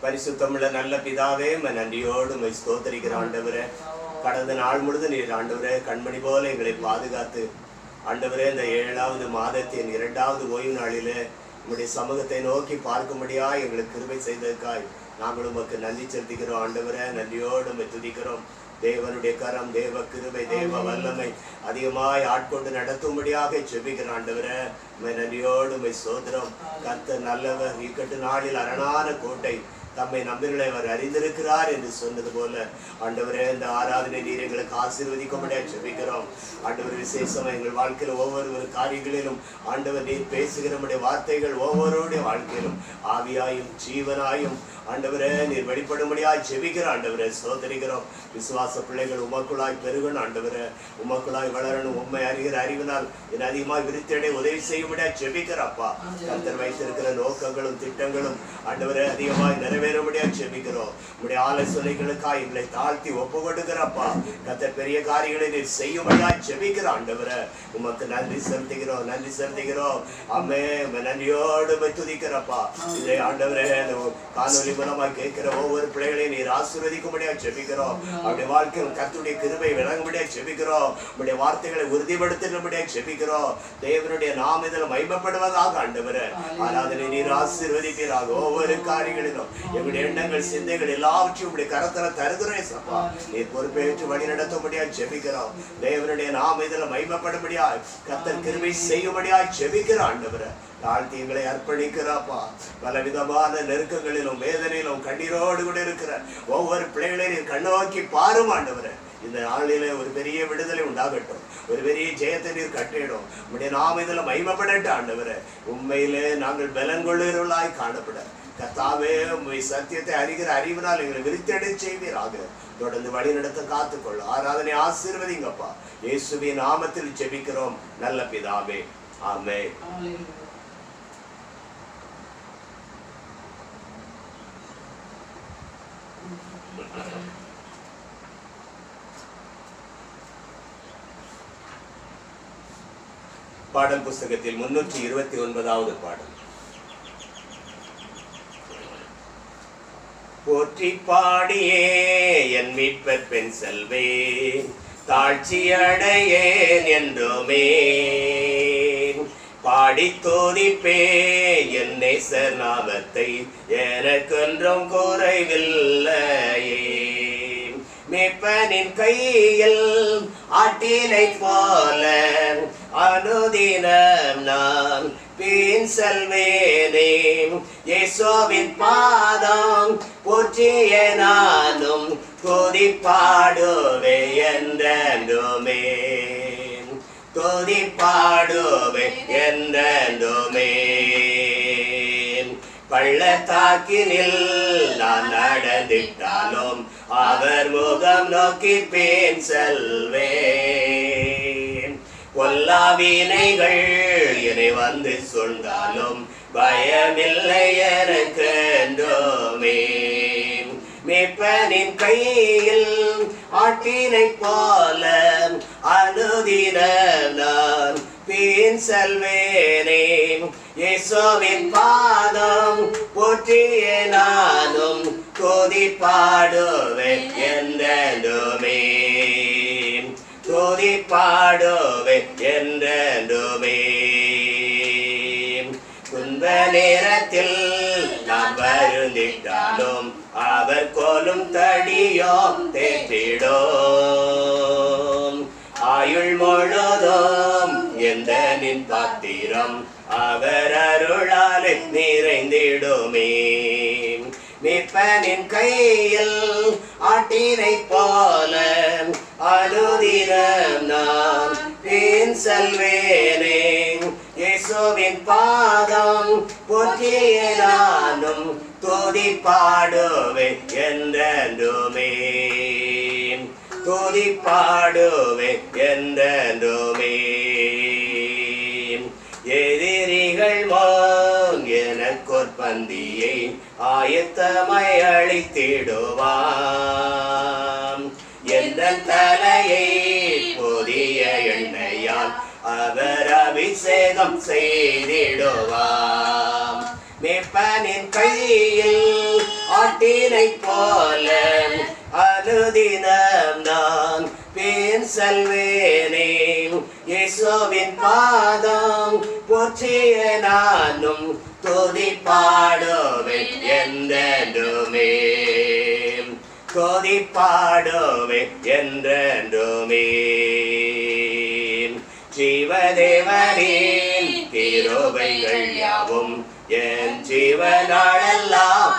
பரிசுத்தமுள்ள நல்ல பிதாவே உம்மை நன்றியோடு உம்மை ஸ்தோத்தரிக்கிற ஆண்டவரே கடந்த நாள் முழுதும் நீர் ஆண்டவரே கண்மணி போல எங்களை பாதுகாத்து ஆண்டவரே இந்த ஏழாவது மாதத்தின் இரண்டாவது ஓய்வு நாளிலே உம்முடைய சமூகத்தை நோக்கி பார்க்கும்படியா எங்களுக்கு கிருபை செய்ததற்காய் நாங்கள் உமக்கு நன்றி செலுத்துகிறோம் ஆண்டவரே நன்றியோடு உம்மை துதிக்கிறோம் தேவனுடைய கரம் தேவ கிருபை தேவ வல்லமை அதிகமாய் ஆட்கொண்டு நடத்தும்படியாக செபிக்கிற ஆண்டவரே உம்மை நன்றியோடு உம்மை சோதரம் கர்த்தர் நல்லவர் இக்கட்டு நாளில் அரணான கோட்டை தம்மை நம்பிகளை அவர் அறிந்திருக்கிறார் என்று சொன்னது போல ஆண்டவரே இந்த ஆராதனை நீர் எங்களுக்கு ஆசீர்வதிக்கும்படியாக செபிக்கிறோம் ஆண்டவர் விசேஷமா எங்கள் வாழ்க்கையில் ஒவ்வொரு காரியங்களிலும் ஆண்டவர் நீர் பேசுகிற உம்முடைய வார்த்தைகள் ஒவ்வொருடைய வாழ்க்கையிலும் ஆவியாயும் ஜீவனாயும் ஆண்டவரே நீர் வெளிப்படும்படியாய் செபிக்கிற ஆண்டவரே சோதரிக்கிறோம் விசுவாச பிள்ளைகள் உமக்குள்ளாய் பெருகணும் ஆண்டவரே உமக்குள்ளாய் வளரணும் உண்மை அறிகிற அறிவினால் என் அதிகமாய் விருத்தடை உதவி செய்யும்படியாய் செபிக்கிறப்பா கர்த்தர் வைத்திருக்கிற நோக்கங்களும் திட்டங்களும் ஆண்டவரே அதிகமாய் நிறைவேறும்படியாய் செபிக்கிறோம் உடைய ஆலோசனைகளுக்காய் எங்களை தாழ்த்தி ஒப்பு கொடுக்கிறப்பா கர்த்தர் பெரிய காரியங்களை நீர் செய்யும்படியாய் செபிக்கிற ஆண்டவரே உமக்கு நன்றி செலுத்துகிறோம் நன்றி செலுத்துகிறோம் அம்மே உம்மை நன்றியோடு உம்மை துதிக்கிறப்பா இதை ஆண்டவரே இந்த காணொலி மூலமாய் கேட்கிற ஒவ்வொரு பிள்ளைகளையும் நீர் ஆசீர்வதிக்கும்படியா ஜெபிக்கிறோம் அவருடைய வாழ்க்கையில் கர்த்தருடைய கிருபை விளங்கும்படியா ஜெபிக்கிறோம் உடைய வார்த்தைகளை உறுதிப்படுத்தினும்படியா ஜெபிக்கிறோம் தேவனுடைய நாம் இதில் மைமப்படுவதாக ஆண்டவரே ஆராதனை நீர் ஆசீர்வதிப்பீராக ஒவ்வொரு காரியங்களிலும் எங்களுடைய எண்ணங்கள் சிந்தைகள் எல்லாவற்றையும் உடைய கரத்துல தருகிறேன் சப்பா நீர் பொறுப்பேற்று வழி நடத்தும்படியா ஜெபிக்கிறோம் தேவனுடைய நாம் இதில் மைமப்படும்படியா கர்த்தர் கிருபை செய்யும்படியா ஜெபிக்கிற ஆண்டவரே தாழ்த்தி எங்களை அர்ப்பணிக்கிறாப்பா பல விதமான நெருக்கங்களிலும் வேதனையிலும் கண்ணீரோடு கூட இருக்கிற ஒவ்வொரு பிள்ளைகளையும் நீர் கண்ணோக்கி பாரும் ஆண்டவரே இந்த நாளிலே ஒரு பெரிய விடுதலை உண்டாகட்டும் ஒரு பெரிய ஜெயத்தை நீர் கட்டிடும் உடைய நாம் இதில் மைமப்படட்டும் ஆண்டவரே உண்மையிலே நாங்கள் பலன் கொள்ளுகிறவர்களாய் காணப்பட கத்தாவே உண்மை சத்தியத்தை அறிகிற அறிவினால் எங்களை விருத்தடை செய்வீராக தொடர்ந்து வழி நடத்த காத்துக்கொள்ள ஆராதனை ஆசீர்வதிங்கப்பா இயேசுவின் நாமத்தில் ஜெபிக்கிறோம் நல்ல பிதாவே ஆமே பாடல் புஸ்தகத்தில் முன்னூற்றி இருபத்தி ஒன்பதாவது பாடல் போற்றி பாடியே என் மீட்பர் பெண் செல்வேன் தாழ்ச்சி அடையேன் என்றுமே பாடி தோதிப்பே என் நேசர் நாமத்தை எனக்கொன்றும் குறைவில்லையே மேப்பனின் கையில் ஆட்டினை போல அனுதினம் நான் பின் செல்வேனே இயேசுவின் பாதம் போற்றிய நானும் துதி பாடுவே என்றுமே துதி பாடுவே என்றுமே பள்ளத்தாக்கினில் நான் நடந்திட்டாலும் அவர் முகம் நோக்கி பேன் செல்வேன் பொல்லாவினைகள் என்னை வந்து சொன்னாலும் பயமில்லை எனக்கு என்றுமே மேப்பனின் கையில் ஆட்டினை போல அனுதின நான் பின் செல்வேனே இயேசுவின் பாதம் போற்றிய நானும் கோதி பாடுவேன் என்றுமே கோதி பாடுவேன் என்றுமே துன்ப நேரத்தில் நான் வருந்திட்டாலும் அவர் கோலும் தடியோ தேற்றிடும் ஆயுள் முழுதும் எந்த நின் பாத்திரம் அவர் அருளாலே நிறைந்திடுமே மீட்பனின் கையில் ஆட்டினை போல அனுதினம் நான் பின் செல்வேனே இயேசுவின் பாதம் போற்றிய நானும் துதி பாடுவே என்றுமே துதி பாடுவே என்றுமே எதிரிகள் மோங் எனக்கொர் பந்தியை ஆயத்தமாய் அழித்திடுவான் எந்த தலையை புதிய எண்ணெயால் அவர் அபிஷேகம் செய்திடுவாம் மேப்பனின் கையில் ஆட்டி ஆட்டினை போல அனுதினம் நான் பின் செல்வேனே இயேசுவின் பாதம் போற்றிய நானும் துதி பாடுவேன் என்றென்றுமே துதி பாடுவேன் என்றென்றுமே ஜீவதேவனின் கிருபைகள் யாவும் என் ஜீவனாளெல்லாம்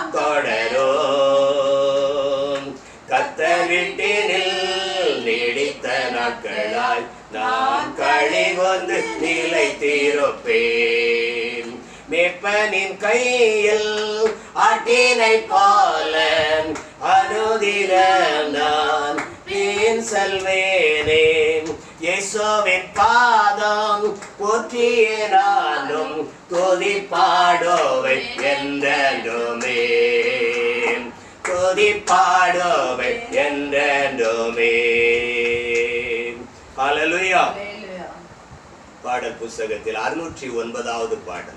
தொடரும் கத்தர் வீட்டினில் நீடித்த நாட்களாய் நான் களி வந்து நிலைத்திருப்பேன் மேப்பனின் கையில் ஆட்டினை போல அனுதினம் நான் பின் செல்வேனே இயேசுவின் பாதம் போற்றிய நானும் துதி பாடுவை என்றென்றுமே துதி பாடுவை என்றென்றுமே ஹalleluya Hallelujah. பாடல் புஸ்தகத்தில் அறுநூற்றி ஒன்பதாவது பாடல்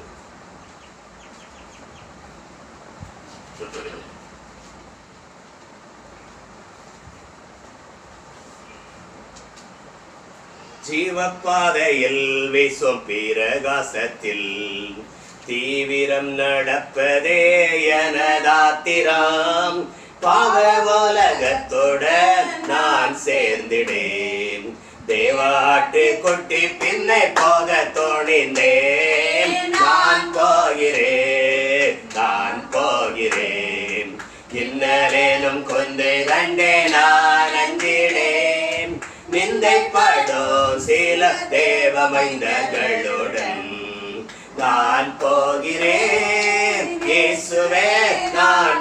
ஜீவப்பாதையில் வீசும் பிரகாசத்தில் தீவிரம் நடப்பதே எனதாத்திரம் பாவ உலகத்துடன் நான் சேர்ந்திடேன் தேவாட்டு கொட்டி பின்னை போக தோணிந்தேன் நான் போகிறேன் நான் போகிறேன் இன்னலேனும் கொண்டு கண்டே நான் அஞ்சிடேன் நிந்தைப்படும் சில தேவமைந்தகளுடன் நான் போகிறேன் இயேசுவே நான்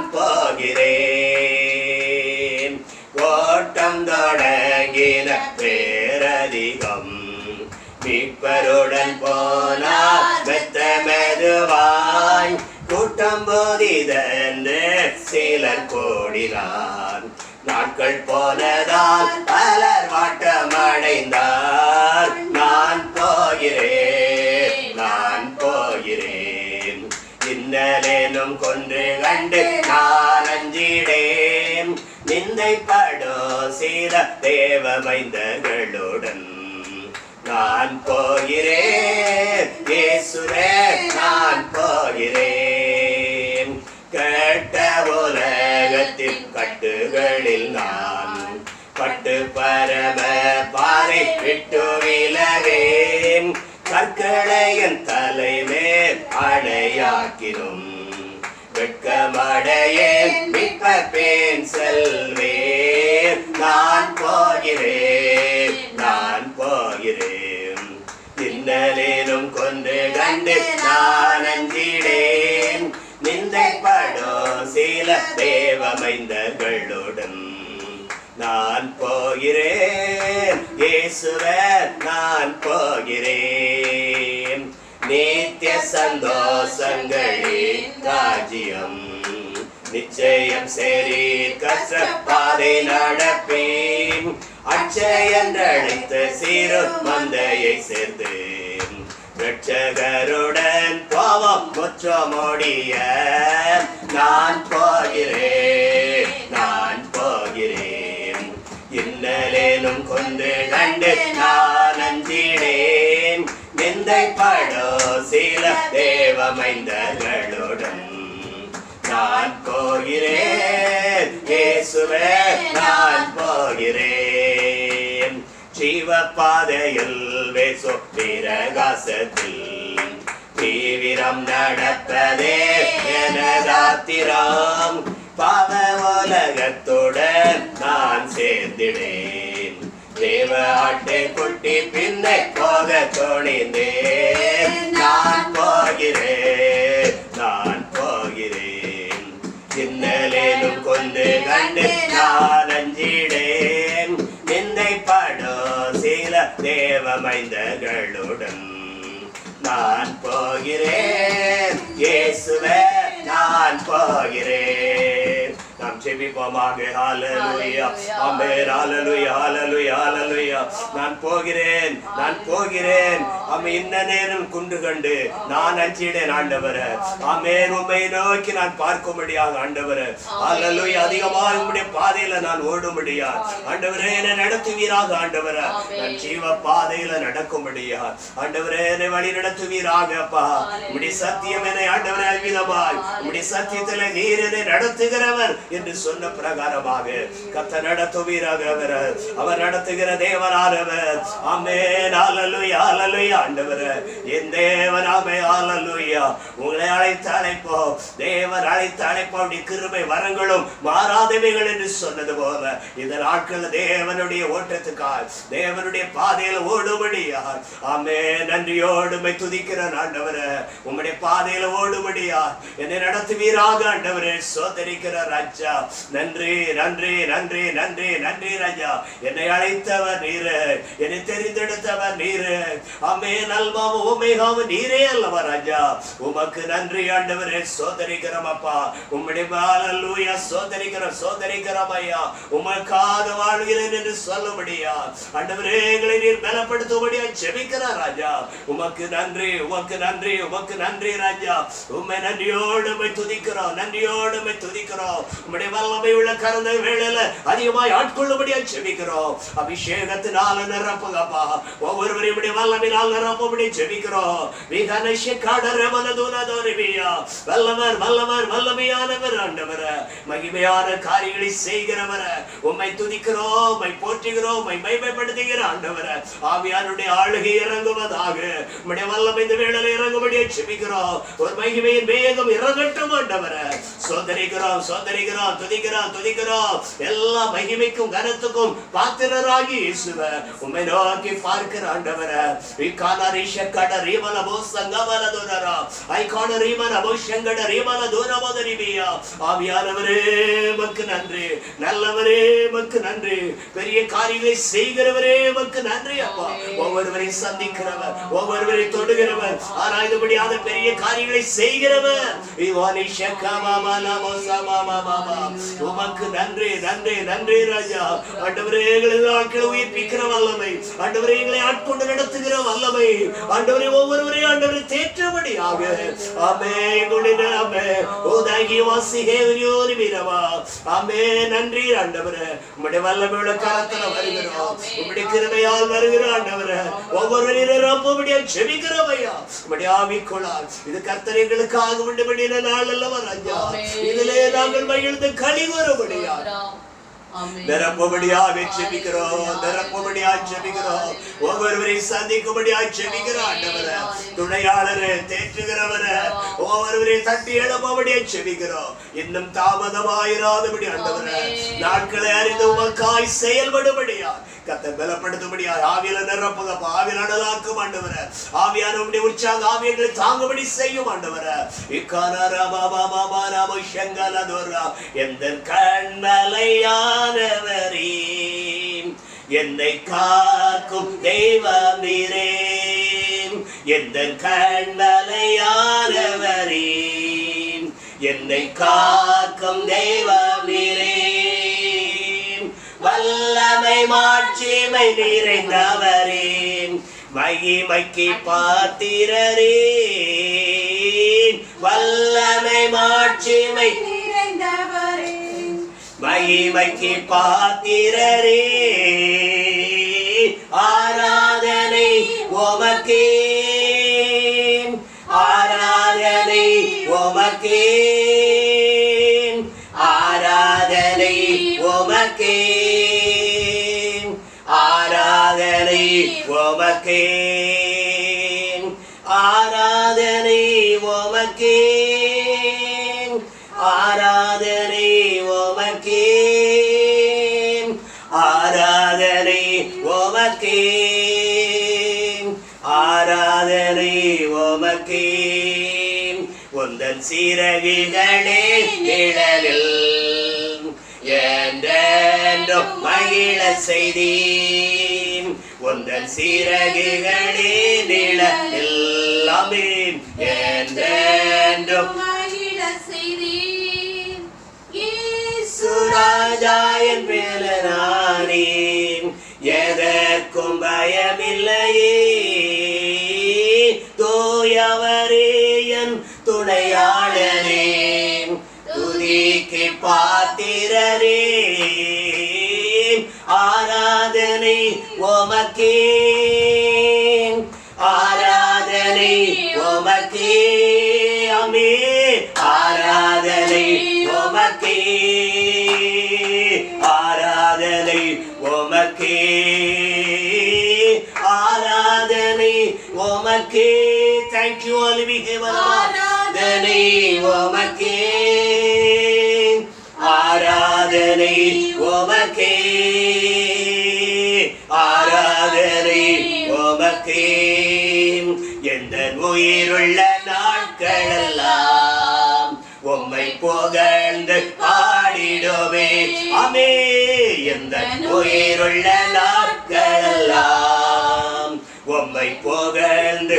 போகிறேன் ஓட்டம் தொடங்கின பேரதிகம் மீட்பருடன் போனார் மெத்த மெதுவாய் கூட்டம் போதிதென்று சிலர் கூடினார் நாட்கள் போனதால் பலர் வாட்டம் அடைந்தார் நான் போகிறேன் நான் போகிறேன் இன்னலேனும் கொன்று கண்டு நான் அஞ்சிடேன் நிந்தைப்படும் சில தேவமைந்தர்களுடன் நான் போகிறேன் இயேசுவே நான் போகிறேன் கெட்ட உலகத்தின் கட்டுகளில் நான் பட்டு பரம பாறை விட்டு விலகேன் கற்களையன் தலைமேல் அடையாக்கினும் வெட்கமடையேன் மிப்பேன் செல்வேன் நான் போகிறேன் நான் போகிறேன் இன்னலேனும் கொண்டு கண்டு நான் அஞ்சிடேன் நிந்தைப்படும் சில தேவமைந்தர்களுடன் நான் போகிறேன் இயேசுவே நான் போகிறேன் நித்திய சந்தோஷங்களின் ராஜ்யம் நிச்சயம் சரி கஷ்டப்பாதை நடப்பேன் அச்சயன்றழைத்த சிறு மந்தையை சேர்த்து ரட்சகருடன் பாவம் முற்றமோடிய நான் போகிறேன் நான் போகிறேன் இன்னலேனும் கொண்டு கண்டு நான் அஞ்சிடேன் நிந்தைப்படோ சில தேவமைந்தர்களுடன் நான் போகிறேன் இயேசுவே நான் போகிறேன் ஜீவ பாதையில் வேசோ பிரகாசத்தில் தீவிரம் நடப்பதே எனதாத்திரம் பாவ உலகத்துடன் நான் சேர்ந்திடேன் தேவ ஆட்டை குட்டி பின்னை போக துணிந்தேன் நான் போகிறேன் நான் போகிறேன் இன்னலேனும் கொண்டு கண்டு நான் அஞ்சிடேன் நிந்தைப்படோ சில தேவமைந்தர்களுடன் நான் போகிறேன் இயேசுவே நான் போகிறேன் நாம் ஜெபிப்போமாக ஹalleluya ஆமென் ஹalleluya ஹalleluya ஹalleluya நான் போகிறேன் நான் போகிறேன் ஆமென் இன்ன நேரம் குண்டு கண்டு நான் அஞ்சிடேன் ஆண்டவரே ஆமென் உம்மை நோக்கி நான் பார்க்கும்படியாக ஆண்டவரே ஹalleluya அதிகமாக உம்முடைய பாதையில நான் ஓடும்படியா ஆண்டவரே என்னை நடத்துவீராக ஆண்டவரே நான் ஜீவ பாதையில நடக்கும்படியா ஆண்டவரே என்னை வழி நடத்துவீராக அப்பா உம்முடைய சத்தியம் என்னை ஆண்டவரே அவ்விதமாய் உம்முடைய சத்தியத்தில நீர் என்னை நடத்துகிறவர் என்று சொன்ன பிரகாரமாக கத்த நடத்துவீராக அவர் அவர் நடத்துகிற தேவனானவர் ஆமென் ஹalleluya ஹalleluya ஆண்டவரே என் தேவன் ஆமே ஹalleluya உங்களை அழைத்து அழைப்போம் தேவன் அழைத்து அழைப்போம் அப்படி கிருபை வரங்களும் மாறாதவைகள் என்று சொன்னது போல இந்த நாட்கள் தேவனுடைய ஓட்டத்துக்காய் தேவனுடைய பாதையில ஓடுபடியா ஆமே நன்றியோடு உம்மை துதிக்கிற ஆண்டவரே உம்முடைய பாதையில ஓடுபடியா என்னை நடத்துவீராக ஆண்டவரே சோதரிக்கிற ராஜா நன்றி நன்றி நன்றி நன்றி நன்றி ராஜா என்னை அழைத்தவர் நீரு என்னை தெரிந்தெடுத்தவர் நீரு ஆமே நல்மாவும் உமைகாவும் நீரே அல்லவா ராஜா உமக்கு நன்றி ஆண்டவரே சோதரிக்கிறோம் அப்பா உம்முடைய ஹalleluya சோதரிக்கிறோம் சோதரிக்கிறோம் ஐயா உமக்காக வாழ்கிறேன் என்று சொல்லும்படியா ஆண்டவரே எங்களை நீர் பலப்படுத்தும்படியா ஜெபிக்கிறார் ராஜா உமக்கு நன்றி உமக்கு நன்றி உமக்கு நன்றி ராஜா உம்மை நன்றியோடு உம்மை துதிக்கிறோம் நன்றியோடு உம்மை துதிக்கிறோம் உம்முடைய வல்லமை உள்ள கறந்த வேளையில அதிகமாய் ஆட்கொள்ளும்படியா ஜெபிக்கிறோம் அபிஷேகத்தினால நிரப்புங்கப்பா ஒவ்வொருவரையும் உடைய வல்லமையினால் நிரப்பும்படி ஜெபிக்கிறோம் விகனஷ கடர மனதுனதோரிபியா வல்லவர் வல்லவர் வல்லமையானவர் ஆண்டவர் மகிமையான காரியங்களை செய்கிறவர் உம்மை துதிக்கிறோம் உம்மை போற்றுகிறோம் உம்மை மைமைப்படுத்துகிற ஆண்டவர் ஆவியானுடைய ஆளுகை இறங்குவதாக உம்முடைய வல்லமை இந்த வேளையில இறங்கும்படியே ஜெபிக்கிறோம் ஒரு மகிமையின் வேகம் இறங்கட்டும் ஆண்டவர் சோதரிக்கிறோம் சோதரிக்கிறோம் துதிக்கிறோம் துதிக்கிறோம் எல்லா மகிமைக்கும் கனத்துக்கும் பாத்திரராகி இயேசுவ உம்மை நோக்கி பார்க்கிற ஆண்டவர விக்கான ரிஷக்கட ரீமல போசங்கவல துரரா ஐகான ரீமல போஷங்கட ரீமல தூரமோதரிபியா ஆவியானவரே மக்கு நன்றி நல்லவரே மக்கு நன்றி பெரிய காரியங்களை செய்கிறவரே மக்கு நன்றி அப்பா ஒவ்வொருவரை சந்திக்கிறவர் ஒவ்வொருவரை தொடுகிறவர் ஆராய்ந்தபடியாத பெரிய காரியங்களை செய்கிறவர் இவானி ஷக்கமாமா நமோ சமாமாமாமா உமக்கு நன்றி நன்றி நன்றி ராஜா ஆண்டவரே எங்களை நாட்களை உயிர்ப்பிக்கிற வல்லமை ஆண்டவரே எங்களை ஆட்கொண்டு நடத்துகிற வல்லமை ஆண்டவரே ஒவ்வொருவரையும் ஆண்டவரை தேற்றபடியாக ஆமே எங்களுடைய ஆமே ஓதாகி வாசி ஹேவரியோரி வீரவா ஆமே நன்றி ஆண்டவரே உம்முடைய வல்லமை உள்ள கரத்துல வருகிறோம் உம்முடைய கிருபையால் வருகிற ஆண்டவரே ஒவ்வொருவரையும் நிரப்பும்படியா ஜெபிக்கிறோம் ஐயா உம்முடைய ஆவிக்குள்ளால் இது கர்த்தர் எங்களுக்காக உண்டுபடின நாள் அல்லவா ராஜா இதிலே நாங்கள் மகிழ்ந்து களி வரும்படியா நிரப்பும்படியாக ஜெபிக்கிறோம் நிரப்பும்படியாக ஜெபிக்கிறோம் ஒவ்வொருவரையும் சந்திக்கும்படியாக ஜெபிக்கிறோம் ஆண்டவரே துணையாளரே தேற்றுகிறவரே ஒவ்வொருவரையும் தட்டி எழுப்பும்படியாக ஜெபிக்கிறோம் இன்னும் தாமதமாயிராதபடி ஆண்டவரே நாட்களை அறிந்து உமக்காய் செயல்படும்படியா கத்தை பலப்படுத்தும்படியா ஆவியில நிரப்புங்க ஆவியில் அடலாக்கும் ஆண்டவரே ஆவியான உடைய உற்சாக ஆவியங்களை தாங்கும்படி செய்யும் ஆண்டவரே இக்கான ராமா மாமா மாராம செங்கலதோரா எந்த கண்மலையானவரே என்னை காக்கும் தெய்வம் நீரே எந்த கண்மலையானவரே என்னை காக்கும் தெய்வம் நீரே வல்லமை மாட்சிமை நிறைந்தவரே மகிமைக்கு பாத்திரரே வல்லமை மாட்சிமை நிறைந்தவரே மகிமைக்கு பாத்திரரே ஆராதனை உமக்கே ஆராதனை உமக்கே ஆராதனை உமக்கே ஆராதனை உமக்கே ஆராதனை உமக்கே ஆராதனை உமக்கே ஆராதனை உமக்கே ஆராதனை உமக்கே உந்தன் சிறகுகளே நிழலில் என்றென்றும் மகிழ செய்தீன் உந்தன் சிறகுகளே நிழலில் அமீன் என்றென்றும் மகிழ செய்தீர். இயேசு இயேசு துணையே தூயவரே என் துணையாளரே துதிக்கு பாத்திரரே ஆராதனை உமக்கே ஆராதனை உமக்கே அமே ஆராதனை உமக்கே ஆராதனை உமக்கே ஆராதனை உமக்கே தேங்க்யூ அலுமிகே ஆராதனை உமக்கே ஆராதனை உமக்கே ஆராதனை உமக்கே எந்த உயிருள்ள நாட்களெல்லாம் உம்மை புகழ்ந்து பாடிடுவே அமே எந்த உயிருள்ள நாட்களெல்லாம் உம்மை புகழ்ந்து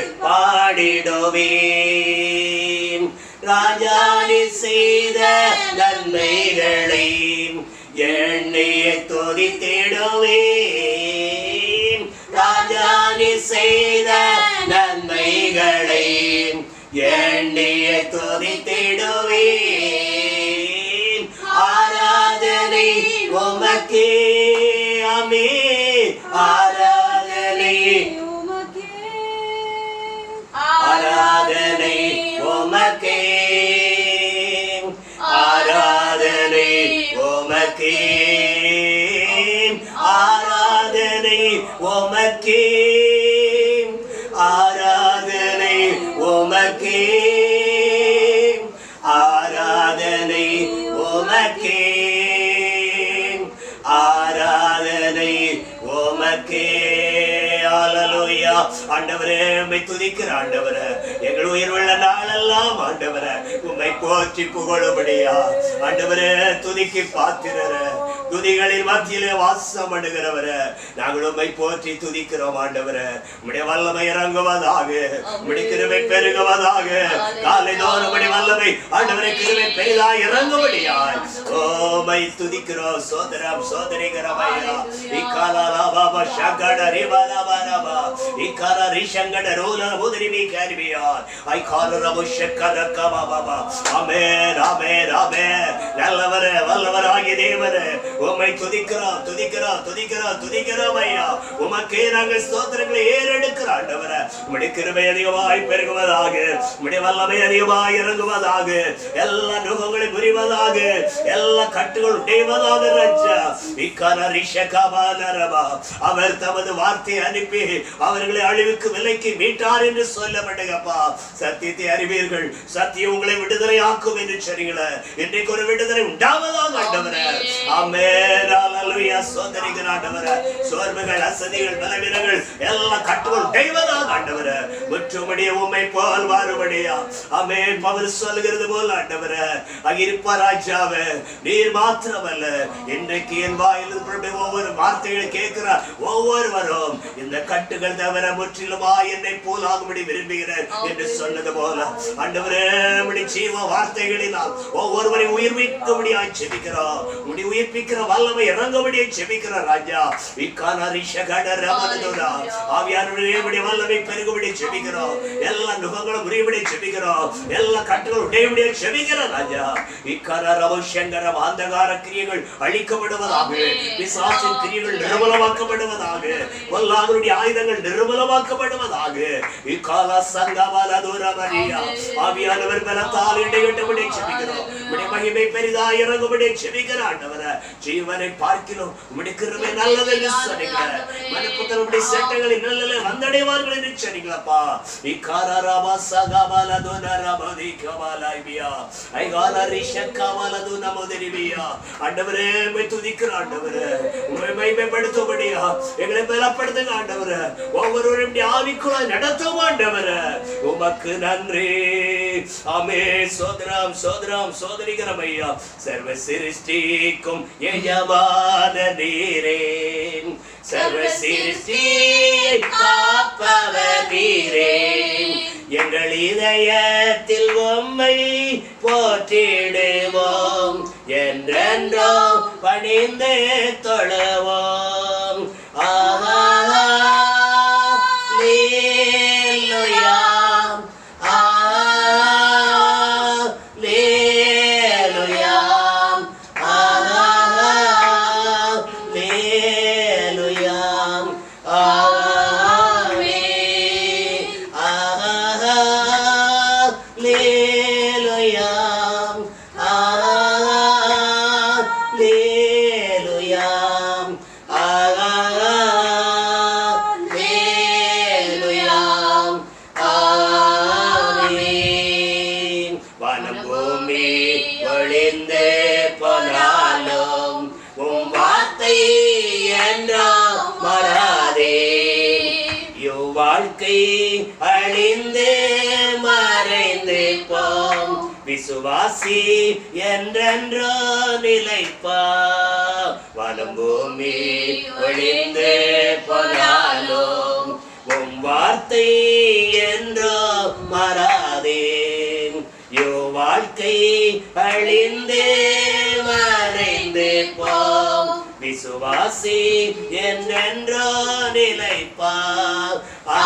பாடிடுவேன் ராஜாணி செய்த நன்மைகளை எண்ணிய துதித்திடுவேன் ராஜாணி செய்த நன்மைகளை எண்ணிய துதித்திடுவேன் ஆராதனை உமக்கே அமே ஆராதனை ஆராதனை உமக்கே ஆராதனை உமக்கே ஆராதனை உமக்கே ஆராதனை உமக்கே ஆராதனை உமக்கே ஆராதனை உமக்கே ஹalleluya ஆண்டவரே உம்மை துதிக்கிற ஆண்டவரே எங்கள் உயிர்வுள்ள நாளெல்லாம் ஆண்டவரே உம்மை போற்றி புகழும்படியா ஆண்டவரே துதிக்கு பாத்திரர துதிகளின் மத்தியிலே வாசம் பண்ணுகிறவரே நாங்கள் உம்மை போற்றி துதிக்கிறோம் ஆண்டவரே உம்முடைய வல்லமை இறங்குவதாக உம்முடைய கிருபை பெருகுவதாக காலை தோறும் உம்முடைய வல்லமை ஆண்டவரே கிருபை பெரிதா இறங்கும்படியாய் ஓமை துதிக்கிறோம் சோதரம் சோதரிகரமையா இக்காலா பாபா ஷகட ரிவலவரபா இக்கால ரிஷங்கட ரோல உதிரிமி கருவியார் ஐ கால ரபு ஷக்கர கபாபா ஆமென் ஆமென் ஆமென் நல்லவரே வல்லவராகிய தேவரே உம்மை துதிக்கிறோம் துதிக்கிறோம் துதிக்கிறோம் துதிக்கிறோம் ஐயா உமக்கே நாங்கள் ஸ்தோத்திரங்களை ஏறெடுக்கிற ஆண்டவரே உம்முடைய கிருபை அதிகமாய் பெருகுவதாக உம்முடைய வல்லமை அதிகமாய் இறங்குவதாக எல்லா நுகங்களை புரிவதாக எல்லா கட்டுகள் உடைவதாக ராஜா இக்கான ரிஷகபாலரபா அவர் தமது வார்த்தையை அனுப்பி அவர்களை அழிவுக்கு விலைக்கு மீட்டார் என்று சொல்லப்பட்டகப்பா சத்தியத்தை அறிவீர்கள் சத்தியம் உங்களை விடுதலை ஆக்கும் என்று சொன்னீங்களே இன்றைக்கு ஒரு விடுதலை உண்டாவதாக ஆண்டவரே ஆமென் ஹalleluya சோதரிகள் ஆண்டவரே சோர்வுகள் அசதிகள் பலவீனங்கள் எல்லா கட்டுகள் உடைவதாக ஆண்டவரே முற்றுமடிய உம்மை போல் மாறுபடியா ஆமென் பவுல் சொல்கிறது போல் ஆண்டவரே அகிருப்பா ராஜாவே நீர் மாத்திரமல்ல இன்றைக்கு என் வாயிலிருந்து புறப்படும் ஒவ்வொரு வார்த்தைகளை கேட்கிற ஒவ்வொருவரும் இந்த கட்டுகள் தவிர முற்றிலுமா என்னை போலாகும்படி விரும்புகிறேன் என்று சொன்னது போல ஆண்டவரே உம்முடைய ஜீவ வார்த்தைகளினால் ஒவ்வொருவரையும் உயிர்ப்பிக்கும்படியாய் செபிக்கிறோம் உம்முடைய உயிர்ப்பிக்கிற வல்லமை இறங்கும்படியாய் செபிக்கிறோம் ராஜா இக்கான ரிஷகட ரமணதுரா ஆவியானவரே உம்முடைய வல்லமை பெருகும்படி செபிக்கிறோம் எல்லா நுகங்களும் முறியும்படி செபிக்கிறோம் எல்லா கட்டுகளும் உடையும்படியாய் செபிக்கிறோம் ராஜா இக்கான ரவசங்கரம் அந்தகார கிரியைகள் அழிக்கப்படுவதாக பிசாசின் கிரியைகள் நிர்மலமாக்கப்படுவதாக வல்லாதருடைய ஆயுதங்கள் நிர்மலமாக்கப்படுவதாக இக்கால சங்கமல தூரமரியா ஆவியானவர் பலத்தால் இடைகட்டபடி செபிக்கிறோம் உம்முடைய மகிமை பெரிதா இறங்கும்படி செபிக்கிற ஆண்டவரே ஜீவனை பார்க்கிறோம் உம்முடைய கிருபை நல்லது என்று சொன்னீங்க மனப்புத்தனுடைய சேட்டைகளை நல்லல வந்தடைவார்கள் என்று சொன்னீங்களப்பா இக்கார ராமா சகமல துனரமதி கமலாய்பியா ஐகால ரிஷக்கமல துனமுதிரிபியா ஆண்டவரே உம்மை துதிக்கிற ஆண்டவரே உம்மை மகிமைப்படுத்தும்படியா எங்களை பலப்படுத்துங்க ஆண்டவரே ஒவ்வொருவரும் இப்படி ஆவிக்குள்ள நடத்தும் ஆண்டவரே உமக்கு நன்றி ஆமே சோதரம் சோதரம் சோதரிகரம் ஐயா சர்வ சிருஷ்டிக்கும் எஜமான நீரே சர்வ சிருஷ்டியை காப்பவர் நீரே எங்கள் இதயத்தில் உம்மை போற்றிடுவோம் என்றென்றோ பணிந்து தொழுவோம் ஆஹா அழிந்து போனாலும் உம் வார்த்தை என்றோ மறாதே யோ வாழ்க்கை அழிந்து மறைந்து போம் விசுவாசி என்றென்றோ நிலைப்பா வனம் பூமி ஒழிந்து போனாலும் உம் வார்த்தை என்றோ மறாதே யோ வாழ்க்கை அழிந்து மறைந்து போம் விசுவாசி என்றென்றோ நிலைப்பா ஆ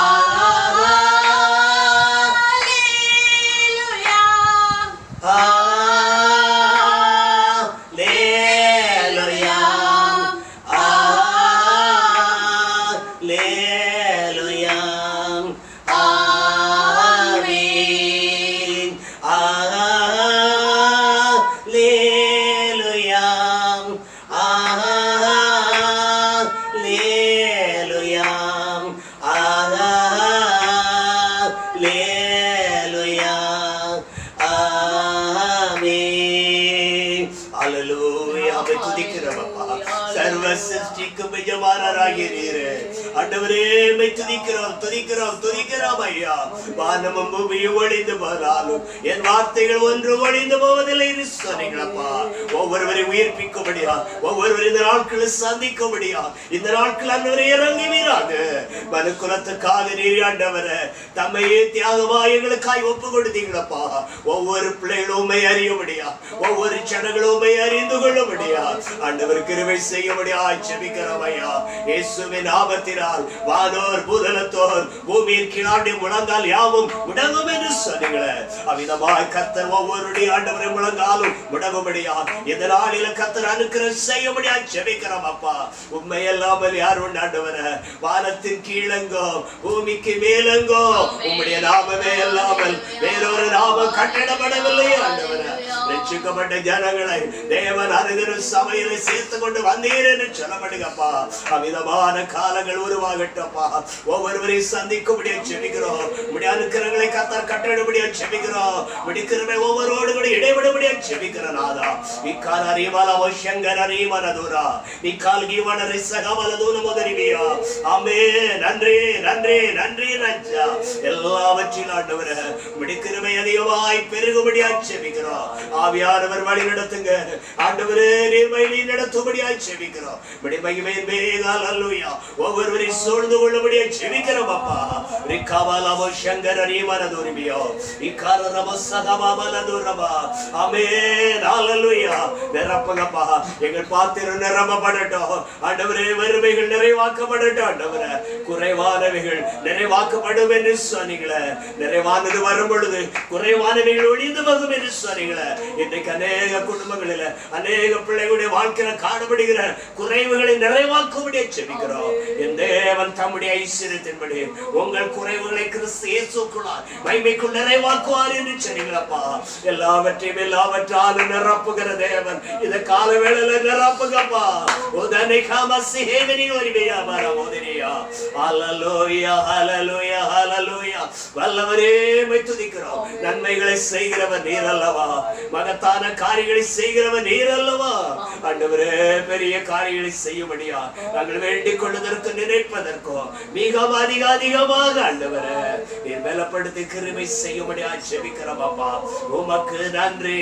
அவை துதிக்கிறோம் அப்பா சர்வ சிருஷ்டிக்கும் எஜமானராகிறீரே ஆண்டவரே மை துதிக்கிறோம் துதிக்கிறோம் துதிக்கிறோம் ஐயா வானமும் பூமியும் ஒழிந்து போனாலும் என் வார்த்தைகள் ஒன்று ஒழிந்து போவதில்லை என்று சொன்னீங்களப்பா ஒவ்வொருவரையும் உயிர்ப்பிக்கும்படியா ஒவ்வொருவரும் இந்த நாட்களை சந்திக்கும்படியா இந்த நாட்கள் ஆண்டவரை இறங்கி வீராக மனுக்குலத்துக்காக நீர் ஆண்டவரை தம்மையே தியாகமா எங்களுக்காய் ஒப்பு கொடுத்தீங்களப்பா ஒவ்வொரு பிள்ளைகளும் உண்மை அறியும்படியா ஒவ்வொரு ஜனங்களும் உண்மை அறிந்து கொள்ளும்படியா ஆண்டவர் கிருபை செய்யும்படியா ஜெபிக்கிறோம் ஐயா இயேசுவின் நாமத்தினால் வானோர் பூதலத்தோர் பூமியின் கீழாண்டி முழங்கால் யாவும் முடங்கும் என்று சொன்னீங்களே அவ்விதமாய் கர்த்தர் ஒவ்வொருடைய ஆண்டவரை முழங்காலும் முடங்கும்படியா இந்த நாளில கர்த்தர் அனுக்கிரம் செய்யும்படியா ஜெபிக்கிறோம் அப்பா உண்மை இல்லாமல் யார் உண்டு ஆண்டவர வானத்தின் கீழங்கோ பூமிக்கு மேலங்கோ உம்முடைய நாமமே இல்லாமல் வேறொரு நாமம் கட்டிடப்படவில்லை ஆண்டவர ரட்சிக்கப்பட்ட ஜனங்களை தேவன் அருகிற சபையில சேர்த்து கொண்டு வந்தீர் என்று சொல்லப்படுங்கப்பா அமிதமான காலங்கள் உருவாகட்டப்பா ஒவ்வொருவரையும் சந்திக்கும்படியா செபிக்கிறோம் உடைய அனுக்கிரங்களை கத்தர் கட்டிடும்படியா செபிக்கிறோம் முடிக்கிறவை ஒவ்வொருவோடு கூட இடைவிடும்படியா செபிக்கிறோம் நாதா இக்கால அறிவால சங்கர் அறிவன தூரா இக்கால் கீவன ரிசகமல தூன முதலிவியா ஆமே நன்றி நன்றி நன்றி ரஜா எல்லாவற்றிலும் ஆண்டவர முடிக்கிறவை அதிகமாய் பெருகும்படியா செபிக்கிறோம் ஆவியானவர் வழி நடத்துங்க ஆண்டவரே நீர் வழி நடத்தும்படியாய் செபிக்கிறோம் மகிமையின் மேகால் அல்லூயா ஒவ்வொருவரையும் சூழ்ந்து கொள்ளும்படியா செபிக்கிறோம் அப்பா ரிக்காவாலாமோ சங்கர ரீமன துரிமியோ இக்கார ரம சகமாமல துரமா அமே நாலல்லுயா நிரப்புங்கப்பா எங்கள் பாத்திரம் நிரம்பப்படட்டும் ஆண்டவரே வறுமைகள் நிறைவாக்கப்படட்டும் ஆண்டவரே குறைவானவைகள் நிறைவாக்கப்படும் என்று சொன்னீங்களே நிறைவானது வரும் பொழுது குறைவானவைகள் ஒழிந்து போகும் என்று சொன்னீங்களே இன்றைக்கு அநேக குடும்பங்களில் அநேக பிள்ளைகளுடைய வாழ்க்கையில காணப்படுகிற குறைவுகளை நிறைவாக்கும்படியே செபிக்கிறோம் என் தேவன் தம்முடைய ஐஸ்வர்யத்தின்படி உங்கள் குறைவுகளை கிறிஸ்து இயேசுக்குள்ளார் மைமைக்குள் நிறைவாக்குவார் என்று சொன்னீங்களப்பா எல்லாவற்றையும் எல்லாவற்றாலும் நிரப்புகிற தேவன் இந்த கால வேளையில நிரப்புங்கப்பா உதனை காமசி ஹேவனின் உரிமையா மரமோதினியா ஹalleluya ஹalleluya ஹalleluya வல்லவரே மை துதிக்கிறோம் நன்மைகளை செய்கிறவர் நீர் அல்லவா மகத்தான காரியங்களை செய்கிறவர் நீர் அல்லவா ஆண்டவரே பெரிய காரியங்களை செய்யும்படியா நாங்கள் வேண்டிக் கொள்வதற்கு நினைப்பதற்கும் மிக அதிக அதிகமாக ஆண்டவரே நீர் பலப்படுத்தி கிருபை செய்யும்படியா ஜெபிக்கிறோம் அப்பா உமக்கு நன்றி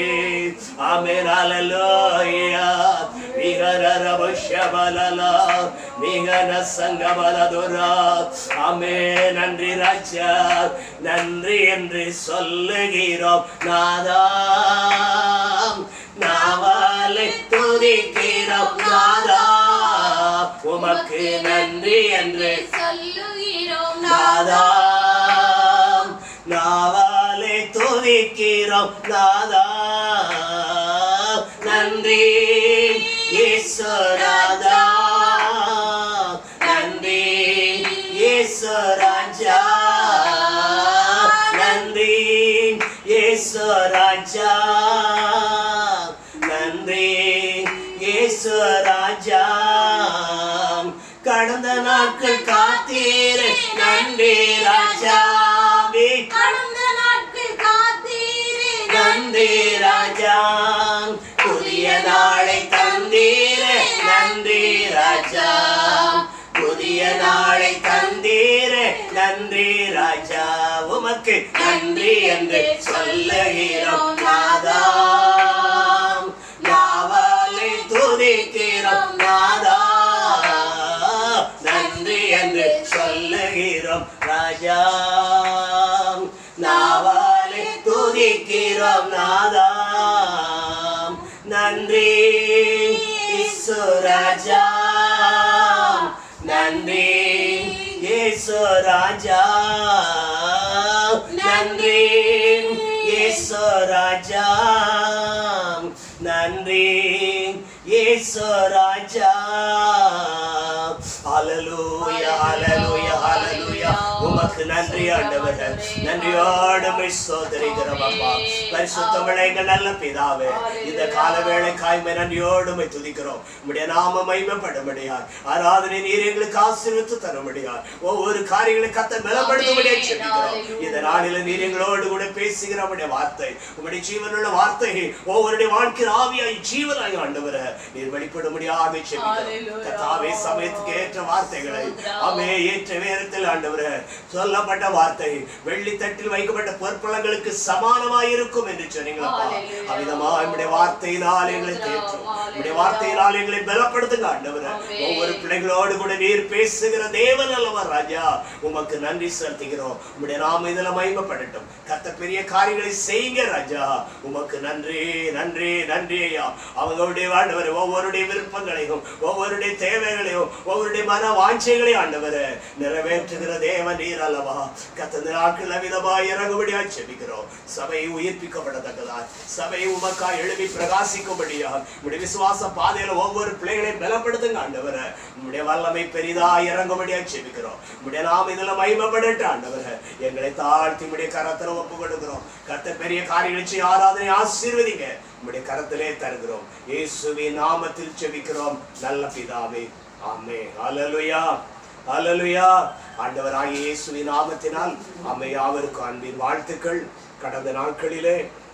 ஆமென் ஹalleluya விஹரரபஷபலலா மிகன சங்கபலதுரா ஆமே நன்றி ராஜா நன்றி என்று சொல்லுகிறோம் நாதா நாவாலை துதிக்கிறோம் நாதா உமக்கு நன்றி என்று சொல்லுகிறோம் நாதா நாவாலே துதிக்கிறோம் நாதா நன்றி ஈஸ்வராஜா நன்றி ஈஸ்வராஜா நன்றி ஈஸ்வராஜா நன்றி ஈஸ்வராஜா கடந்த நாட்கள் காத்தீரே நன்றி ராஜாவே கடந்த நாட்கள் காத்தீரே நன்றி ராஜா ராஜா புதிய நாளை தந்தீரே நன்றி ராஜா உமக்கு நன்றி என்று சொல்லுகிறோம் நாதா நாவாலை துதிக்கிறோம் நாதா நன்றி என்று சொல்லுகிறோம் ராஜா நாவாலை துதிக்கிறோம் நாதா நன்றி இயேசு ராஜா நன்றி இயேசு ராஜா நன்றி இயேசு ராஜா நன்றி இயேசு ராஜா ஹalleluya ஹalleluya ஹalleluya உமக்கு நன்றி ஆண்டவரே நன்றியோடு உம்மை ஸ்தோத்திரிக்கிறோம் அப்பா பரிசுத்தமுள்ள எங்கள் நல்ல பிதாவே இந்த கால வேளை காய்மை நன்றியோடு உம்மை துதிக்கிறோம் உம்முடைய நாம மகிமைப்படும்படியார் ஆராதனை நீர் எங்களுக்கு ஆசீர்வித்து தரும்படியார் ஒவ்வொரு காரியங்களை கத்த பலப்படுத்தும்படியாக செபிக்கிறோம் இந்த நாளில நீர் எங்களோடு கூட பேசுகிற உம்முடைய வார்த்தை உம்முடைய ஜீவனுள்ள வார்த்தை ஒவ்வொருடைய வாழ்க்கையில் ஆவியாய் ஜீவனாய் ஆண்டவரே நீர் வெளிப்படும்படியாக செபிக்கிறோம் கத்தாவே சமயத்துக்கு ஏற்ற வார்த்தைகளை அமே ஏற்ற நேரத்தில் ஆண்டவரே சொல்லப்பட்ட வார்த்தை வெள்ளி தட்டில் வைக்கப்பட்ட பொற்பலங்களுக்கு சமானமாய் இருக்கும் என்று சொன்னீங்களப்பா அவிதமா நம்முடைய வார்த்தையினால் எங்களை தேற்றும் நம்முடைய வார்த்தையினால் எங்களை பலப்படுத்துங்க ஆண்டவரே ஒவ்வொரு பிள்ளைகளோடு கூட நீர் பேசுகிற தேவன் அல்லவா ராஜா உமக்கு நன்றி செலுத்துகிறோம் உம்முடைய நாம இதுல மகிமைப்படட்டும் கத்த பெரிய காரியங்களை செய்யுங்க ராஜா உமக்கு நன்றி நன்றி நன்றி ஐயா அவங்களுடைய ஆண்டவர் ஒவ்வொருடைய விருப்பங்களையும் ஒவ்வொருடைய தேவைகளையும் ஒவ்வொருடைய மன வாஞ்சைகளையும் ஆண்டவர் நிறைவேற்றுகிற தேவன் நீர் அல்லவா கத்த நாட்கள் விதமாய் இறங்கும்படியா செபிக்கிறோம் சபை உயிர்ப்பிக்கப்படத்தக்கதா சபை உமக்கா எழுப்பி பிரகாசிக்கும்படியா உடைய விசுவாச பாதையில ஒவ்வொரு பிள்ளைகளையும் பலப்படுத்துங்க ஆண்டவரை உம்முடைய வல்லமை பெரிதா இறங்கும்படியா செபிக்கிறோம் உம்முடைய நாம் இதுல மகிமைப்படட்டு ஆண்டவரை எங்களை தாழ்த்தி உடைய கரத்துல ஒப்பு கொடுக்கிறோம் கத்த பெரிய காரியங்களை செய்ய ஆராதனை ஆசீர்வதிங்க உம்முடைய கரத்திலே தருகிறோம் இயேசுவின் நாமத்தில் செபிக்கிறோம் நல்ல பிதாவே ஆமே ஹalleluya ஹalleluya ஆண்டவராகிய இயேசுவின் நாமத்தினால் அம்மை யாவருக்கும் அன்பின் வாழ்த்துக்கள் கடந்த நாட்களிலே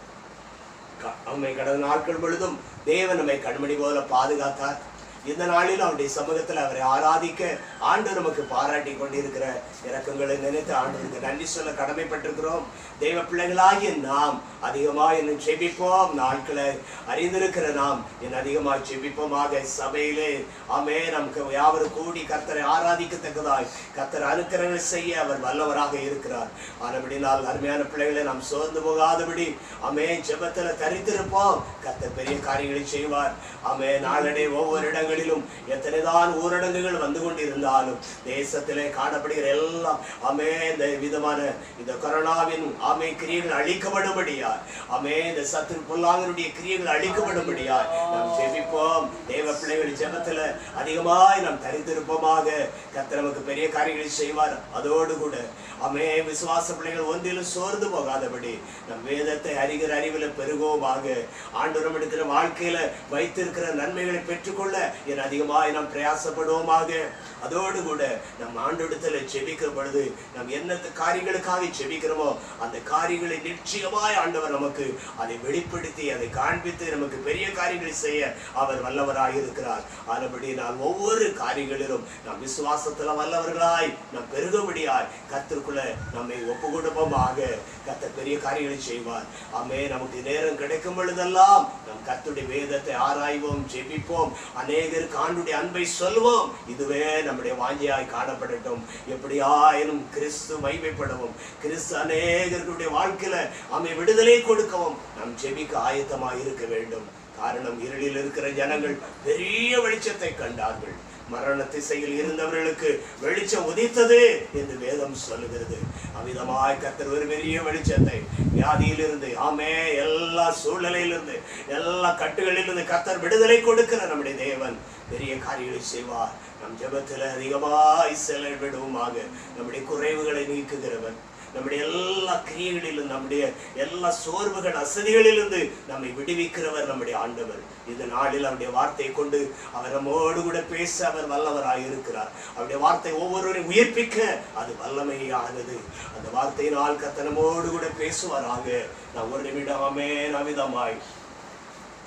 க- அம்மை கடந்த நாட்கள் பொழுதும் தேவன் நம்மை கண்மணி போல பாதுகாத்தார் இந்த நாளில் அவருடைய சமூகத்தில் அவரை ஆராதிக்க ஆண்டு நமக்கு பாராட்டி கொண்டிருக்கிற இரக்கங்களை நினைத்து ஆண்டவருக்கு நன்றி சொல்ல கடமைப்பட்டிருக்கிறோம் தெய்வ பிள்ளைகளாகிய நாம் அதிகமாக இன்னும் செபிப்போம் நாட்களை அறிந்திருக்கிற நாம் இன்னும் அதிகமாக செபிப்போமாக சபையிலே ஆமே நமக்கு யாவரும் கூடி கர்த்தரை ஆராதிக்கத்தக்கதாய் கர்த்தர் அனுக்கிரகங்கள் செய்ய அவர் வல்லவராக இருக்கிறார் ஆனபடினால் அருமையான பிள்ளைகளை நாம் சோர்ந்து போகாதபடி ஆமே ஜெபத்துல தரித்திருப்போம் கர்த்தர் பெரிய காரியங்களை செய்வார் ஆமே நாளடை ஒவ்வொரு இடங்களிலும் எத்தனைதான் ஊரடங்குகள் வந்து கொண்டிருந்தாலும் தேசத்திலே காணப்படுகிற எல்லாம் ஆமே இந்த விதமான இந்த கொரோனாவின் ஆமே கிரியைகள் அழிக்கப்படும்படியார் ஆமே இந்த சத்து பொல்லாங்கனுடைய கிரியைகள் அழிக்கப்படும்படியார் நாம் ஜெபிப்போம் தேவ பிள்ளைகள் ஜெபத்துல அதிகமாய் நாம் தரித்திருப்போமாக கர்த்தர் நமக்கு பெரிய காரியங்களை செய்வார் அதோடு கூட ஆமே விசுவாச பிள்ளைகள் ஒன்றிலும் சோர்ந்து போகாதபடி நம் வேதத்தை அறிகிற அறிவில் பெருகுவோமாக ஆண்டவரம் எடுக்கிற வாழ்க்கையில வைத்திருக்கிற நன்மைகளை பெற்றுக்கொள்ள என் அதிகமாய் நாம் பிரயாசப்படுவோமாக அதோடு கூட நம் ஆண்டோடத்துல செபிக்கிற பொழுது நாம் என்ன காரியங்களுக்காக செபிக்கிறோமோ அந்த காரியங்களை நிச்சயமாய் ஆண்டவர் நமக்கு அதை வெளிப்படுத்தி அதை காண்பித்து நமக்கு பெரிய காரியங்களை செய்ய அவர் வல்லவராய் இருக்கிறார் ஆனபடி நான் ஒவ்வொரு காரியங்களிலும் நாம் விசுவாசத்துல வல்லவர்களாய் நாம் பெருகும்படியாய் கத்திற்குள்ள நம்மை ஒப்பு கொடுப்போமாக கத்தர் பெரிய காரியங்களை செய்வார் ஆமே நமக்கு நேரம் கிடைக்கும் பொழுதெல்லாம் நாம் கர்த்தருடைய வேதத்தை ஆராய்வோம் ஜெபிப்போம் அநேகருக்கு ஆண்டுடைய அன்பை சொல்வோம் இதுவே நம்முடைய வாஞ்சியாய் காணப்படட்டும் எப்படியாயினும் கிறிஸ்து மைமைப்படவும் கிறிஸ்து அநேகர்களுடைய வாழ்க்கையில அமை விடுதலை கொடுக்கவும் நாம் ஜெபிக்க ஆயத்தமாய் இருக்க வேண்டும் காரணம் இருளில் இருக்கிற ஜனங்கள் பெரிய வெளிச்சத்தை கண்டார்கள் மரண திசையில் இருந்தவர்களுக்கு வெளிச்சம் உதித்தது என்று வேதம் சொல்லுகிறது அமிதமாய் கர்த்தர் ஒரு பெரிய வெளிச்சத்தை வியாதியிலிருந்து ஆமே எல்லா சூழ்நிலையிலிருந்து எல்லா கட்டுகளிலிருந்து கர்த்தர் விடுதலை கொடுக்கிற நம்முடைய தேவன் பெரிய காரியங்களை செய்வார் நம் ஜெபத்தில் அதிகமாய் செலவிடுவோமாக நம்முடைய குறைவுகளை நீக்குகிறவன் நம்முடைய எல்லா கிரியைகளிலும் நம்முடைய எல்லா சோர்வுகள் அசதிகளிலிருந்து நம்மை விடுவிக்கிறவர் நம்முடைய ஆண்டவர் இந்த நாளில் அவருடைய வார்த்தையை கொண்டு அவர் நம்மோடு கூட பேச அவர் வல்லவராய் இருக்கிறார் அவருடைய வார்த்தை ஒவ்வொருவரையும் உயிர்ப்பிக்க அது வல்லமையானது அந்த வார்த்தையினால் கத்தனமோடு கூட பேசுவாராக நான் ஒரு நிமிடம் அமே நவிதமாய்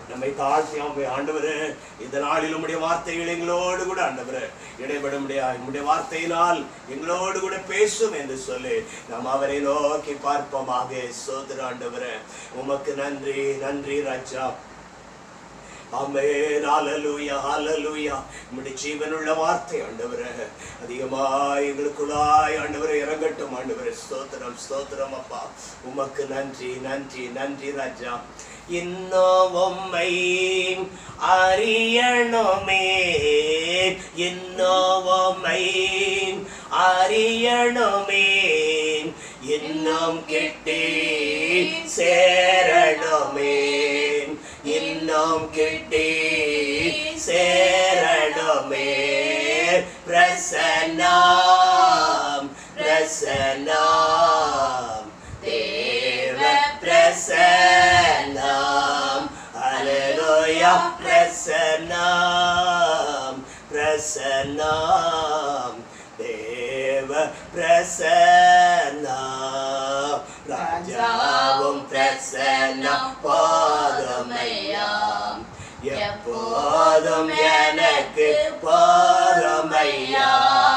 நம்மை தாழ்த்தி ஆமே ஆண்டவரே இந்த நாளில் உம்முடைய வார்த்தைகள் எங்களோடு கூட ஆண்டவரே இடைபட முடியாது உம்முடைய வார்த்தையினால் எங்களோடு கூட பேசும் என்று சொல்லி நாம் அவரை நோக்கி பார்ப்போமாக சோதர ஆண்டவரே உமக்கு நன்றி நன்றி ராஜா ஆமென் ஹalleluya ஹalleluya உம்முடைய ஜீவனுள்ள வார்த்தை ஆண்டவரே அதிகமாய் எங்களுக்குள்ளாய் ஆண்டவரே இறங்கட்டும் ஆண்டவரே ஸ்தோத்திரம் ஸ்தோத்திரம் அப்பா உமக்கு நன்றி நன்றி நன்றி ராஜா இன்னும் உம்மை அறியணுமே இன்னும் உம்மை அறியணுமே இன்னும் கிட்டி சேரணுமே இன்னும் கிட்டி சேரணுமே பிரசன்னம் பிரசன்னம் தேவ பிரசன்னம் அலலோயா பிரசன்னம் பிரசன்னம் தேவ பிரசன்னம் ராஜாவும் பிரசன்னம் போதுமையாம் எப்போதும் எனக்கு போதுமையா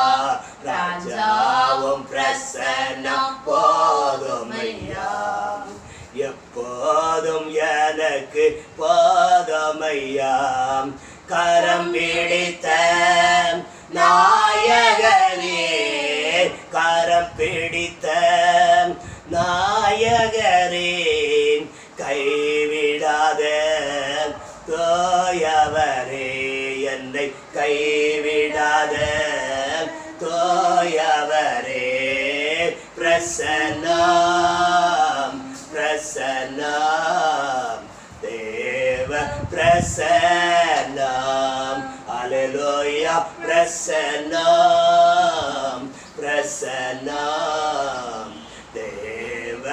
ராஜாவும் பிரசன்னம் போதுமையா எப்போதும் எனக்கு போதுமையா கரம் பிடித்த நாயகனே கரம் பிடித்த நாயகரே கைவிடாத தோயவரே என்னை கைவிடாத தோயவரே பிரசன்னம் பிரசன்னம் தேவ பிரசன்னம் அலலோயா பிரசன்னம் பிரசன்னம் தேவ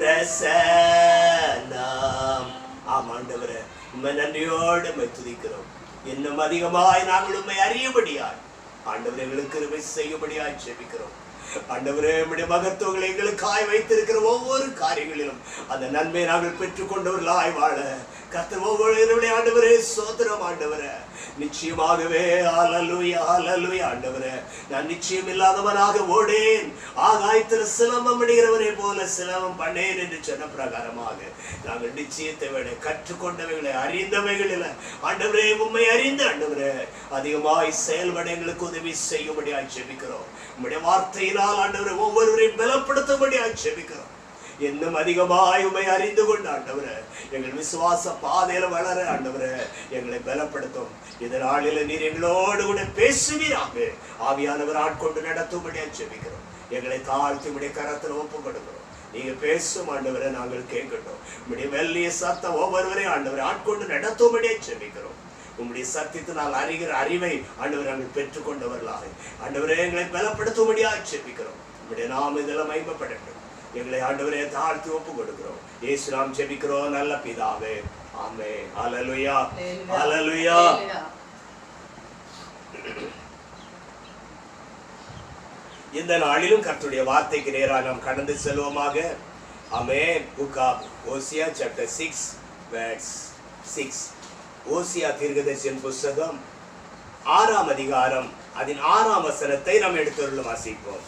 பிரசன்னம் ஆமாண்டவரே உண்மை நன்றியோடு உம்மை துதிக்கிறோம் இன்னும் அதிகமாய் நாங்கள் உண்மை அறியபடியாய் ஆண்டவரே எங்களுக்கு கிருபை செய்யும்படியாய் ஜெபிக்கிறோம் ஆண்டவரே நம்முடைய மகத்துவங்களை எங்களுக்காய் வைத்திருக்கிற ஒவ்வொரு காரியங்களிலும் அந்த நன்மை நாங்கள் பெற்றுக்கொண்டவர்களாய் வாழ கர்த்தர் ஒவ்வொரு இரவுடைய ஆண்டவரே சோதரம் ஆண்டவரே நிச்சயமாகவே ஆலலுயா ஆலலுயா ஆண்டவரே நான் நிச்சயம் இல்லாதவனாக ஓடேன் ஆகாயத்தில் சிலம்பம் அடைகிறவரை போல சிலம்பம் பண்ணேன் என்று சொன்ன பிரகாரமாக நாங்கள் நிச்சயத்தை விட கற்றுக்கொண்டவைகளை அறிந்தவைகளில் ஆண்டவரே உண்மை அறிந்த ஆண்டவரே அதிகமாய் செயல்பட எங்களுக்கு உதவி செய்யும்படியாய் ஜெபிக்கிறோம் உம்முடைய வார்த்தையினால் ஆண்டவரை ஒவ்வொருவரையும் பலப்படுத்தும்படியாய் ஜெபிக்கிறோம் இன்னும் அதிகமாய் உமை அறிந்து கொண்டு ஆண்டவரே எங்கள் விசுவாச பாதையில வளர ஆண்டவரே எங்களை பலப்படுத்தும் இந்த நாளில நீர் எங்களோடு கூட பேசுவீராக ஆவியானவர் ஆட்கொண்டு நடத்தும்படியா ஜெபிக்கிறோம் எங்களை தாழ்த்தி உடைய கரத்தில் ஒப்பு கொடுக்கிறோம் நீங்க பேசும் ஆண்டவரை நாங்கள் கேட்கட்டும் உம்முடைய வெள்ளிய சத்தம் ஒவ்வொருவரையும் ஆண்டவரை ஆட்கொண்டு நடத்தும்படியா ஜெபிக்கிறோம் உம்முடைய சத்தியத்தினால் அறிகிற அறிவை ஆண்டவர் நாங்கள் பெற்றுக்கொண்டவர்களாக ஆண்டவரே எங்களை பலப்படுத்தும்படியா ஜெபிக்கிறோம் உம்முடைய நாம இதெல்லாம் மகிமைப்படட்டும் எங்களை ஆண்டவரே தாழ்த்தி ஒப்பு கொடுக்கிறோம் இயேசு நாம் ஜெபிக்கிறோம் நல்ல பிதாவே ஆமே ஹalleluya ஹalleluya இந்த நாளிலும் கர்த்தருடைய வார்த்தைக்கு நேராக நாம் கடந்து செல்வோமாக ஆமே book of Hosea chapter six verse six Hosea தீர்க்கதரிசியின் புஸ்தகம் ஆறாம் அதிகாரம் அதன் ஆறாம் வசனத்தை நாம் எடுத்துள்ள வாசிப்போம்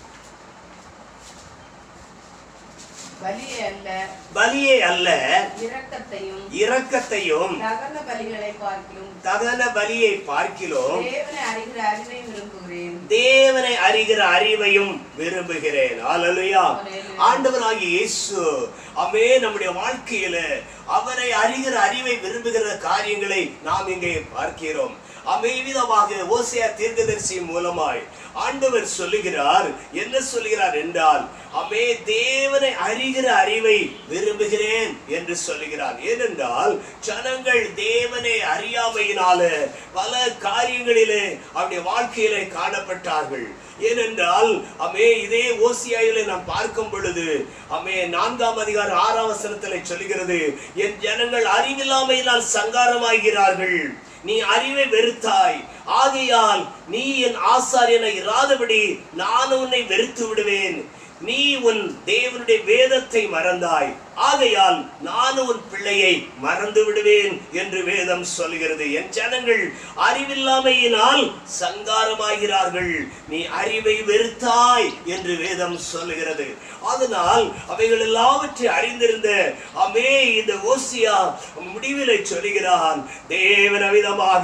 பலியே அல்ல பலியே அல்ல இரக்கத்தையும் இரக்கத்தையும் தகன பலிகளை பார்க்கிலும் தகன பலியை பார்க்கிலும் தேவனை அறிகிற அறிவை விரும்புகிறேன் தேவனை அறிகிற அறிவையும் விரும்புகிறேன் ஹalleluya Hallelujah. ஆண்டவராகிய இயேசு அமே நம்முடைய வாழ்க்கையில அவரை அறிகிற அறிவை விரும்புகிற காரியங்களை நாம் இங்கே பார்க்கிறோம் அமைவிதமாக ஓசியா தீர்க்கதரிசி மூலமாய் ஆண்டவர் சொல்லுகிறார் என்ன சொல்லுகிறார் என்றால் அமே தேவனை அறிகிற அறிவை விரும்புகிறேன் என்று சொல்லுகிறார் ஏனென்றால் ஜனங்கள் தேவனை அறியாமையினால பல காரியங்களிலே அவருடைய வாழ்க்கையிலே காணப்பட்டார்கள் ஏனென்றால் அமே இதே ஓசியாயிலே நாம் பார்க்கும் பொழுது அமே நான்காம் அதிகாரம் ஆறாம் வசனத்திலே சொல்லுகிறது என் ஜனங்கள் அறிவில்லாமையினால் சங்காரமாகிறார்கள் நீ அறிவை வெறுத்தாய் ஆகையால் நீ என் ஆசாரியனை இராதபடி நான் உன்னை வெறுத்து விடுவேன் நீ உன் தேவனுடைய வேதத்தை மறந்தாய் ஆகையால் நான் உன் பிள்ளையை மறந்து விடுவேன் என்று வேதம் சொல்கிறது என் ஜனங்கள் அறிவில்லாமையினால் சங்காரமாகிறார்கள் நீ அறிவை வெறுத்தாய் என்று வேதம் சொல்லுகிறது அதனால் அவைகள் எல்லாவற்றை அறிந்திருந்த அமே இந்த ஓசியா முடிவிலை சொல்லுகிறான் தேவன் அவிதமாக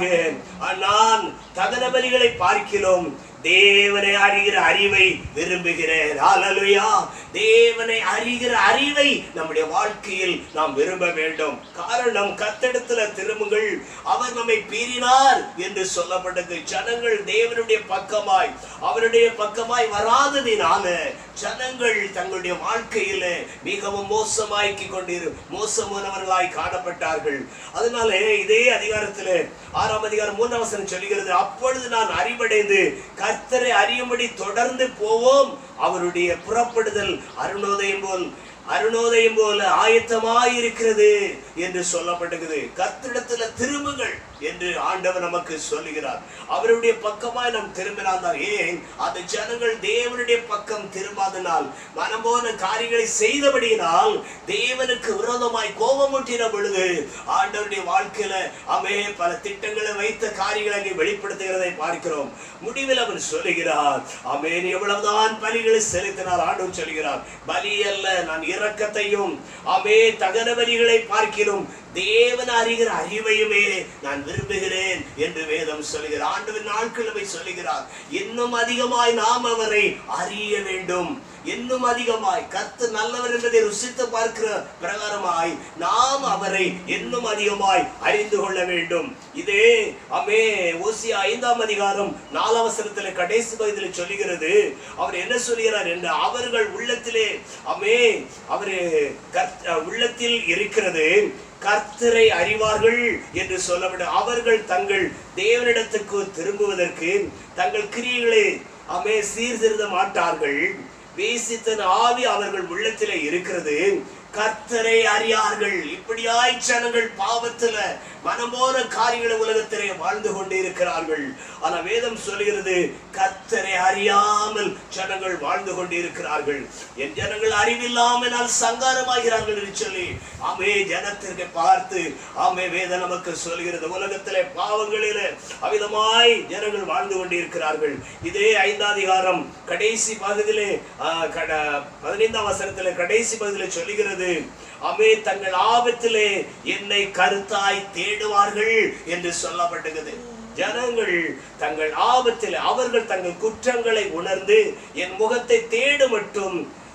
நான் தகன பலிகளை பார்க்கிறோம் தேவனை அறிகிற அறிவை விரும்புகிறேன் ஹalleluya தேவனை அறிகிற அறிவை நம்முடைய வாழ்க்கையில் நாம் விரும்ப வேண்டும் காரணம் கத்தெடுத்துல திரும்புங்கள் அவர் நம்மை பீறினார் என்று சொல்லப்பட்டது ஜனங்கள் தேவனுடைய பக்கமாய் அவருடைய பக்கமாய் வராததினால ஜனங்கள் தங்களுடைய வாழ்க்கையில மிகவும் மோசமாக்கி கொண்டிரு மோசமானவர்களாய் காணப்பட்டார்கள் அதனால இதே அதிகாரத்துல ஆறாம் அதிகாரம் மூன்றாம் வசனம் சொல்கிறது அப்பொழுது நான் அறிவடைந்து கர்த்தரை அறியும்படி தொடர்ந்து போவோம் அவருடைய புறப்படுதல் அருணோதயம் போல் அருணோதயம் போல ஆயத்தமாயிருக்கிறது என்று சொல்லப்பட்டிருக்குது கர்த்தரிடத்துல திரும்புங்கள் என்று ஆண்டவர் நமக்கு சொல்லுகிறார் அவருடைய பக்கமாய் நாம் திரும்பினால் ஏன் அந்த ஜனங்கள் தேவனுடைய பக்கம் திரும்பாதனால் மனம் போன காரியங்களை செய்தபடியினால் தேவனுக்கு விரோதமாய் கோபமூட்டின பொழுது ஆண்டவருடைய வாழ்க்கையில அமே பல திட்டங்களை வைத்த காரியங்களை அங்கே வெளிப்படுத்துகிறதை பார்க்கிறோம் முடிவில் அவர் சொல்லுகிறார் அமேன் எவ்வளவுதான் பலிகளை செலுத்தினார் ஆண்டவர் சொல்கிறார் பலி அல்ல நான் இரக்கத்தையும் அமே தகன பலிகளை பார்க்கிறோம் தேவன் அறிகிற அறிவையுமே நான் விரும்புகிறேன் என்று வேதம் சொல்லுகிறார் ஆண்டவர் நாட்கிழமை சொல்லுகிறார் இன்னும் அதிகமாய் நாம் அவரை அறிய வேண்டும் இன்னும் அதிகமாய் கர்த்து நல்லவர் என்பதை ருசித்து பார்க்கிற பிரகாரமாய் நாம் அவரை இன்னும் அதிகமாய் அறிந்து கொள்ள வேண்டும் இதே அமே ஓசியா ஐந்தாம் அதிகாரம் நாலாவசனத்தில் கடைசி பகுதியில் சொல்லுகிறது அவர் என்ன சொல்கிறார் என்று அவர்கள் உள்ளத்திலே அமே அவரு கர்த்த- உள்ளத்தில் இருக்கிறது கர்த்தரை அறிவார்கள் என்று சொல்லப்படும் அவர்கள் தங்கள் தேவனிடத்துக்கு திரும்புவதற்கு தங்கள் கிரியைகளை அமே சீர்திருத்த மாட்டார்கள் வேசித்தன் ஆவி அவர்கள் உள்ளத்திலே இருக்கிறது கர்த்தரை அறியார்கள் இப்படியாய் ஜனங்கள் பாவத்துல மனமோன காரியங்களை உலகத்திலே வாழ்ந்து கொண்டு இருக்கிறார்கள் ஆனா வேதம் சொல்கிறது கர்த்தரை அறியாமல் ஜனங்கள் வாழ்ந்து கொண்டு இருக்கிறார்கள் என் ஜனங்கள் அறிவில்லாமல் சங்காரமாகிறார்கள் என்று சொல்லி ஆமே ஜனத்திற்கு பார்த்து ஆமே வேதம் நமக்கு சொல்கிறது உலகத்திலே பாவங்களிலே அவிதமாய் ஜனங்கள் வாழ்ந்து கொண்டு இருக்கிறார்கள் இதே ஐந்தாம் அதிகாரம் கடைசி பகுதியிலே ஆ, கட- பதினைந்தாம் வசனத்திலே கடைசி பகுதியிலே சொல்லுகிறது அமே தங்கள் ஆபத்திலே என்னை கருத்தாய் தேடுவார்கள் என்று சொல்லப்பட்டது ஜனங்கள் தங்கள் ஆபத்தில் அவர்கள் தங்கள் குற்றங்களை உணர்ந்து என் முகத்தை தேடு மட்டும்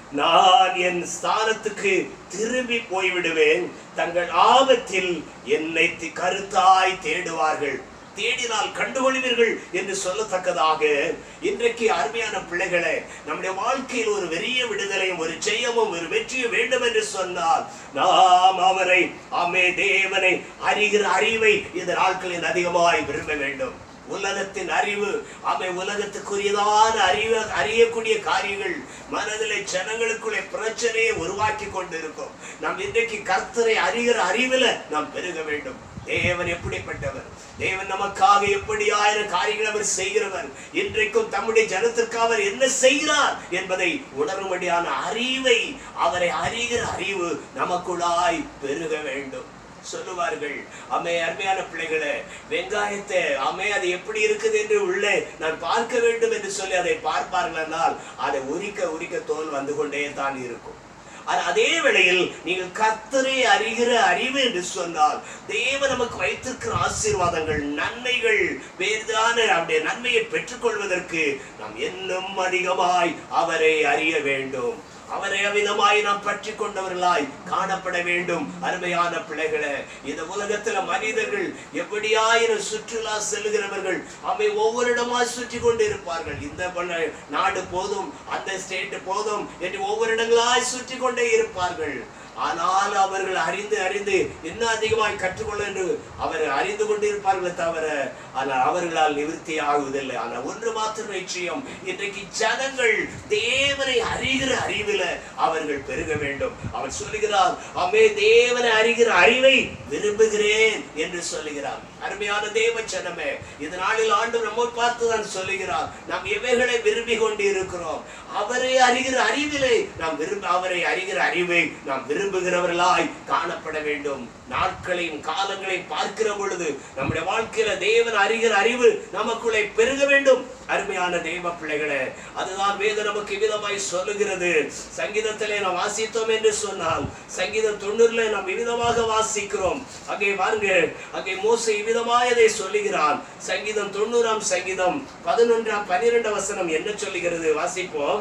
நான் என் ஸ்தானத்துக்கு திரும்பி போய்விடுவேன் தங்கள் ஆபத்தில் என்னை தி- கருத்தாய் தேடுவார்கள் தேடினால் கண்டுகொள்வீர்கள் என்று சொல்லத்தக்கதாக இன்றைக்கு அருமையான பிள்ளைகளே நம்முடைய வாழ்க்கையில் ஒரு பெரிய விடுதலையும் ஒரு ஜெயமும் ஒரு வெற்றியும் வேண்டும் என்று சொன்னால் நாம் அவரை ஆமே தேவனை அறிகிற அறிவை இந்த நாட்களில் அதிகமாய் விரும்ப வேண்டும் உலகத்தின் அறிவு அவை உலகத்துக்குரியதான அறிவு அறியக்கூடிய காரியங்கள் மனதிலே ஜனங்களுக்குள்ளே பிரச்சனையை உருவாக்கி கொண்டிருக்கும் நாம் இன்றைக்கு கர்த்தரை அறிகிற அறிவில் நாம் பெருக வேண்டும் தேவன் எப்படிப்பட்டவர் தேவன் நமக்காக எப்படி ஆயிரம் காரியங்கள் அவர் செய்கிறவர் இன்றைக்கும் தம்முடைய ஜனத்திற்கு அவர் என்ன செய்கிறார் என்பதை உணரும்படியான அறிவை அவரை அறிகிற அறிவு நமக்குள்ளாய் பெருக வேண்டும் சொல்லுவார்கள் அம்மே அருமையான பிள்ளைகளே வெங்காயத்தை அம்மே அது எப்படி இருக்குது என்று உள்ளே நான் பார்க்க வேண்டும் என்று சொல்லி அதை பார்ப்பார்கள் என்றால் அதை உரிக்க உரிக்க தோல் வந்து கொண்டே தான் இருக்கும் ஆனா அதே வேளையில் நீங்கள் கர்த்தரை அறிகிற அறிவு என்று சொன்னால் தேவன் நமக்கு வைத்திருக்கிற ஆசீர்வாதங்கள் நன்மைகள் வேறுதான அவருடைய நன்மையை பெற்றுக்கொள்வதற்கு நாம் இன்னும் அதிகமாய் அவரை அறிய வேண்டும் அவரை அவிதமாய் நாம் பற்றி கொண்டவர்களாய் காணப்பட வேண்டும் அருமையான பிள்ளைகளே இந்த உலகத்துல மனிதர்கள் எப்படியாயிரம் சுற்றுலா செல்கிறவர்கள் அவை ஒவ்வொரு இடமாய் சுற்றி கொண்டு இருப்பார்கள் இந்த பண்ண- நாடு போதும் அந்த ஸ்டேட் போதும் என்று ஒவ்வொரு இடங்களாய் சுற்றி கொண்டே இருப்பார்கள் ஆனால் அவர்கள் அறிந்து அறிந்து இன்னும் அதிகமாய் கற்றுக்கொள்ள என்று அவர் அறிந்து கொண்டிருப்பார்களே தவிர ஆனால் அவர்களால் நிவர்த்தி ஆகுவதில்லை ஆனால் ஒன்று மாத்திரம் நிச்சயம் இன்றைக்கு ஜனங்கள் தேவனை அறிகிற அறிவில அவர்கள் பெருக வேண்டும் அவர் சொல்லுகிறார் அம்மே தேவனை அறிகிற அறிவை விரும்புகிறேன் என்று சொல்லுகிறார் அருமையான தேவ ஜனமே இந்த நாளில் ஆண்டு நம்மை பார்த்து தான் சொல்லுகிறார் நாம் எவைகளை விரும்பி கொண்டு இருக்கிறோம் அவரை அறிகிற அறிவிலே நாம் விரும்ப அவரை அறிகிற அறிவை நாம் விரும்புகிறவர்களாய் காணப்பட வேண்டும் நாட்களையும் காலங்களையும் பார்க்கிற பொழுது நம்முடைய வாழ்க்கையில தேவன் அறிகிற அறிவு நமக்குள்ளே பெருக வேண்டும் அருமையான தெய்வ பிள்ளைகளே அதுதான் வேதம் நமக்கு விதமாய் சொல்லுகிறது சங்கீதத்திலே நாம் வாசித்தோம் என்று சொன்னால் சங்கீதம் தொண்ணூறுல நாம் விதமாக வாசிக்கிறோம் அங்கே பாருங்க அங்கே மோசை விதமாய் அதை சொல்லுகிறான் சங்கீதம் தொண்ணூறாம் சங்கீதம் பதினொன்றாம் பன்னிரெண்டு வசனம் என்ன சொல்லுகிறது வாசிப்போம்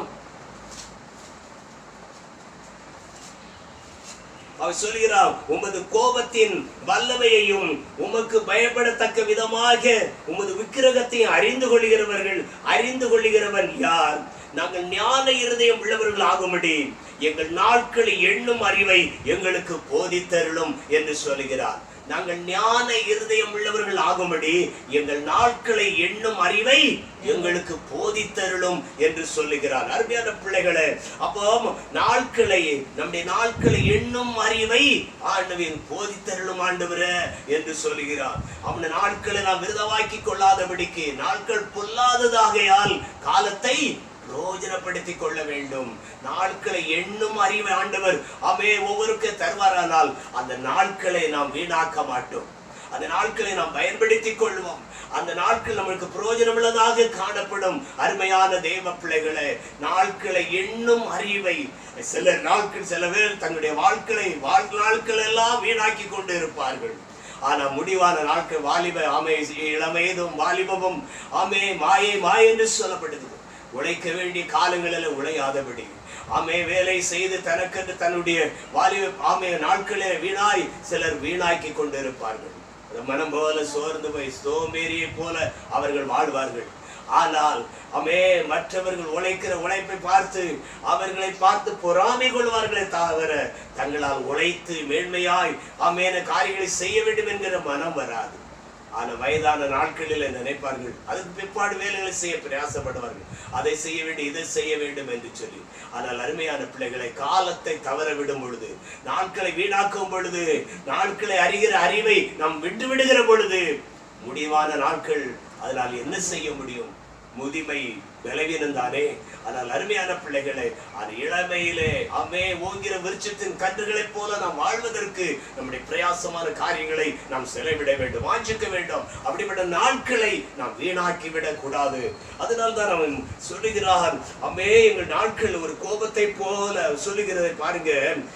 அவர் சொல்கிறார் உமது கோபத்தின் வல்லமையையும் உமக்கு பயப்படத்தக்க விதமாக உமது விக்கிரகத்தையும் அறிந்து கொள்கிறவர்கள் அறிந்து கொள்கிறவன் யார் நாங்கள் ஞான இருதயம் உள்ளவர்கள் ஆகும்படி எங்கள் நாட்களை எண்ணும் அறிவை எங்களுக்கு போதித்தருளும் என்று சொல்கிறார் நாங்கள் ஞான இருதயம் உள்ளவர்கள் ஆகும்படி எங்கள் நாட்களை எண்ணும் அறிவை எங்களுக்கு போதித்தருளும் என்று சொல்லுகிறார் அருமையான பிள்ளைகளே அப்போ நாட்களை நம்முடைய நாட்களை எண்ணும் அறிவை ஆண்டவன் போதித்தருளும் ஆண்டவரே என்று சொல்லுகிறார் அவன நாட்களை நாம் விருதவாக்கி கொள்ளாதபடிக்கு நாட்கள் பொல்லாததாகையால் காலத்தை பிரயோஜனப்படுத்திக் கொள்ள வேண்டும் நாட்களை எண்ணும் அறிவை ஆண்டவர் அவே ஒவ்வொருக்கு தருவாரானால் அந்த நாட்களை நாம் வீணாக்க மாட்டோம் அந்த நாட்களை நாம் பயன்படுத்திக் கொள்வோம் அந்த நாட்கள் நம்மளுக்கு பிரயோஜனமுள்ளதாக காணப்படும் அருமையான தேவ பிள்ளைகளே நாட்களை எண்ணும் அறிவை சில நாட்கள் சில பேர் தங்களுடைய வாழ்க்கையை வாழ்நாட்கள் எல்லாம் வீணாக்கி கொண்டு இருப்பார்கள் ஆனா முடிவான நாட்கள் வாலிப ஆமை இளமையதும் வாலிபமும் ஆமே மாயை மாய் என்று சொல்லப்படுது உழைக்க வேண்டிய காலங்களில் உழையாதபடி ஆமே வேலை செய்து தனக்கென்று தன்னுடைய வாலிப ஆமே நாட்களே வீணாய் சிலர் வீணாக்கி கொண்டிருப்பார்கள் அந்த மனம் போல சோர்ந்து போய் சோம்பேறியை போல அவர்கள் வாழ்வார்கள் ஆனால் அமே மற்றவர்கள் உழைக்கிற உழைப்பை பார்த்து அவர்களை பார்த்து பொறாமை கொள்வார்களே தவிர தங்களால் உழைத்து மேன்மையாய் அமேன காரியங்களை செய்ய வேண்டும் என்கிற மனம் வராது ஆனா வயதான நாட்களில் நினைப்பார்கள் அதுக்கு பிற்பாடு வேலைகளை செய்ய பிரயாசப்படுவார்கள் அதை செய்ய வேண்டும் இதை செய்ய வேண்டும் என்று சொல்லி ஆனால் அருமையான பிள்ளைகளை காலத்தை தவற விடும் பொழுது நாட்களை வீணாக்கும் பொழுது நாட்களை அறிகிற அறிவை நாம் விட்டு விடுகிற பொழுது முடிவான நாட்கள் அதனால் என்ன செய்ய முடியும் முதுமை பலவீனம் தானே ஆனால் அருமையான பிள்ளைகளை அது இளமையிலே அம்மே ஓங்கிற விருட்சத்தின் கன்றுகளைப் போல நாம் வாழ்வதற்கு நம்முடைய பிரயாசமான காரியங்களை நாம் செலவிட வேண்டும் வாஞ்சிக்க வேண்டும் அப்படிப்பட்ட நாட்களை நாம் வீணாக்கி விடக் கூடாது அதனால் தான் அவன் சொல்லுகிறான் அம்மே எங்கள் நாட்கள் ஒரு கோபத்தை போல சொல்லுகிறதை பாருங்க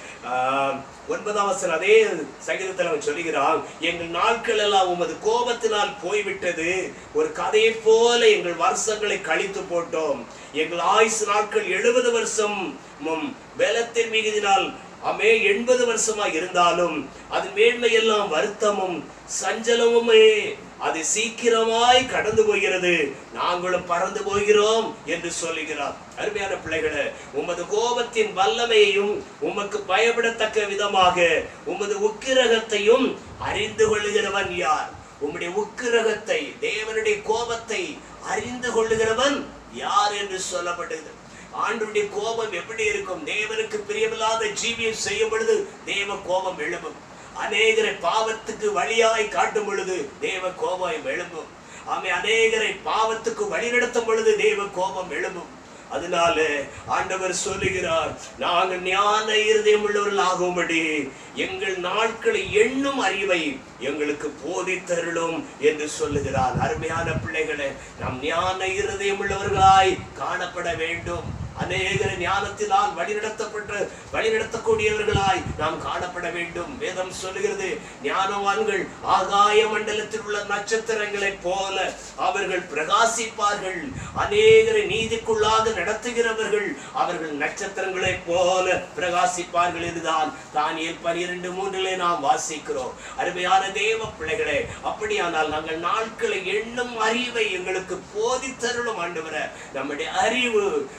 ஆஹ், ஒன்பதாம் வசனம் அதே சங்கீதத்தில் அவன் சொல்லுகிறான் எங்கள் நாட்கள் எல்லாம் உமது கோபத்தினால் போய்விட்டது ஒரு கதையைப் போல எங்கள் வருஷங்களை கழித்து போட்டோம் எங்கள் ஆயுசு நாட்கள் எழுபது வருஷம் ம், பலத்தின் மிகுதினால் அமே எண்பது வருஷமா இருந்தாலும் அது மேன்மை எல்லாம் வருத்தமும் சஞ்சலமுமே அது சீக்கிரமாய் கடந்து போகிறது நாங்களும் பறந்து போகிறோம் என்று சொல்லுகிறார் அருமையான பிள்ளைகளே உமது கோபத்தின் வல்லமையையும் உமக்கு பயப்படத்தக்க விதமாக உமது உக்கிரகத்தையும் அறிந்து கொள்ளுகிறவன் யார் உம்முடைய உக்கிரகத்தை தேவனுடைய கோபத்தை அறிந்து கொள்ளுகிறவன் யார் என்று சொல்லப்பட்டது ஆண்டுடைய கோபம் எப்படி இருக்கும் தேவனுக்கு பிரியமில்லாத ஜீவியம் செய்யும் பொழுது தேவ கோபம் எழும்பும் அநேகரை பாவத்துக்கு வழியாய் காட்டும் பொழுது தேவ கோபம் எழும்பும் ஆமை அநேகரை பாவத்துக்கு வழிநடத்தும் பொழுது தேவ கோபம் எழும்பும் அதனால ஆண்டவர் சொல்லுகிறார் நாங்கள் ஞான இருதயம் உள்ளவர்கள் ஆகும்படி எங்கள் நாட்களை எண்ணும் அறிவை எங்களுக்கு போதித்தருளும் என்று சொல்லுகிறார் அருமையான பிள்ளைகளே நாம் ஞான இருதயம் உள்ளவர்களாய் காணப்பட வேண்டும் அநேகர் ஞானத்தினால் வழிநடத்தப்பட்டு வழிநடத்தக்கூடியவர்களாய் நாம் காணப்பட வேண்டும் வேதம் சொல்லுகிறது ஞானவான்கள் ஆகாய மண்டலத்தில் உள்ள நட்சத்திரங்களைப் போல அவர்கள் பிரகாசிப்பார்கள் அநேகரை நீதிக்குள்ளாக நடத்துகிறவர்கள் அவர்கள் நட்சத்திரங்களைப் போல பிரகாசிப்பார்கள் என்றுதான் தானியல் பனிரெண்டு மூன்றிலே நாம் வாசிக்கிறோம் அருமையான தேவ பிள்ளைகளே அப்படியானால் நாங்கள் நாட்களை எண்ணும் அறிவை எங்களுக்கு போதித்தருளும் ஆண்டவர நம்முடைய அறிவு நாட்கள்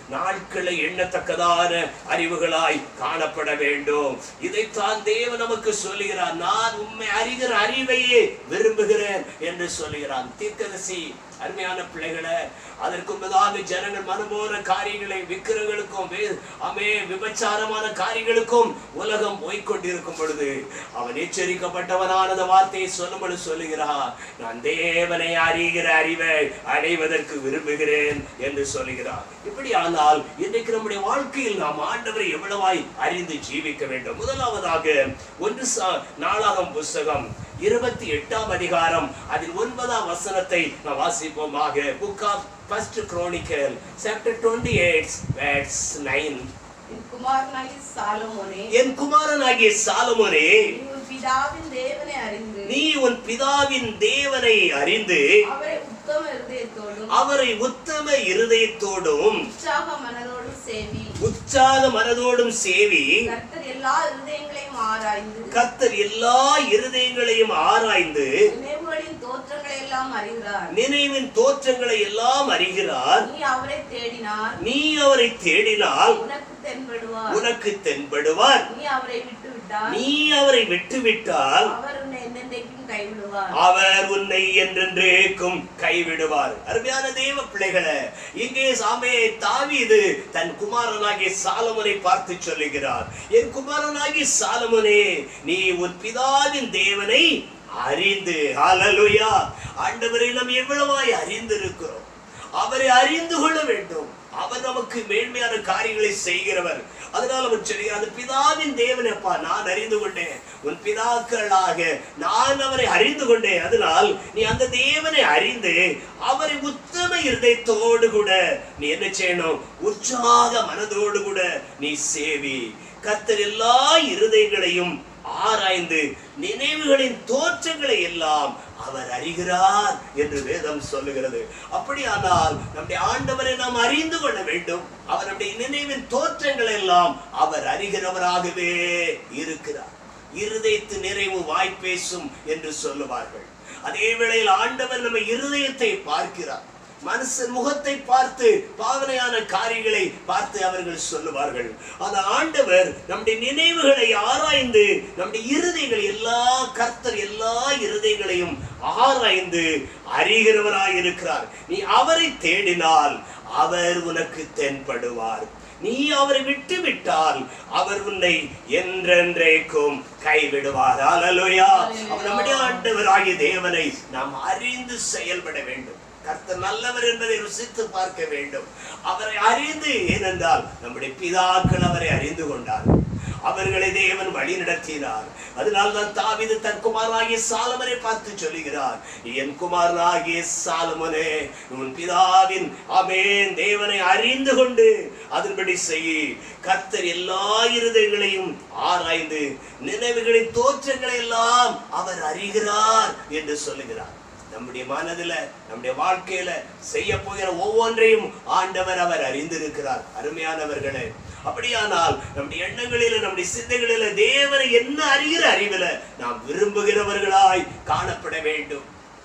நாட்களை எண்ணத்தக்கதான அறிவுகளாய் காணப்பட வேண்டும் இதைத்தான் தேவன் நமக்கு சொல்லுகிறார் நான் உண்மை அறிகிற அறிவையே விரும்புகிறேன் என்று சொல்லுகிறான் தீர்க்கதரிசி அருமையான பிள்ளைகளை அதற்கு முன்பதாக ஜனங்கள் மனமோன காரியங்களை விக்கிரங்களுக்கும் வே- அமே விபச்சாரமான காரியங்களுக்கும் உலகம் போய்க்கொண்டிருக்கும் பொழுது அவன் எச்சரிக்கப்பட்டவனான அந்த வார்த்தையை சொல்லும் பொழுது சொல்லுகிறார் நான் தேவனை அறிகிற அறிவை அடைவதற்கு விரும்புகிறேன் என்று சொல்லுகிறார் இப்படி ஆனால் இன்றைக்கு நம்முடைய வாழ்க்கையில் நாம் ஆண்டவரை எவ்வளவாய் அறிந்து ஜீவிக்க வேண்டும் முதலாவதாக ஒன்று சா- நாளாகம் புஸ்தகம் இருபத்தி எட்டாம் அதிகாரம் அதில் ஒன்பதாம் வசனத்தை நாம் வாசிப்போமாக book of first Chronicle chapter twenty eight verse nine என் குமாரனாகிய சாலமோனே என் குமாரனாகிய சாலமோனே நீ உன் பிதாவின் தேவனை அறிந்து நீ உன் பிதாவின் தேவனை அறிந்து அவரை உத்தம இருதயத்தோடும் அவரை உத்தம இருதயத்தோடும் உற்சாக மனதோடும் சேவி உற்சாக மனதோடும் சேவி கர்த்தர் எல்லா இருதயங்களையும் ஆராய்ந்து கர்த்தர் எல்லா இருதயங்களையும் ஆராய்ந்து நினைவுகளின் தோற்றங்களை எல்லாம் அறிகிறார் நினைவின் தோற்றங்களை எல்லாம் அறிகிறார் நீ அவரை தேடினார் நீ அவரை தேடினால் உனக்கு தென்படுவார் உனக்கு தென்படுவார் நீ அவரை விட்டு விட்டால் நீ அவரை விட்டுவிட்டால் அவர் உன்னை என்னென்றைக்கும் கைவிடுவார் அவர் உன்னை என்றென்றேக்கும் கைவிடுவார் அருமையான தேவ பிள்ளைகளே இங்கே சாமே தாவீது தன் குமாரனாகிய சாலமனை பார்த்து சொல்லுகிறார் என் குமாரனாகிய சாலமனே நீ உன் பிதாவின் தேவனை அறிந்து ஹalleluya ஆண்டவரை நாம் எவ்வளவாய் அறிந்திருக்கிறோம் அவரை அறிந்து கொள்ள வேண்டும் அவர் நமக்கு மேன்மையான காரியங்களை செய்கிறவர் அதனால அவர் சொல்லுகிறார் அந்த பிதாவின் தேவன் அப்பா நான் அறிந்து கொண்டேன் உன் பிதாக்களாக நான் அவரை அறிந்து கொண்டேன் அதனால் நீ அந்த தேவனை அறிந்து அவரை உத்தம இருதயத்தோடு கூட நீ என்ன செய்யணும் உற்சாக மனதோடு கூட நீ சேவி கர்த்தர் எல்லா இருதயங்களையும் ஆராய்ந்து நினைவுகளின் தோற்றங்களை எல்லாம் அவர் அறிகிறார் என்று வேதம் சொல்லுகிறது அப்படியானால் நம்முடைய ஆண்டவரை நாம் அறிந்து கொள்ள வேண்டும் அவர் நம்முடைய நினைவின் தோற்றங்கள் எல்லாம் அவர் அறிகிறவராகவே இருக்கிறார் இருதயத்து நிறைவு வாய் பேசும் என்று சொல்லுவார்கள் அதே வேளையில் ஆண்டவர் நம்ம இருதயத்தை பார்க்கிறார் மனுஷன் முகத்தை பார்த்து பாவனையான காரியங்களை பார்த்து அவர்கள் சொல்லுவார்கள் அந்த ஆண்டவர் நம்முடைய நினைவுகளை ஆராய்ந்து நம்முடைய இருதைகள் எல்லா கர்த்தர் எல்லா இருதைகளையும் ஆராய்ந்து அறிகிறவராய் இருக்கிறார் நீ அவரை தேடினால் அவர் உனக்கு தென்படுவார் நீ அவரை விட்டு விட்டால் அவர் உன்னை என்றென்றைக்கும் கைவிடுவார் அல்லேலூயா அவர் நம்முடைய ஆண்டவராகிய தேவனை நாம் அறிந்து செயல்பட வேண்டும் கர்த்தர் நல்லவர் என்பதை ருசித்து பார்க்க வேண்டும் அவரை அறிந்து ஏனென்றால் நம்முடைய பிதாக்கள் அவரை அறிந்து கொண்டார் அவர்களை தேவன் வழி நடத்தினார் அதனால் தான் தாவீது தன் குமாரனாகிய சாலமனை பார்த்து சொல்லுகிறார் என் குமாரனாகிய சாலமனே உன் பிதாவின் அமேன் தேவனை அறிந்து கொண்டு அதன்படி செய் கர்த்தர் எல்லா இருதயங்களையும் ஆராய்ந்து நினைவுகளின் தோற்றங்களை எல்லாம் அவர் அறிகிறார் என்று சொல்லுகிறார் நம்முடைய மனதுல நம்முடைய வாழ்க்கையில செய்ய போகிற ஒவ்வொன்றையும் ஆண்டவர் அவர் அறிந்திருக்கிறார் அருமையானவர்களே அப்படியானால் நம்முடைய எண்ணங்களில நம்முடைய சிந்தைகளில தேவனை என்ன அறிகிற அறிவில நாம் விரும்புகிறவர்களாய் காணப்பட வேண்டும்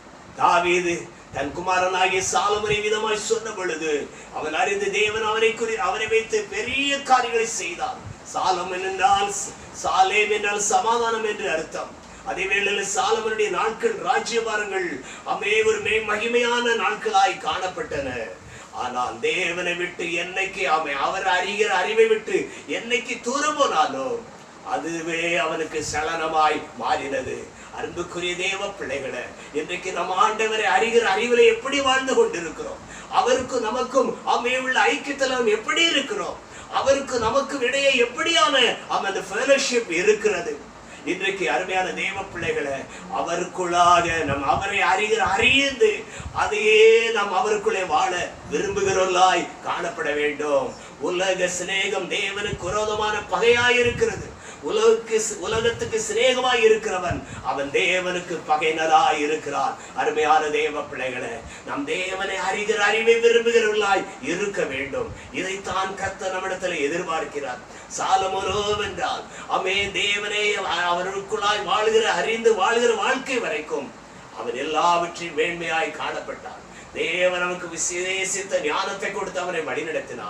தாவீது தன் குமாரனாகிய சாலமனை விதமாய் சொன்ன பொழுது அவன் அறிந்து தேவன் அவனை குறி அவனை வைத்து பெரிய காரியங்களை செய்தான் சாலமன் என்றால் சாலேம் என்றால் சமாதானம் என்று அர்த்தம் அதே வேளையில் சாலமனுடைய நாட்கள் ராஜ்யபாரங்கள் அமே ஒரு மே மகிமையான நாட்களாய் காணப்பட்டன ஆனால் தேவனை விட்டு என்னைக்கு அவன் அவர் அறிகிற அறிவை விட்டு என்னைக்கு தூரம் போனானோ அதுவே அவனுக்கு சலனமாய் மாறினது அன்புக்குரிய தேவ பிள்ளைகளே இன்றைக்கு நம் ஆண்டவரை அறிகிற அறிவில எப்படி வாழ்ந்து கொண்டிருக்கிறோம் அவருக்கும் நமக்கும் அம்மே உள்ள ஐக்கியத்தில் நாம் எப்படி இருக்கிறோம் அவருக்கு நமக்கும் இடையே எப்படியான அந்த ஃபெலோஷிப் இருக்கிறது இன்றைக்கு அருமையான தேவ பிள்ளைகளை அவருக்குள்ளாக நம் அவரை அறிகிற அறிந்து அதையே நாம் அவருக்குள்ளே வாழ விரும்புகிறவர்களாய் காணப்பட வேண்டும் உலக சிநேகம் தேவனுக்கு விரோதமான பகையாயிருக்கிறது உலகுக்கு உலகத்துக்கு சிநேகமாய் இருக்கிறவன் அவன் தேவனுக்கு பகைனராய் இருக்கிறான் அருமையான தேவ பிள்ளைகளே நம் தேவனை அறிகிற அறிவை விரும்புகிறவர்களாய் இருக்க வேண்டும் இதைத்தான் கர்த்தர் நம்மிடத்தில் எதிர்பார்க்கிறார் சாலமோனோ என்றால் அமே தேவனே அவருக்குள்ளாய் வாழ்கிற அறிந்து வாழ்கிற வாழ்க்கை வரைக்கும் அவன் எல்லாவற்றையும் மேன்மையாய் காணப்பட்டான் தேவன் நமக்கு விசேஷித்த ஞானத்தை கொடுத்து அவனை வழிநடத்தினார்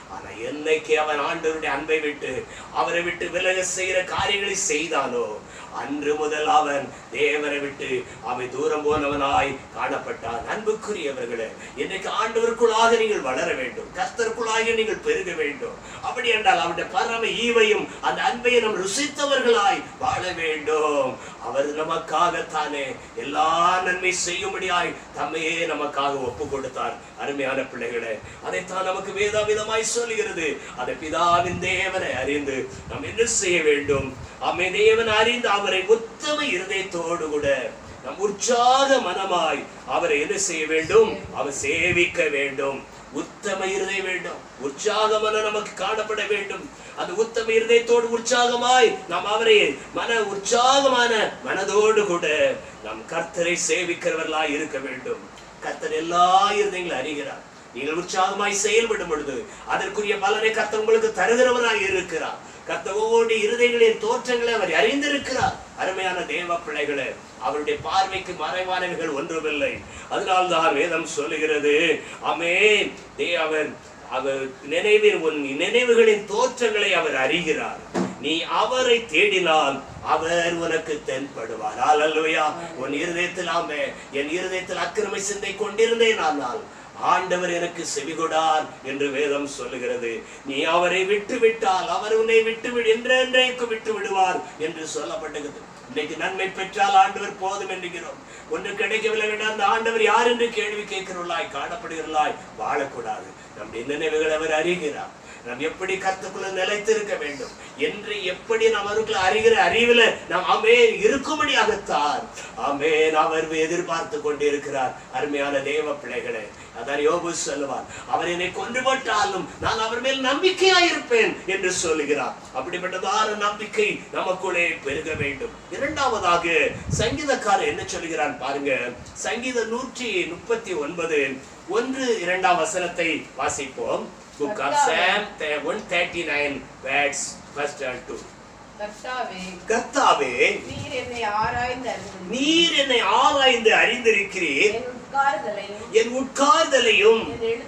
ஆனா என்னைக்கு அவன் ஆண்டவருடைய அன்பை விட்டு அவரை விட்டு விலக செய்கிற காரியங்களை செய்தானோ அன்று முதல் அவன் தேவனை விட்டு அவன் தூரம் போனவனாய் காணப்பட்டான் அன்புக்குரியவர்களே இன்னைக்கு ஆண்டவருக்குள்ளாக நீங்கள் வளர வேண்டும் கர்த்தருக்குள்ளாக நீங்கள் பெருக வேண்டும் அப்படி என்றால் அவருடைய பரம ஈவையும் அந்த அன்பையும் நாம் ருசித்தவர்களாய் வாழ வேண்டும் அவர் நமக்காகத்தானே எல்லா நன்மை செய்யும்படியாய் தம்மையே நமக்காக ஒப்பு கொடுத்தார் அருமையான பிள்ளைகளே அதைத்தான் நமக்கு வேதாவிதமாய் சொல்கிறது அந்த பிதாவின் தேவனை அறிந்து நாம் என்ன செய்ய வேண்டும் அம்மை தேவன் அறிந்து அவரை உத்தம இருதயத்தோடு கூட நம் உற்சாக மனமாய் அவரை என்ன செய்ய வேண்டும் அவர் சேவிக்க வேண்டும் உத்தம இருதய வேண்டும் உற்சாக மனம் நமக்கு காணப்பட வேண்டும் அந்த உத்தம இருதயத்தோடு உற்சாகமாய் நாம் அவரை மன உற்சாகமான மனதோடு கூட நம் கர்த்தரை சேவிக்கிறவர்களாய் இருக்க வேண்டும் கர்த்தர் எல்லா இருதயங்களும் அறிகிறார் நீங்கள் உற்சாகமாய் செயல்படும் பொழுது அதற்குரிய பலனை கர்த்தர் உங்களுக்கு தருகிறவராய் இருக்கிறார் கர்த்தர் ஒவ்வொரு இருதயங்களின் தோற்றங்களை அவர் அறிந்திருக்கிறார் அருமையான தேவ பிள்ளைகளே அவருடைய பார்வைக்கு மறைவானவைகள் ஒன்றுமில்லை அதனால்தான் வேதம் சொல்லுகிறது அமேன் தே அவர் அவர் நினைவின் உன் நினைவுகளின் தோற்றங்களை அவர் அறிகிறார் நீ அவரை தேடினால் அவர் உனக்கு தென்படுவார் அல்லேலூயா உன் இருதயத்தில் ஆமே என் இருதயத்தில் அக்கிரம சிந்தை கொண்டிருந்தேன் ஆனால் ஆண்டவர் எனக்கு செவிகொடார் என்று வேதம் சொல்லுகிறது நீ அவரை விட்டு விட்டால் அவர் உன்னை விட்டு விடு என்றென்றைக்கு விட்டு விடுவார் என்று சொல்லப்பட்டது இன்னைக்கு நன்மை பெற்றால் ஆண்டவர் போதும் என்கிறோம் ஒன்று கிடைக்கவில்லை என்றால் அந்த ஆண்டவர் யார் என்று கேள்வி கேட்கிறவர்களாய் காணப்படுகிறவர்களாய் வாழக்கூடாது நம்முடைய நினைவுகளை அவர் அறிகிறார் நாம் எப்படி கத்துக்குள்ள நிலைத்திருக்க வேண்டும் என்று எப்படி நாம் அவருக்குள்ள அறிகிற அறிவுல நாம் அமே இருக்கும்படியாகத்தான் ஆமேன் அவர் எதிர்பார்த்து கொண்டிருக்கிறார் அருமையான தேவ பிள்ளைகளே அதான் யோபு சொல்லுவார் அவர் என்னை கொண்டு போட்டாலும் நான் அவர் மேல் நம்பிக்கையாயிருப்பேன் என்று சொல்லுகிறார் அப்படிப்பட்டதான நம்பிக்கை நமக்குள்ளே பெருக வேண்டும் இரண்டாவதாக சங்கீதக்காரர் என்ன சொல்லுகிறான் பாருங்க சங்கீத நூற்றி முப்பத்தி ஒன்பது ஒன்று இரண்டாம் வசனத்தை வாசிப்போம் book of Psalm one thirty nine verse first and two கர்த்தாவே கர்த்தாவே நீர் என்னை ஆராய்ந்து அறிந்து நீர் என்னை ஆராய்ந்து அறிந்திருக்கிறீர் என் உட்கார்தலையும் என் உட்கார்தலையும்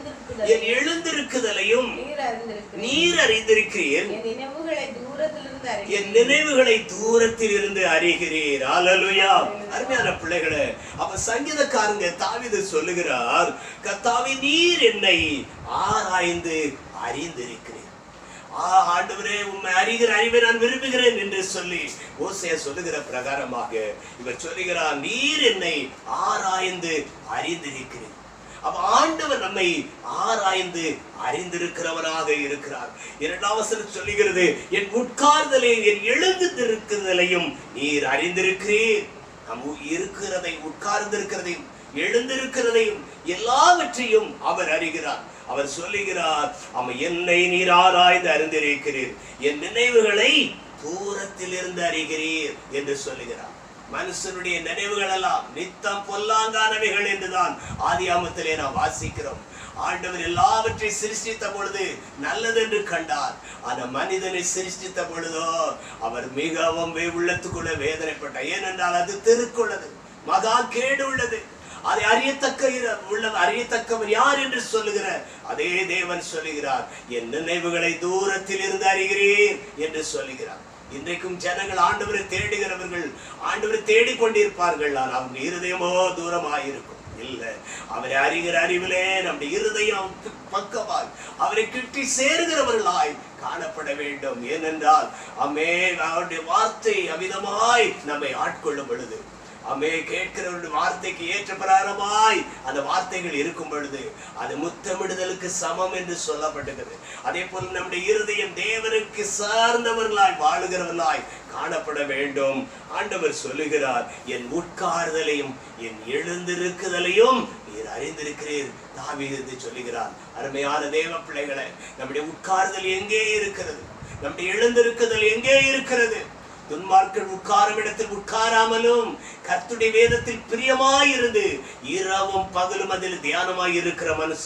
என் என் எழுந்திருக்குதலையும் எழுந்திருக்குதலையும் நீர் அறிந்திருக்கிறீர் நீர் அறிந்திருக்கிறீர் என் நினைவுகளை தூரத்திலிருந்து என் அறிகிறீர் நினைவுகளை தூரத்தில் இருந்து அறிகிறீர் அல்லேலூயா அருமையான பிள்ளைகளே அப்ப சங்கீதக்காரங்க தாவீது சொல்லுகிறார் கர்த்தாவே நீர் என்னை ஆராய்ந்து அறிந்திருக்கிறீர் ஆ ஆண்டவரே உண்மை அறிகிற அறிவை நான் விரும்புகிறேன் என்று சொல்லி ஓசைய சொல்லுகிற பிரகாரமாக இவர் சொல்லுகிறார் நீர் என்னை ஆராய்ந்து அறிந்திருக்கிறீர் அப்ப ஆண்டவர் நம்மை ஆராய்ந்து அறிந்திருக்கிறவராக இருக்கிறார் இரண்டாம் வசனம் சொல்லுகிறது என் உட்கார்தலையும் என் எழுந்திருக்கிறதையும் நீர் அறிந்திருக்கிறீர் நம் உ- இருக்கிறதை உட்கார்ந்திருக்கிறதையும் எழுந்திருக்கிறதையும் எல்லாவற்றையும் அவர் அறிகிறார் அவர் சொல்லுகிறார் அவன் என்னை நீர் ஆராய்ந்து அறிந்திருக்கிறீர் என் நினைவுகளை தூரத்தில் இருந்து அறிகிறீர் என்று சொல்லுகிறார் மனுஷனுடைய நினைவுகள் எல்லாம் நித்தம் பொல்லாங்கானவைகள் என்றுதான் ஆதியாமத்திலே நாம் வாசிக்கிறோம் ஆண்டவர் எல்லாவற்றை சிருஷ்டித்த பொழுது நல்லதென்று கண்டார் ஆனா மனிதனை சிருஷ்டித்த பொழுதோ அவர் மிகவும் வே- உள்ளத்துக்குள்ள வேதனைப்பட்டார் ஏனென்றால் அது திருக்குள்ளது மகா கேடு உள்ளது அதை அறியத்தக்க இர- உள்ள அறியத்தக்கவர் யார் என்று சொல்லுகிற அதே தேவன் சொல்லுகிறார் என் நினைவுகளை தூரத்தில் இருந்து அறிகிறேன் என்று சொல்லுகிறார் இன்றைக்கும் ஜனங்கள் ஆண்டவரை தேடுகிறவர்கள் ஆண்டவரை தேடிக்கொண்டிருப்பார்கள் ஆனால் அவங்க இருதயமோ தூரமாயிருக்கும் இல்ல அவரை அறிகிற அறிவிலே நம்முடைய இருதயம் பக்கமாய் அவரை கிட்டி சேருகிறவர்களாய் காணப்பட வேண்டும் ஏனென்றால் அம்மே அவருடைய வார்த்தை அவிதமாய் நம்மை ஆட்கொள்ளும் பொழுது அம்மே கேட்கிறவருடைய வார்த்தைக்கு ஏற்ற பிரகாரமாய் அந்த வார்த்தைகள் இருக்கும் பொழுது அது முத்தமிடுதலுக்கு சமம் என்று சொல்லப்பட்டுகிறது அதே போல நம்முடைய இருதயம் தேவனுக்கு சார்ந்தவர்களாய் வாழுகிறவர்களாய் காணப்பட வேண்டும் ஆண்டவர் சொல்லுகிறார் என் உட்கார்தலையும் என் எழுந்திருக்குதலையும் நீர் அறிந்திருக்கிறீர் தாவீது சொல்லுகிறார் அருமையான தேவ பிள்ளைகளை நம்முடைய உட்கார்தல் எங்கே இருக்கிறது நம்முடைய எழுந்திருக்குதல் எங்கே இருக்கிறது துன்மார்க்கர் உட்காரும் இடத்தில் உட்காராமலும் கர்த்துடைய வேதத்தில் பிரியமாயிருந்து இரவும் பகலும் அதில் தியானமாய் இருக்கிற மனுஷன்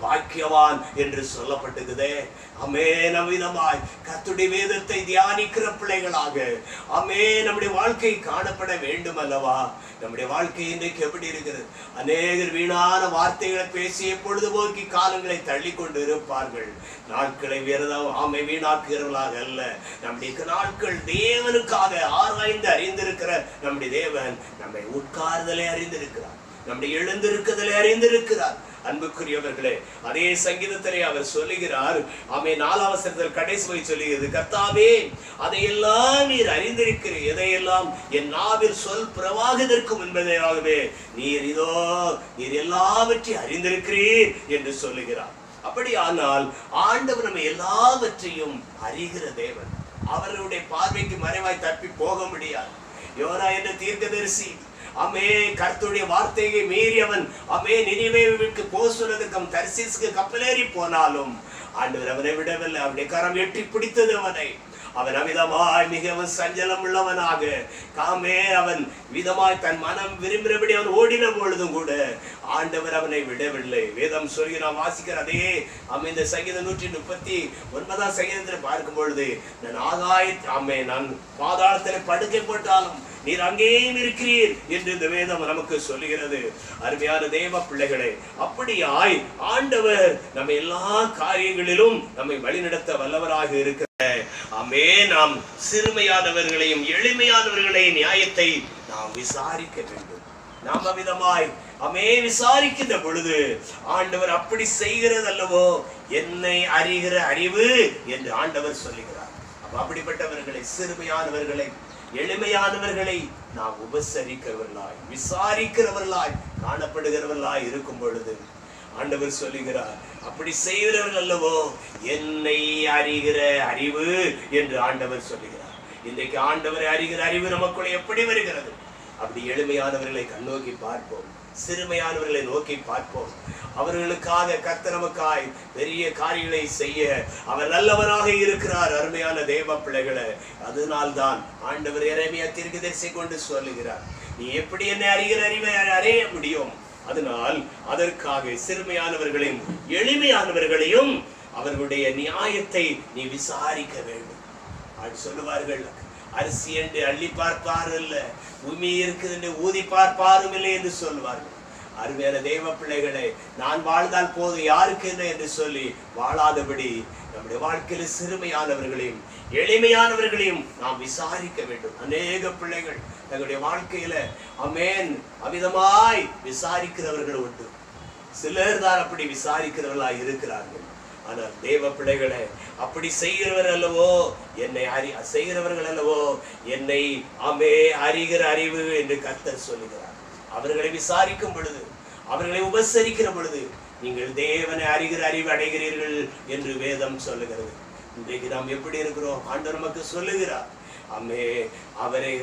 பாக்கியவான் என்று சொல்லப்பட்டிருக்குதே அமே நவிதமாய் கத்துடைய வேதத்தை தியானிக்கிற பிள்ளைகளாக அமே நம்முடைய வாழ்க்கை காணப்பட வேண்டும் அல்லவா நம்முடைய வாழ்க்கை இன்றைக்கு எப்படி இருக்கிறது அநேகர் வீணான வார்த்தைகளை பேசி பொழுதுபோக்கி காலங்களை தள்ளி கொண்டு இருப்பார்கள் நாட்களை விரதம் ஆமை வீணாக்குகிறவர்களாக அல்ல நம்முடைய நாட்கள் தேவனுக்காக ஆராய்ந்து அறிந்திருக்கிற நம்முடைய தேவன் நம்மை உட்கார்தலை அறிந்திருக்கிறார் நம்முடைய எழுந்திருக்குதலை அறிந்திருக்கிறார் அன்புக்குரியவர்களே அதே சங்கீதத்திலே அவர் சொல்லுகிறார் ஆமே நாலாவசரத்தில் கடைசி போய் சொல்லுகிறது கர்த்தாவே அதையெல்லாம் நீர் அறிந்திருக்கிறீர் எதையெல்லாம் என் நாவில் சொல் பிரவாகதற்கும் என்பதையாகவே நீர் இதோ நீர் எல்லாவற்றையும் அறிந்திருக்கிறீர் என்று சொல்லுகிறார் அப்படியானால் ஆண்டவர் நம்ம எல்லாவற்றையும் அறிகிற தேவன் அவருடைய பார்வைக்கு மறைவாய் தப்பி போக முடியாது யோனா என்ற தீர்க்கதரிசி அமே கர்த்தருடைய வார்த்தையை மீறியவன் அமே நினைவேவுக்கு போ சொன்னதுக்கு அவன் தரிசிஸ்க்கு கப்பலேறி போனாலும் ஆண்டவர் அவனை விடவில்லை அவனுடைய கரம் எட்டி பிடித்தது அவனை அவன் அமிதமாய் மிகவும் சஞ்சலம் உள்ளவனாக காமே அவன் விதமாய் தன் மனம் விரும்பினபடி அவன் ஓடின பொழுதும் கூட ஆண்டவர் அவனை விடவில்லை வேதம் சொல்லி நாம் வாசிக்கிற அதே அவன் இந்த சங்கீதம் நூற்றி முப்பத்தி ஒன்பதாம் சங்கீதத்தில் பார்க்கும் பொழுது நான் ஆகாய ஆமே நான் பாதாளத்தில் படுக்கை போட்டாலும் நீர் அங்கேயும் இருக்கிறீர் என்று இந்த வேதம் நமக்கு சொல்லுகிறது அருமையான தேவ பிள்ளைகளே அப்படியாய் ஆண்டவர் நம்ம எல்லா காரியங்களிலும் நம்மை வழிநடத்த வல்லவராக இருக்கிற ஆமே நாம் சிறுமையானவர்களையும் எளிமையானவர்களையும் நியாயத்தை நாம் விசாரிக்க வேண்டும் நாம் அவ்விதமாய் அமே விசாரிக்கின்ற பொழுது ஆண்டவர் அப்படி செய்கிறது அல்லவோ என்னை அறிகிற அறிவு என்று ஆண்டவர் சொல்லுகிறார் அப்ப அப்படிப்பட்டவர்களை சிறுமையானவர்களை எளிமையானவர்களை நாம் உபசரிக்கிறவர்களாய் விசாரிக்கிறவர்களாய் காணப்படுகிறவர்களாய் இருக்கும் பொழுது ஆண்டவர் சொல்லுகிறார் அப்படி செய்கிறவர்கள் அல்லவோ என்னை அறிகிற அறிவு என்று ஆண்டவர் சொல்லுகிறார் இன்றைக்கு ஆண்டவரை அறிகிற அறிவு நமக்குள்ள எப்படி வருகிறது அப்படி எளிமையானவர்களை கண்ணோக்கி பார்ப்போம் சிறுமையானவர்களை நோக்கி பார்ப்போம் அவர்களுக்காக கர்த்தர் நமக்காய் பெரிய காரியங்களை செய்ய அவர் நல்லவராக இருக்கிறார் அருமையான தேவ பிள்ளைகளை அதனால்தான் ஆண்டவர் இறைமையா தீர்க்கதரிசி கொண்டு சொல்லுகிறார் நீ எப்படி என்னை அறிகிற அறிவை அறிய முடியும் அதனால் அதற்காக சிறுமையானவர்களையும் எளிமையானவர்களையும் அவர்களுடைய நியாயத்தை நீ விசாரிக்க வேண்டும் அது சொல்லுவார்கள் அரிசி என்று அள்ளி பார்ப்பார் இல்ல பூமி இருக்குது என்று ஊதி பார்ப்பாரும் இல்லை என்று சொல்லுவார்கள் அருமையான தேவ பிள்ளைகளை நான் வாழ்ந்தால் போதும் யாருக்கு என்ன என்று சொல்லி வாழாதபடி நம்முடைய வாழ்க்கையில சிறுமையானவர்களையும் எளிமையானவர்களையும் நாம் விசாரிக்க வேண்டும் அநேக பிள்ளைகள் தங்களுடைய வாழ்க்கையில அமேன் அமிதமாய் விசாரிக்கிறவர்கள் உண்டு சிலர் தான் அப்படி விசாரிக்கிறவர்களாய் இருக்கிறார்கள் ஆனால் தேவ பிள்ளைகளே அப்படி செய்கிறவர் அல்லவோ என்னை அறி செய்கிறவர்கள் அல்லவோ என்னை அமே அறிகிற அறிவு என்று கர்த்தர் சொல்லுகிறார் அவர்களை விசாரிக்கும் பொழுது அவர்களை உபசரிக்கிற பொழுது நீங்கள் தேவனை அறிகிற அறிவு அடைகிறீர்கள் என்று வேதம் சொல்லுகிறது இன்றைக்கு நாம் எப்படி இருக்கிறோம் ஆண்டவர் நமக்கு சொல்லுகிறார் அம்மே அவரை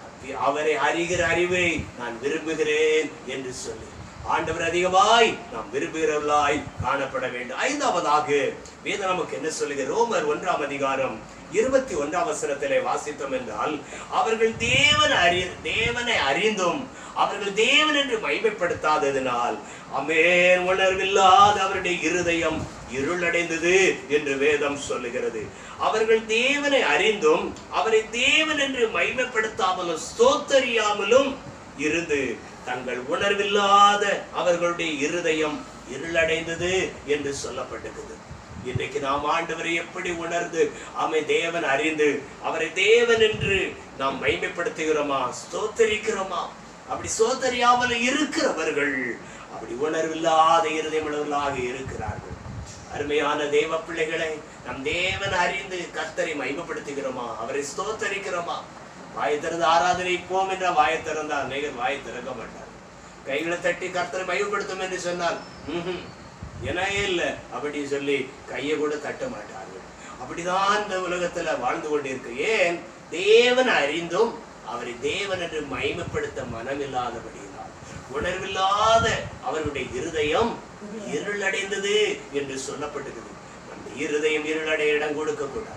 அவரை அறிகிற அறிவை நான் விரும்புகிறேன் என்று சொல்லி ஆண்டவர் அதிகமாய் நாம் விரும்புகிறவர்களாய் காணப்பட வேண்டும் ஐந்தாவதாக வேதம் நமக்கு என்ன சொல்லுங்க ரோமர் ஒன்றாம் அதிகாரம் இருபத்தி ஒன்றாம் வசனத்திலே வாசித்தோம் என்றால் அவர்கள் தேவன் அறி தேவனை அறிந்தும் அவர்கள் தேவன் என்று மைமைப்படுத்தாததினால் அமேன் உணர்வில்லாத அவருடைய இருதயம் இருளடைந்தது என்று வேதம் சொல்லுகிறது அவர்கள் தேவனை அறிந்தும் அவரை தேவன் என்று மைமைப்படுத்தாமலும் ஸ்தோத்தரியாமலும் இருந்து தங்கள் உணர்வில்லாத அவர்களுடைய இருதயம் இருளடைந்தது என்று சொல்லப்பட்டிருக்குது இன்றைக்கு நாம் ஆண்டவரை எப்படி உணர்ந்து அவரை தேவன் அறிந்து அவரை தேவன் என்று நாம் மைமைப்படுத்துகிறோமா ஸ்தோத்தரிக்கிறோமா அப்படி சோதரியாமல் இருக்கிறவர்கள் அப்படி உணர்வில்லாத இருதயமுள்ளவர்களாக இருக்கிறார்கள் அருமையான தேவ பிள்ளைகளை நம் தேவன் அறிந்து கர்த்தரை மைமைப்படுத்துகிறோமா அவரை ஸ்தோத்தரிக்கிறோமா வாய் திறந்து ஆராதனை போம் என்ற வாயை திறந்தால் அநேகர் வாயை திறக்க மாட்டார் கைகளை தட்டி கர்த்தரை மையப்படுத்தும் என்று சொன்னால் ம்ஹும், என்னையே இல்லை அப்படி சொல்லி கையை கூட தட்ட மாட்டார்கள் அப்படிதான் இந்த உலகத்துல வாழ்ந்து கொண்டிருக்கு ஏன் தேவன் அறிந்தும் அவரை தேவன் என்று மகிமைப்படுத்த மனமில்லாதபடியினால் உணர்வில்லாத அவருடைய இருதயம் இருளடைந்தது என்று சொல்லப்பட்டிருக்குது அந்த இருதயம் இருளடைய இடம் கொடுக்க கூடாது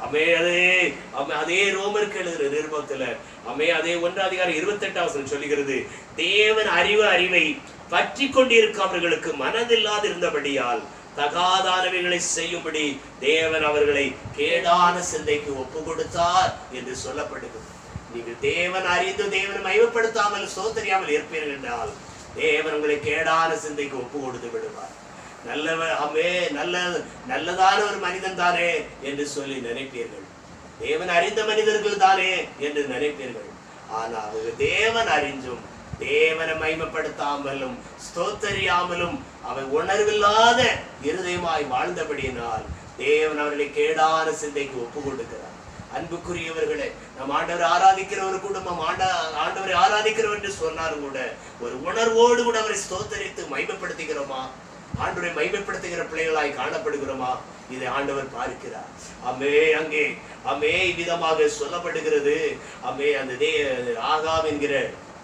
அமே அதே அமே அதே ரோமருக்கு எழுதுற நிருபத்துல அமே அதே ஒன்று அதிகாரம் இருபத்தெட்டாம் வசனம் சொல்லுகிறது தேவன் அறிவு அறிவை பற்றி கொண்டிருக்கவர்களுக்கு மனதில்லாது இருந்தபடியால் தகாதானவைகளை செய்யும்படி தேவன் அவர்களை கேடான சிந்தைக்கு ஒப்பு கொடுத்தார் என்று சொல்லப்படுகிறது நீங்கள் தேவன் அறிந்து தேவனை மயமப்படுத்தாமல் சோத்தறியாமல் இருப்பீர்கள் என்றால் தேவன் உங்களை கேடான சிந்தைக்கு ஒப்பு கொடுத்து விடுவார் நல்லவர் அமே நல்ல நல்லதான ஒரு மனிதன் தானே என்று சொல்லி நினைப்பீர்கள் தேவன் அறிந்த மனிதர்கள் தானே என்று நினைப்பீர்கள் ஆனால் அவர்கள் தேவன் அறிஞ்சும் தேவனை மகிமைப்படுத்தாமலும் ஸ்தோத்தரியாமலும் அவன் உணர்வில்லாத இருதயமாய் வாழ்ந்தபடியினால் தேவன் அவர்களை கேடான சிந்தைக்கு ஒப்பு கொடுக்கிறார் அன்புக்குரியவர்களே நம் ஆண்டவர் ஆராதிக்கிற ஒரு குடும்பம் ஆண்ட ஆண்டவரை ஆராதிக்கிறோம் என்று சொன்னாலும் கூட ஒரு உணர்வோடு கூட அவரை ஸ்தோத்தரித்து மகிமைப்படுத்துகிறோமா ஆண்டவரை மகிமைப்படுத்துகிற பிள்ளைகளாய் காணப்படுகிறோமா இதை ஆண்டவர் பார்க்கிறார் அமே அங்கே அமே விதமாக சொல்லப்படுகிறது அமே அந்த தே ஆகாம் என்கிற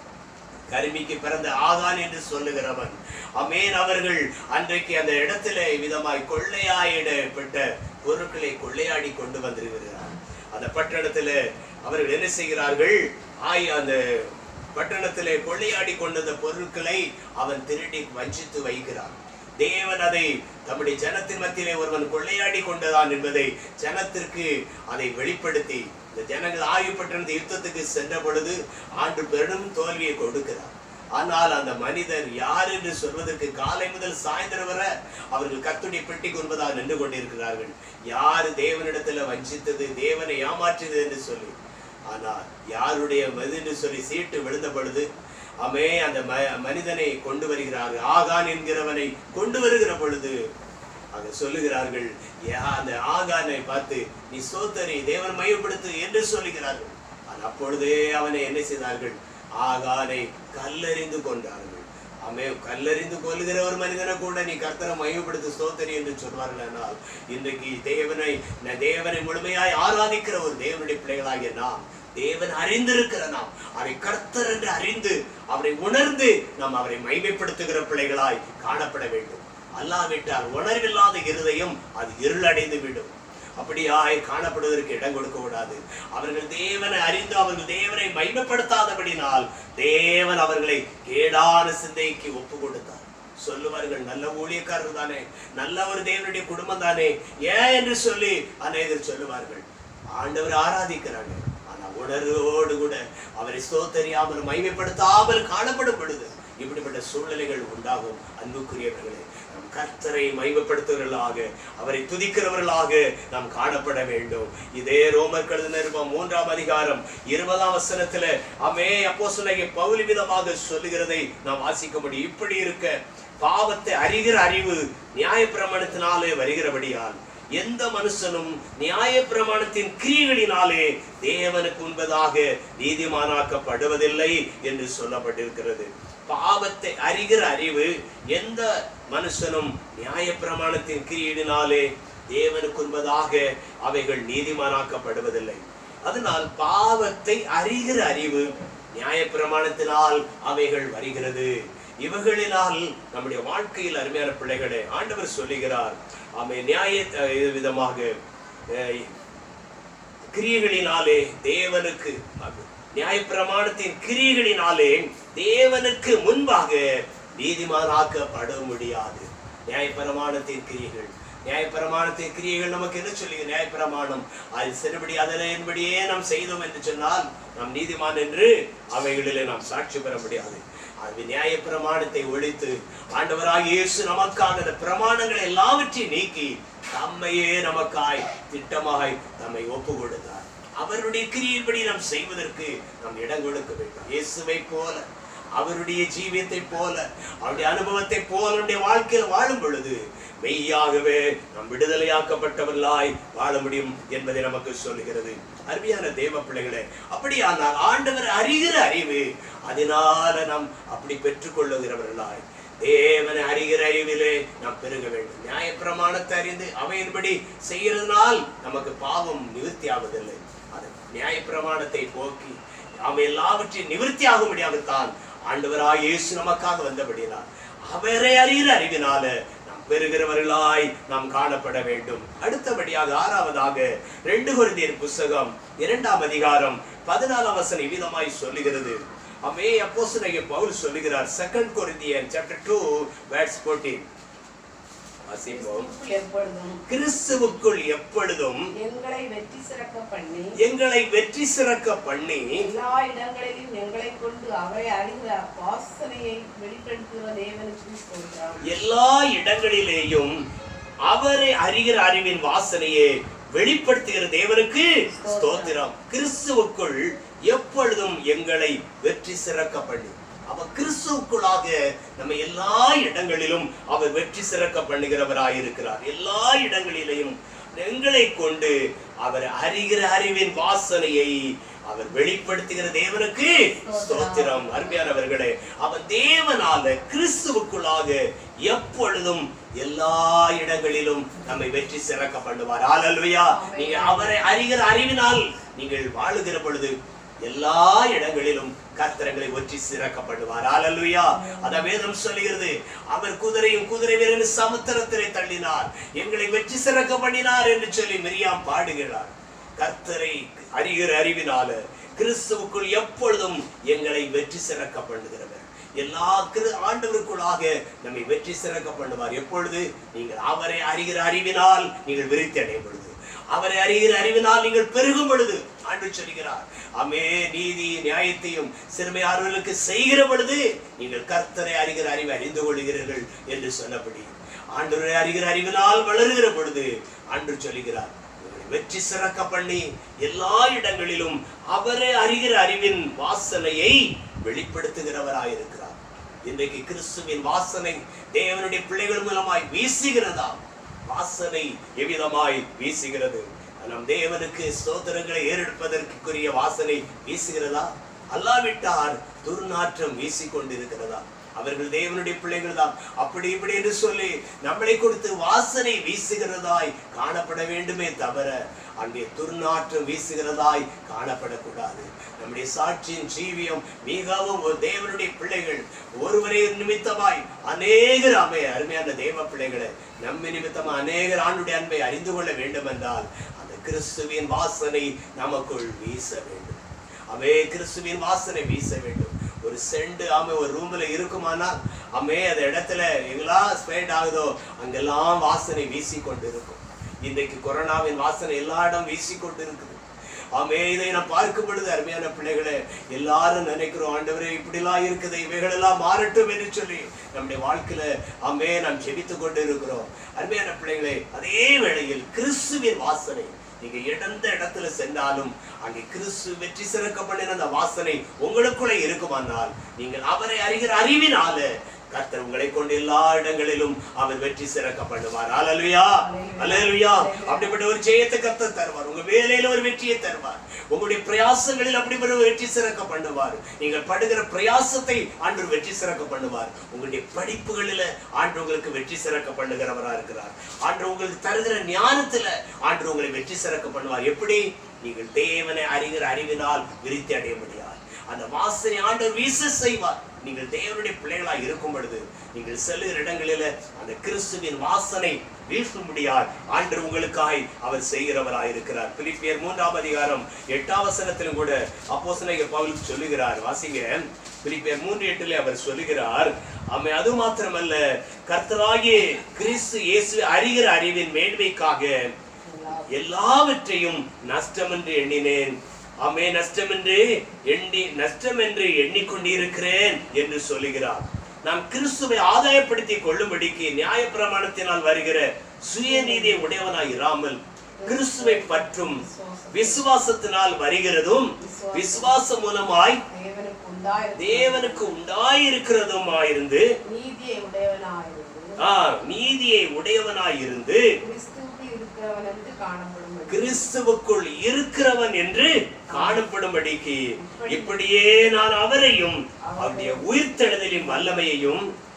கருமிக்கு பிறந்த ஆகான் என்று சொல்லுகிறவன் அமேன் அவர்கள் அன்றைக்கு அந்த இடத்திலே விதமாய் கொள்ளையாயிடப்பட்ட பொருட்களை கொள்ளையாடி கொண்டு வந்திருக்கிறார் அந்த பட்டணத்துல அவர்கள் என்ன செய்கிறார்கள் ஆய் அந்த பட்டணத்திலே கொள்ளையாடி கொண்ட பொருட்களை அவன் திருடி வஞ்சித்து வைக்கிறான் தேவன் அதை தம்முடைய ஜனத்தின் மத்தியிலே ஒருவன் கொள்ளையாடி கொண்டதான் என்பதை ஜனத்திற்கு அதை வெளிப்படுத்தி இந்த ஜனங்கள் ஆயுப்பட்டிருந்த யுத்தத்துக்கு சென்ற பொழுது ஆண்டு பெரும் தோல்வியை கொடுக்கிறார் ஆனால் அந்த மனிதர் யார் என்று சொல்வதற்கு காலை முதல் சாயந்தரம் வரை அவர்கள் கத்துடைய பெட்டி கொன்பதாக நின்று கொண்டிருக்கிறார்கள் யார் தேவனிடத்துல வஞ்சித்தது தேவனை ஏமாற்றியது என்று சொல்லி ஆனால் யாருடைய மது என்று சொல்லி சீட்டு விழுந்த பொழுது அமே அந்த ம- மனிதனை கொண்டு வருகிறார்கள் ஆகான் என்கிறவனை கொண்டு வருகிற பொழுது அங்க சொல்லுகிறார்கள் யா அந்த ஆகானை பார்த்து நீ சோத்தரி தேவன் மையப்படுத்து என்று சொல்லுகிறார்கள் ஆனால் அப்பொழுதே அவனை என்ன செய்தார்கள் ஆகானை கல்லெறிந்து கொண்டார்கள் அமே கல்லெறிந்து கொல்லுகிற ஒரு மனிதனை கூட நீ கர்த்தரை மையப்படுத்து ஸ்தோத்தரி என்று சொல்வார்கள் ஆனால் இன்றைக்கு தேவனை ந- தேவனை முழுமையாய் ஆராதிக்கிற ஒரு தேவனுடைய பிள்ளைகளாகிய நாம் தேவன் அறிந்திருக்கிற நாம் அவரை கர்த்தர் என்று அறிந்து அவரை உணர்ந்து நாம் அவரை மைமைப்படுத்துகிற பிள்ளைகளாய் காணப்பட வேண்டும் அல்லாவிட்டால் உணர்வில்லாத இருதயம் அது இருளடைந்து விடும் அப்படியாய் காணப்படுவதற்கு இடம் கொடுக்க கூடாது அவர்கள் தேவனை அறிந்து அவர்கள் தேவனை மைமைப்படுத்தாதபடினால் தேவன் அவர்களை கேடான சிந்தைக்கு ஒப்பு கொடுத்தார் சொல்லுவார்கள் நல்ல ஊழியக்காரர் தானே நல்ல ஒரு தேவனுடைய குடும்பம் தானே ஏன் என்று சொல்லி அநேகர் சொல்லுவார்கள் ஆண்டவர் ஆராதிக்கிறாங்க ஆனா உணர்வோடு கூட அவரை ஸ்தோத்தரியாமல் மைமைப்படுத்தாமல் காணப்படும் பொழுது இப்படிப்பட்ட சூழ்நிலைகள் உண்டாகும் அன்புக்குரியவர்களே நம் கர்த்தரை மைமைப்படுத்துகிறவர்களாக அவரை துதிக்கிறவர்களாக நாம் காணப்பட வேண்டும் இதே ரோமர் கழுது நிருபம் மூன்றாம் அதிகாரம் இருபதாம் வசனத்துல அமே அப்போ பவுலி விதமாக சொல்லுகிறதை நாம் வாசிக்க முடியும் இப்படி இருக்க பாவத்தை அறிகிற அறிவு நியாயப்பிரமாணத்தினாலே வருகிறபடியால் எந்த மனுஷனும் நியாயப்பிரமாணத்தின் கிரியைகளினாலே தேவனுக்கு முன்பதாக நீதிமானாக்கப்படுவதில்லை என்று சொல்லப்பட்டிருக்கிறது பாவத்தை அறிகிற அறிவு எந்த மனுஷனும் நியாயப்பிரமாணத்தின் கிரியையினாலே தேவனுக்கு முன்பதாக அவைகள் நீதிமானாக்கப்படுவதில்லை அதனால் பாவத்தை அறிகிற அறிவு நியாயப்பிரமாணத்தினால் அவைகள் வருகிறது இவைகளினால் நம்முடைய வாழ்க்கையில் அருமையான பிள்ளைகளே ஆண்டவர் சொல்லுகிறார் ஆமை நியாய அஹ், இது விதமாக அஹ், கிரியைகளினாலே தேவனுக்கு அது நியாயப்பிரமாணத்தின் கிரியைகளினாலே தேவனுக்கு முன்பாக நீதிமானாக்கப்பட முடியாது நியாயப்பிரமாணத்தின் கிரியைகள் நியாயப்பிரமாணத்தின் கிரியைகள் நமக்கு என்ன சொல்லி நியாயப்பிரமாணம் அது செருபடி அதனின்படியே நாம் செய்தோம் என்று சொன்னால் நாம் நீதிமான் என்று அவைகளிலே நாம் சாட்சி பெற முடியாது அது நியாயப்பிரமாணத்தை ஒழித்து ஆண்டவராக இயேசு நமக்காக அந்த பிரமாணங்களை எல்லாவற்றையும் நீக்கி தம்மையே நமக்காய் திட்டமாய் நம்மை ஒப்பு கொடுத்தார் அவருடைய கிரியைப்படி நாம் செய்வதற்கு நாம் இடம் கொடுக்க வேண்டும் இயேசுவை போல அவருடைய ஜீவியத்தை போல அவருடைய அனுபவத்தை போல நம்முடைய வாழ்க்கையில் வாழும் பொழுது மெய்யாகவே நாம் விடுதலையாக்கப்பட்டவர்களாய் வாழ முடியும் என்பதை நமக்கு சொல்லுகிறது அருமையான தேவ பிள்ளைகளே அப்படியானால் ஆண்டவர் அறிகிற அறிவு அதனால நாம் அப்படி பெற்றுக்கொள்ளுகிறவர்களாய் தேவனை அறிகிற அறிவிலே நாம் பெருக வேண்டும் நியாயப்பிரமாணத்தை அறிந்து அவையின்படி செய்யறதுனால் நமக்கு பாவம் நிவர்த்தி ஆவதில்லை அது நியாயப்பிரமாணத்தை போக்கி நாம் எல்லாவற்றையும் நிவர்த்தி ஆகும்படியாகத்தான் ஆண்டவராய் இயேசு நமக்காக வந்தபடினார் அவரை அறிகிற அறிவினால நாம் பெறுகிறவர்களாய் நாம் காணப்பட வேண்டும் அடுத்தபடியாக ஆறாவதாக ரெண்டு கொரிந்தியர் புஸ்தகம் இரண்டாம் அதிகாரம் பதினாலாம் வசனம் விதமாய் சொல்லுகிறது அமே அப்போஸ்தலனாகிய பவுல் சொல்லுகிறார் second Corinthian chapter two verse 14 வாசிப்போம் கிறிஸ்துவுக்குள் எப்பொழுதும் கிறிஸ்துவுக்குள் எப்பொழுதும் எங்களை வெற்றி சிறக்க பண்ணி எங்களை வெற்றி சிறக்க பண்ணி எல்லா இடங்களிலும் எங்களை கொண்டு அவரை அறிகிற வாசனையை வெளிப்படுத்துகிற தேவனுக்கு ஸ்தோத்திரம் எல்லா இடங்களிலேயும் அவரை அறிகிற அறிவின் வாசனையை வெளிப்படுத்துகிற தேவனுக்கு ஸ்தோத்திரம் கிறிஸ்துவுக்குள் எப்பொழுதும் எங்களை வெற்றி சிறக்க பண்ணி அவ கிறிஸ்துவுக்குள்ளாக நம்ம எல்லா இடங்களிலும் அவர் வெற்றி சிறக்க பண்ணுகிறவராயிருக்கிறார் எல்லா இடங்களிலேயும் எங்களை கொண்டு அவர் அறிகிற அறிவின் வாசனையை அவர் வெளிப்படுத்துகிற தேவனுக்கு ஸ்தோத்திரம் அருமையானவர்களே அவர் தேவனால கிறிஸ்துவுக்குள்ளாக எப்பொழுதும் எல்லா இடங்களிலும் நம்மை வெற்றி சிறக்க பண்ணுவார் ஹalleluya நீங்க அவரை அறிகிற அறிவினால் நீங்கள் வாழுகிற பொழுது எல்லா இடங்களிலும் கர்த்தரங்களை வெற்றி சிறக்க பண்ணுவார் ஹalleluya அத வேதம் சொல்லுகிறது அவர் குதிரையும் குதிரை வீரன் சமுத்திரத்திலே தள்ளினார் எங்களை வெற்றி சிறக்க பண்ணினார் என்று சொல்லி மிரியாம் பாடுகிறார் கர்த்தரை அறிகிற அறிவினால கிறிஸ்துவுக்குள் எப்பொழுதும் எங்களை வெற்றி சிறக்க பண்ணுகிறவர் எல்லா கிரு ஆண்டவருக்குள்ளாக நம்மை வெற்றி சிறக்க பண்ணுவார் எப்பொழுது நீங்கள் அவரை அறிகிற அறிவினால் நீங்கள் விருத்தி அடையும் பொழுது அவரை அறிகிற அறிவினால் நீங்கள் பெருகும் பொழுது ஆண்டு சொல்கிறார் அமே நீதி நியாயத்தையும் சிறுமையாளர்களுக்கு செய்கிற பொழுது நீங்கள் கர்த்தரை அறிகிற அறிவை அறிந்து கொள்கிறீர்கள் என்று சொன்னபடி ஆண்டவரை அறிகிற அறிவினால் வளருகிற பொழுது ஆண்டு சொல்கிறார் உங்களை வெற்றி சிறக்க பண்ணி எல்லா இடங்களிலும் அவரை அறிகிற அறிவின் வாசனையை வெளிப்படுத்துகிறவராயிருக்கிறார் இன்றைக்கு கிறிஸ்துவின் வாசனை தேவனுடைய பிள்ளைகள் மூலமாய் வீசுகிறதா வாசனை எவ்விதமாய் வீசுகிறது நம் தேவனுக்கு ஸ்தோத்திரங்களை ஏறெடுப்பதற்குரிய வாசனை வீசுகிறதா அல்லாவிட்டார் துர்நாற்றம் வீசிக்கொண்டிருக்கிறதா அவர்கள் தேவனுடைய பிள்ளைகள் தான் அப்படி இப்படி என்று சொல்லி நம்மளை கொடுத்து வாசனை வீசுகிறதாய் காணப்பட வேண்டுமே தவிர அங்கே துர்நாற்றம் வீசுகிறதாய் காணப்படக்கூடாது நம்முடைய சாட்சியின் ஜீவியம் மிகவும் ஒரு தேவனுடைய பிள்ளைகள் ஒருவரே நிமித்தமாய் அநேகர் அமை அருமையான தேவ பிள்ளைகளை நம்ம நிமித்தமா அநேகர் ஆண்டுடைய அன்பை அறிந்து கொள்ள வேண்டும் என்றால் அந்த கிறிஸ்துவின் வாசனை நமக்குள் வீச வேண்டும் அவே கிறிஸ்துவின் வாசனை வீச வேண்டும் ஒரு செண்டு ஆமை ஒரு ரூம்ல இருக்குமானால் அமே அந்த இடத்துல எங்கெல்லாம் ஸ்ப்ரெட் ஆகுதோ அங்கெல்லாம் வாசனை வீசி கொண்டு இருக்கும் இன்றைக்கு கொரோனாவின் வாசனை எல்லா இடம் வீசி கொண்டு இருக்குது ஆமே இதை நான் பார்க்கும் பொழுது அருமையான பிள்ளைகளே எல்லாரும் நினைக்கிறோம் ஆண்டவரே இப்படிலாம் இருக்குது இவைகளெல்லாம் மாறட்டும் என்று சொல்லி நம்முடைய வாழ்க்கையில ஆமே நாம் ஜெபித்து கொண்டு இருக்கிறோம் அருமையான பிள்ளைகளே அதே வேளையில் கிறிஸ்துவின் வாசனை நீங்க எந்த இடத்துல சென்றாலும் அங்கே கிறிஸ்து வெற்றி சிறக்க பண்ணின அந்த வாசனை உங்களுக்குள்ளே இருக்குமானால் நீங்கள் அவரை அறிகிற அறிவினால கர்த்தர் உங்களை கொண்டு எல்லா இடங்களிலும் அவர் வெற்றி சிறக்க பண்ணுவார் அலலுயா அலலுயா அப்படிப்பட்ட ஒரு ஜெயத்தை கர்த்தர் தருவார் உங்க வேலையில ஒரு வெற்றியை தருவார் உங்களுடைய பிரயாசங்களில் அப்படிப்பட்ட ஒரு வெற்றி சிறக்க பண்ணுவார் நீங்கள் படுகிற பிரயாசத்தை ஆண்டு வெற்றி சிறக்க பண்ணுவார் உங்களுடைய படிப்புகளில ஆண்டு உங்களுக்கு வெற்றி சிறக்க பண்ணுகிறவரா இருக்கிறார் ஆண்டு உங்களுக்கு தருகிற ஞானத்துல ஆண்டு உங்களை வெற்றி சிறக்க பண்ணுவார் எப்படி நீங்கள் தேவனை அறிகிற அறிவினால் விருத்தி அடைய முடியாது அந்த வாசனை ஆண்டவர் வீச செய்வார் நீங்கள் தேவனுடைய பிள்ளைகளாய் இருக்கும் பொழுது நீங்கள் செல்லுகிற இடங்களில அந்த கிறிஸ்துவின் வாசனை வீசும்படியாய் ஆண்டு உங்களுக்காய் அவர் செய்கிறவராய் இருக்கிறார் பிலிப்பியர் மூன்றாம் அதிகாரம் எட்டாம் வசனத்திலும் கூட அப்போஸ்தலனாகிய பவுல் சொல்லுகிறார் வாசிங்க பிலிப்பியர் மூன்று எட்டிலே அவர் சொல்லுகிறார் அம்மை அது மாத்திரமல்ல கர்த்தராகிய கிறிஸ்து இயேசு அறிகிற அறிவின் மேன்மைக்காக எல்லாவற்றையும் நஷ்டம் என்று எண்ணினேன் அமே நஷ்டம் என்று எண்ணி நஷ்டம் என்று எண்ணிக்கொண்டிருக்கிறேன் என்று சொல்லுகிறார் நாம் கிறிஸ்துவை ஆதாயப்படுத்திக் கொள்ளும்படிக்கு நியாய பிரமாணத்தினால் வருகிற சுயநீதியை உடையவனாய் இராமல் கிறிஸ்துவை பற்றும் விசுவாசத்தினால் வருகிறதும் விசுவாசம் மூலமாய் தேவனுக்கு உண்டாயிருந்த தேவனுக்கு உண்டாயிருக்கிறதுமாயிருந்து நீதியை உடையவனாயிருந்து ஆ, நீதியை உடையவனாயிருந்து கிறிஸ்துவுக்கு இருக்கிறவன் என்று காணப்படும் கிறிஸ்துவுக்குள் இருக்கிறவன் என்று காணப்படும்படிக்கு இப்படியே நான் அவரையும் அவருடைய உயிர்த்தெழுதலின் வல்லமையையும்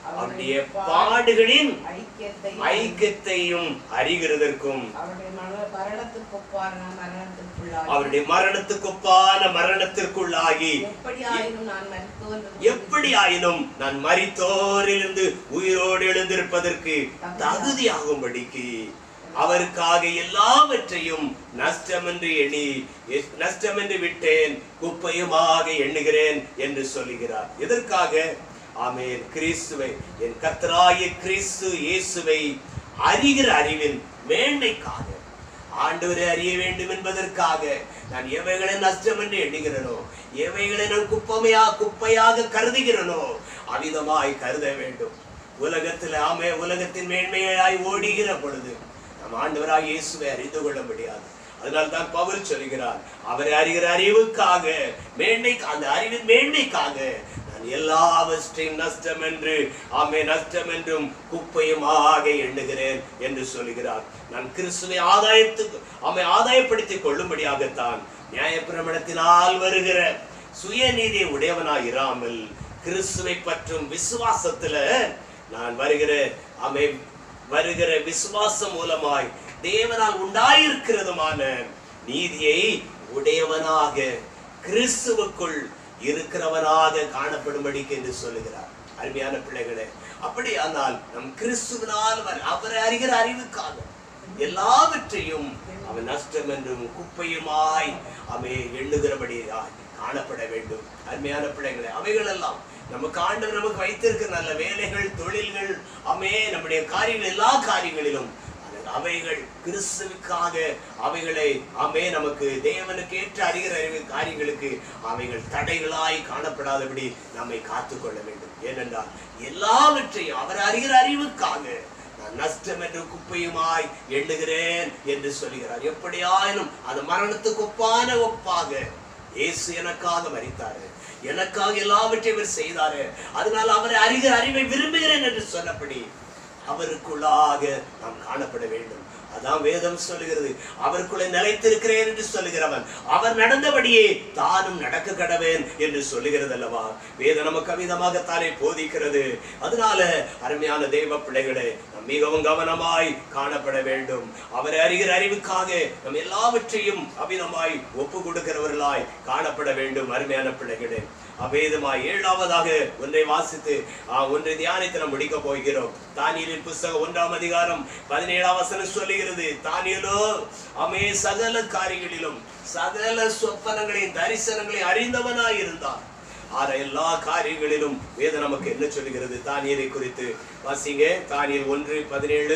அவருடைய பாடுகளின் ஐக்கியத்தை ஐக்கியத்தையும் அறிகிறதற்கும் அவருடைய மரண மரணத்துக்கு ஒப்பான மரணத்திற்குள்ளாகி அவருடைய மரணத்துக்கொப்பான மரணத்திற்குள்ளாகி எப்படி ஆயினும் நான் மருத்துவம் எப்படி ஆயினும் நான் மரித்தோரிலிருந்து உயிரோடு எழுந்திருப்பதற்கு தகுதியாகும்படிக்கு அவருக்காக எல்லாவற்றையும் நஷ்டமென்று எண்ணி எஸ்- நஷ்டமென்று விட்டேன் குப்பையுமாக எண்ணுகிறேன் என்று சொல்லுகிறார் எதற்காக ஆமென் கிறிஸ்துவை என் கர்த்தராகிய கிறிஸ்து இயேசுவை அறிகிற அறிவின் மேன்மைக்காக ஆண்டவரை அறிய வேண்டும் என்பதற்காக நான் எவைகளை நஷ்டம் என்று எண்ணுகிறனோ எவைகளை நான் குப்பமையா குப்பையாக கருதுகிறனோ அவிதமாய் கருத வேண்டும் உலகத்தில் ஆமே உலகத்தின் மேன்மையாய் ஓடுகிற பொழுது நம் ஆண்டவராக இயேசுவை அறிந்து கொள்ள முடியாது அதனால் தான் பவுல் சொல்கிறார் அவரை அறிகிற அறிவுக்காக மேன்மை அந்த அறிவின் மேன்மைக்காக நான் எல்லாவற்றையும் நஷ்டம் என்று ஆமே நஷ்டம் என்றும் குப்பையுமாக எண்ணுகிறேன் என்று சொல்கிறார் நான் கிறிஸ்துவை ஆதாயத்துக்கு ஆமை ஆதாயப்படுத்திக் கொள்ளும்படியாகத்தான் நியாயப்பிரமணத்தினால் வருகிற சுயநீதியை உடையவனாய் இராமல் கிறிஸ்துவை பற்றும் விசுவாசத்துல நான் வருகிற அமை வருகிற விசுவாசம் மூலமாய் தேவனால் உண்டாயிருக்கிறதுமான நீதியை உடையவனாக கிறிஸ்துவுக்குள் இருக்கிறவனாக காணப்படும்படிக்கு என்று சொல்லுகிறார் அருமையான பிள்ளைகளே அப்படியானால் நம் கிறிஸ்துவினால் வர- அவரை அறிகிற அறிவுக்காக எல்லாவற்றையும் அவன் நஷ்டம் என்றும் குப்பையுமாய் அவை எண்ணுகிறபடியாய் காணப்பட வேண்டும் அருமையான பிள்ளைகளே அவைகளெல்லாம் நமக்கு ஆண்டவர் நமக்கு வைத்திருக்கிற நல்ல வேலைகள் தொழில்கள் அமே நம்முடைய காரியங்கள் எல்லா காரியங்களிலும் அது அவைகள் கிறிஸ்துவுக்காக அவைகளை அமே நமக்கு தேவனுக்கு ஏற்ற அறிகிற அறிவு காரியங்களுக்கு அவைகள் தடைகளாய் காணப்படாதபடி நம்மை காத்துக்கொள்ள வேண்டும் ஏனென்றால் எல்லாவற்றையும் அவர் அறிகிற அறிவுக்காக நான் நஷ்டம் என்று குப்பையுமாய் எண்ணுகிறேன் என்று சொல்லுகிறார் எப்படியாயினும் அது மரணத்துக்கு ஒப்பான ஒப்பாக இயேசு எனக்காக மரித்தாரு எனக்காக எல்லாவற்றையும் இவர் செய்தாரு அதனால அவரை அறிகிற அறிவை விரும்புகிறேன் என்று சொன்னபடி அவருக்குள்ளாக நாம் காணப்பட வேண்டும் அதான் வேதம் சொல்லுகிறது அவருக்குள்ளே நிலைத்திருக்கிறேன் என்று சொல்லுகிறவன் அவர் நடந்தபடியே தானும் நடக்க கடவேன் என்று சொல்லுகிறது அல்லவா வேதம் நமக்கு அமிதமாகத்தானே போதிக்கிறது அதனால அருமையான தெய்வ பிள்ளைகளே நாம் மிகவும் கவனமாய் காணப்பட வேண்டும் அவரை அறிகிற அறிவுக்காக நம் எல்லாவற்றையும் அமிதமாய் ஒப்பு கொடுக்கிறவர்களாய் காணப்பட வேண்டும் அருமையான பிள்ளைகளே அபேதமாய் ஏழாவதாக ஒன்றை வாசித்து ஆ, ஒன்றை தியானித்து நாம் முடிக்க போகிறோம் தானியலின் புஸ்தகம் ஒன்றாம் அதிகாரம் பதினேழாம் வசனம் சொல்லுகிறது தானியலோ அமே சகல காரியங்களிலும் சகல சொப்பனங்களையும் தரிசனங்களையும் அறிந்தவனாய் இருந்தான் ஆற எல்லா காரியங்களிலும் வேதம் நமக்கு என்ன சொல்லுகிறது தானியலை குறித்து வாசிங்க தானியல் ஒன்று பதினேழு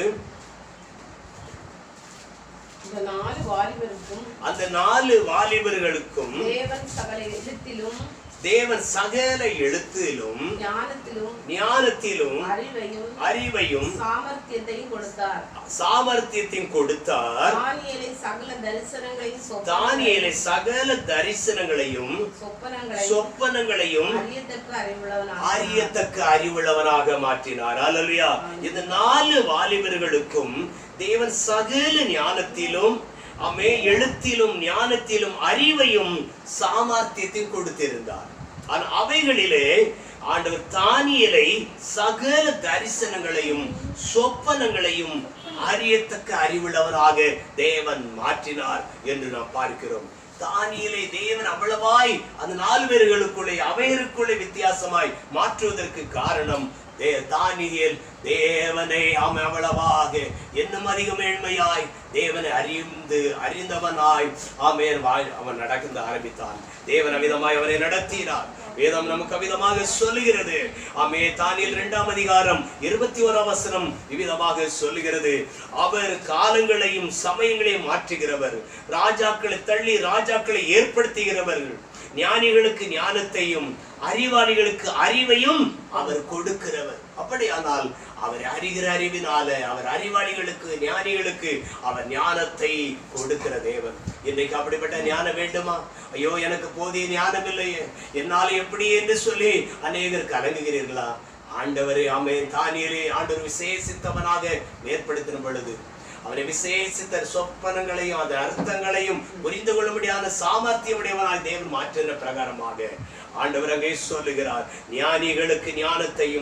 இந்த நாலு வாலிபருக்கும் அந்த நாலு வாலிபர்களுக்கும் தேவன் சகல எழுத்திலும் தேவன் சகல எழுத்திலும் ஞானத்திலும் ஞானத்திலும் அறிவையும் அறிவையும் சாமர்த்தியத்தையும் கொடுத்தார் சாமர்த்தியத்தையும் கொடுத்தார் தானியேலை சகல தரிசனங்களையும் சொப்பனங்களையும் தானியேலை சகல தரிசனங்களையும் சொப்பனங்களையும் சொப்பனங்களையும் அறியத்தக்க அறிவுள்ளவனாக அறியத்தக்க அறிவுள்ளவனாக மாற்றினார் அல்லா இந்த நாலு வாலிபர்களுக்கும் தேவன் சகல ஞானத்திலும் அமே எழுத்திலும் ஞானத்திலும் அறிவையும் சாமர்த்தியத்தையும் கொடுத்திருந்தார் ஆனா அவைகளிலே ஆண்டவர் தானியலை சகல தரிசனங்களையும் சொப்பனங்களையும் அறியத்தக்க அறிவுள்ளவனாக தேவன் மாற்றினார் என்று நாம் பார்க்கிறோம் தானியலை தேவன் அவ்வளவாய் அந்த நாலு பேர்களுக்குள்ளே அவைகளுக்குள்ளே வித்தியாசமாய் மாற்றுவதற்கு காரணம் தே தானியல் தேவனை அவன் அவ்வளவாக இன்னும் அதிக மேன்மையாய் தேவனை அறிந்து அறிந்தவனாய் ஆமேன் வாழ் அவன் நடக்க ஆரம்பித்தான் தேவன் அவிதமாய் அவனை நடத்தினார் வேதம் நமக்கு அவிதமாக சொல்லுகிறது ஆமே தானியல் இரண்டாம் அதிகாரம் இருபத்தி ஓராம் வசனம் இவ்விதமாக சொல்லுகிறது அவர் காலங்களையும் சமயங்களையும் மாற்றுகிறவர் ராஜாக்களை தள்ளி ராஜாக்களை ஏற்படுத்துகிறவர் ஞானிகளுக்கு ஞானத்தையும் அறிவாளிகளுக்கு அறிவையும் அவர் கொடுக்கிறவர் அப்படியானால் அவர் அறிகிற அறிவினால அவர் அறிவாளிகளுக்கு ஞானிகளுக்கு அவர் ஞானத்தை கொடுக்கிற தேவன் இன்றைக்கு அப்படிப்பட்ட ஞானம் வேண்டுமா ஐயோ எனக்கு போதிய ஞானம் இல்லையே என்னால எப்படி என்று சொல்லி அநேகர் கலங்குகிறீர்களா ஆண்டவரே ஆமென் தானியலே ஆண்டவர் விசேஷித்தவனாக ஏற்படுத்தின பொழுது அவனை விசேஷித்த சொப்பனங்களையும் அதன் அர்த்தங்களையும் புரிந்து கொள்ள முடியாத சாமர்த்தியமுடையவனாய் தேவன் மாற்றின பிரகாரமாக ஆண்டவர் அங்கே சொல்லுகிறார் ஞானிகளுக்கு ஞானத்தையும்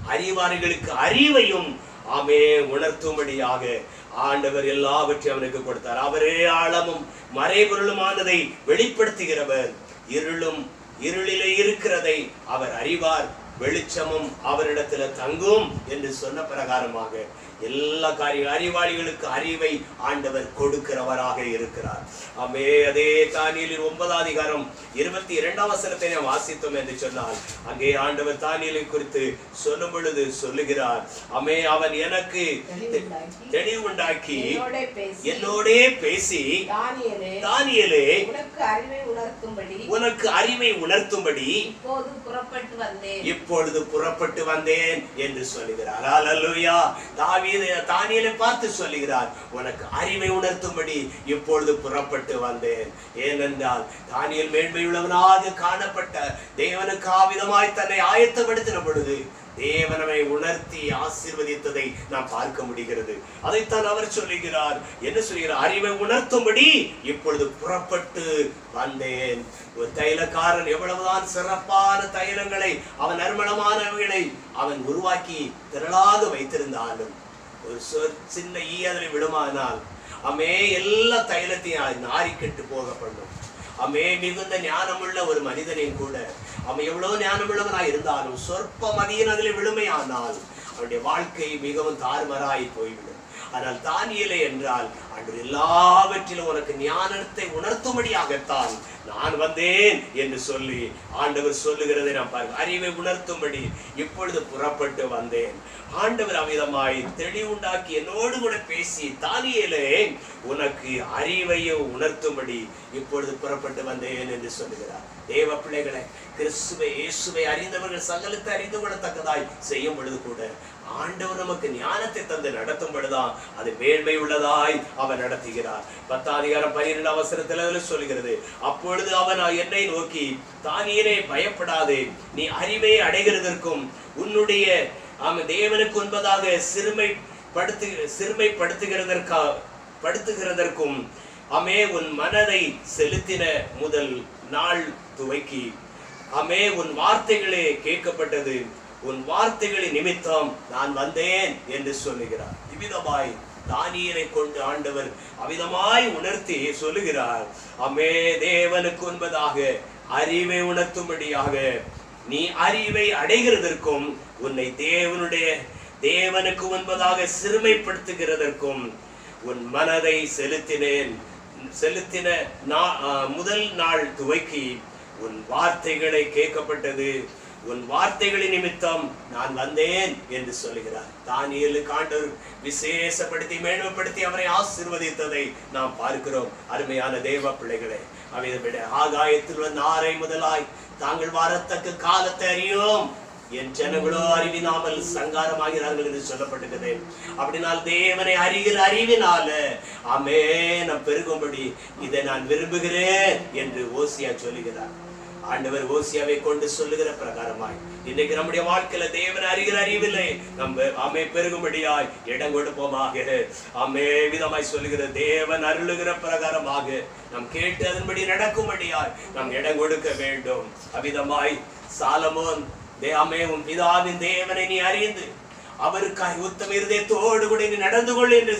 அறிவாளிகளுக்கு அறிவையும் ஆமே உணர்த்தும்படியாக ஆண்டவர் எல்லாவற்றையும் அவனுக்கு கொடுத்தார் அவரே ஆழமும் மறைபொருளுமானதை வெளிப்படுத்துகிறவர் இருளும் இருளிலே இருக்கிறதை அவர் அறிவார் வெளிச்சமும் அவரிடத்துல தங்கும் என்று சொன்ன பிரகாரமாக எல்லா காரிய அறிவாளிகளுக்கு அறிவை ஆண்டவர் கொடுக்கிறவராக இருக்கிறார் ஆமே அதே தானியலில் ஒன்பதாம் அதிகாரம் இருபத்தி இரண்டாம் வசனத்தை நாம் வாசித்தோம் என்று சொன்னால் அங்கே ஆண்டவர் தானியலை குறித்து சொல்லும் பொழுது சொல்லுகிறார் ஆமே அவன் எனக்கு தெளிவுண்டாக்கி, தெளிவுண்டாக்கி என்னோடே பேசி என்னோடே பேசி தானியேலே தானியலே உனக்கு அறிவை உணர்த்தும்படி உனக்கு அறிவை உணர்த்தும்படி இப்போது புறப்பட்டு வந்தேன் இப்பொழுது புறப்பட்டு வந்தேன் என்று சொல்லுகிறார் ஹalleluya தாவீது தானியேலை பார்த்து சொல்லுகிறார் உனக்கு அறிவை உணர்த்தும்படி இப்பொழுது புறப்பட்டு வந்தேன் ஏனென்றால் தானியேல் மேன்மையுள்ளவனாக காணப்பட்ட தேவனுக்கு ஆவிதமாய் தன்னை ஆயத்தப்படுத்தின பொழுது தேவனவை உணர்த்தி ஆசீர்வதித்ததை நாம் பார்க்க முடிகிறது அதைத்தான் அவர் சொல்லுகிறார் என்ன சொல்கிறார் அறிவை உணர்த்தும்படி இப்பொழுது புறப்பட்டு வந்தேன் ஒரு தைலக்காரன் எவ்வளவுதான் சிறப்பான தைலங்களை அவன் நறுமணமானவைகளை அவன் உருவாக்கி திரளாக வைத்திருந்தாலும் ஒரு சொ- சின்ன ஈ அதில் விடுமானால் அமே எல்லா தைலத்தையும் நாரி கெட்டு போக பண்ணும் அமே மிகுந்த ஞானமுள்ள ஒரு மனிதனையும் கூட அவன் எவ்வளவு ஞானமுள்ளவனாய் இருந்தாலும் சொற்ப மதியின் அதில் விழுமையானால் அவனுடைய வாழ்க்கை மிகவும் தாறுமாறாய் போய்விடும் ஆனால் தானியலை என்றால் அன்று எல்லாவற்றிலும் உனக்கு ஞானத்தை உணர்த்தும்படியாகத்தான் நான் வந்தேன் என்று சொல்லி ஆண்டவர் சொல்லுகிறதை நாம் பாருங்க அறிவை உணர்த்தும்படி இப்பொழுது புறப்பட்டு வந்தேன் ஆண்டவர் அமிதமாய் தெளிவுண்டாக்கி என்னோடு கூட பேசி தானியேலே உனக்கு அறிவையோ உணர்த்தும்படி இப்பொழுது புறப்பட்டு வந்தேன் என்று சொல்லுகிறார் தேவ பிள்ளைகளை கிறிஸ்துவை இயேசுவை அறிந்தவர்கள் சகலத்தை அறிந்து கொள்ளத்தக்கதாய் செய்யும் பொழுது கூட ஆண்டவர் நமக்கு ஞானத்தை தந்து நடத்தும் பொழுதுதான் அது மேன்மை உள்ளதாய் அவர் நடத்துகிறார் பத்தாம் அதிகாரம் பன்னிரெண்டு அவசரத்தில் அதில் சொல்கிறது அப்பொழுது அவன் என்னை நோக்கி தானியனே பயப்படாதே நீ அறிவை அடைகிறதற்கும் உன்னுடைய ஆமாம் தேவனுக்கு உண்பதாக சிறுமைப்படுத்து சிறுமைப்படுத்துகிறதற்கா படுத்துகிறதற்கும் அமே உன் மனதை செலுத்தின முதல் நாள் துவக்கி அமே உன் வார்த்தைகளே கேட்கப்பட்டது உன் வார்த்தைகளின் நிமித்தம் நான் வந்தேன் என்று சொல்லுகிறார் இவ்விதமாய் தானியலை கொண்டு ஆண்டவர் அவிதமாய் உணர்த்தி சொல்லுகிறார் அமே தேவனுக்கு உண்பதாக அறிவை உணர்த்தும்படியாக நீ அறிவை அடைகிறதற்கும் உன்னை தேவனுடைய தேவனுக்கு உண்பதாக சிறுமைப்படுத்துகிறதற்கும் உன் மனதை செலுத்தினேன் செலுத்தின நா- ஆ, முதல் நாள் துவக்கி உன் வார்த்தைகளை கேட்கப்பட்டது உன் வார்த்தைகளின் நிமித்தம் நான் வந்தேன் என்று சொல்லுகிறார் தானியலுக்கு ஆண்டவர் விசேஷப்படுத்தி மேன்மைப்படுத்தி அவரை ஆசீர்வதித்ததை நாம் பார்க்கிறோம் அருமையான தேவ பிள்ளைகளே அவை விட ஆகாயத்தில் வந்த ஆரை முதலாய் தாங்கள் வரத்தக்க காலத்தை அறியோம் என் ஜனங்களோ அறிவினாமல் சங்காரமாகிறார்கள் என்று சொல்லப்பட்டிருக்கிறது அப்படினால் தேவனை அறிகிற அறிவினால ஆமே நான் பெருகும்படி இதை நான் விரும்புகிறேன் என்று ஓசியா சொல்லுகிறார் ஆண்டவர் ஓசியாவை கொண்டு சொல்லுகிற பிரகாரமாய் இன்னைக்கு நம்முடைய வாழ்க்கையில தேவன் அறிகிற அறிவில்லை நம்ம ஆமே பெருகும்படியாய் இடம் கொடுப்போமாக ஆமே விதமாய் சொல்லுகிற தேவன் அருளுகிற பிரகாரமாக நாம் கேட்டு அதன்படி நடக்கும்படியாய் நாம் இடம் கொடுக்க வேண்டும் அவ்விதமாய் சாலமோன் தேவமே உன் பிதாவின் தேவனை நீ அறிந்து அவருக்காய் உத்தம இருதயத்தோடு கூட நீ நடந்து கொள் என்று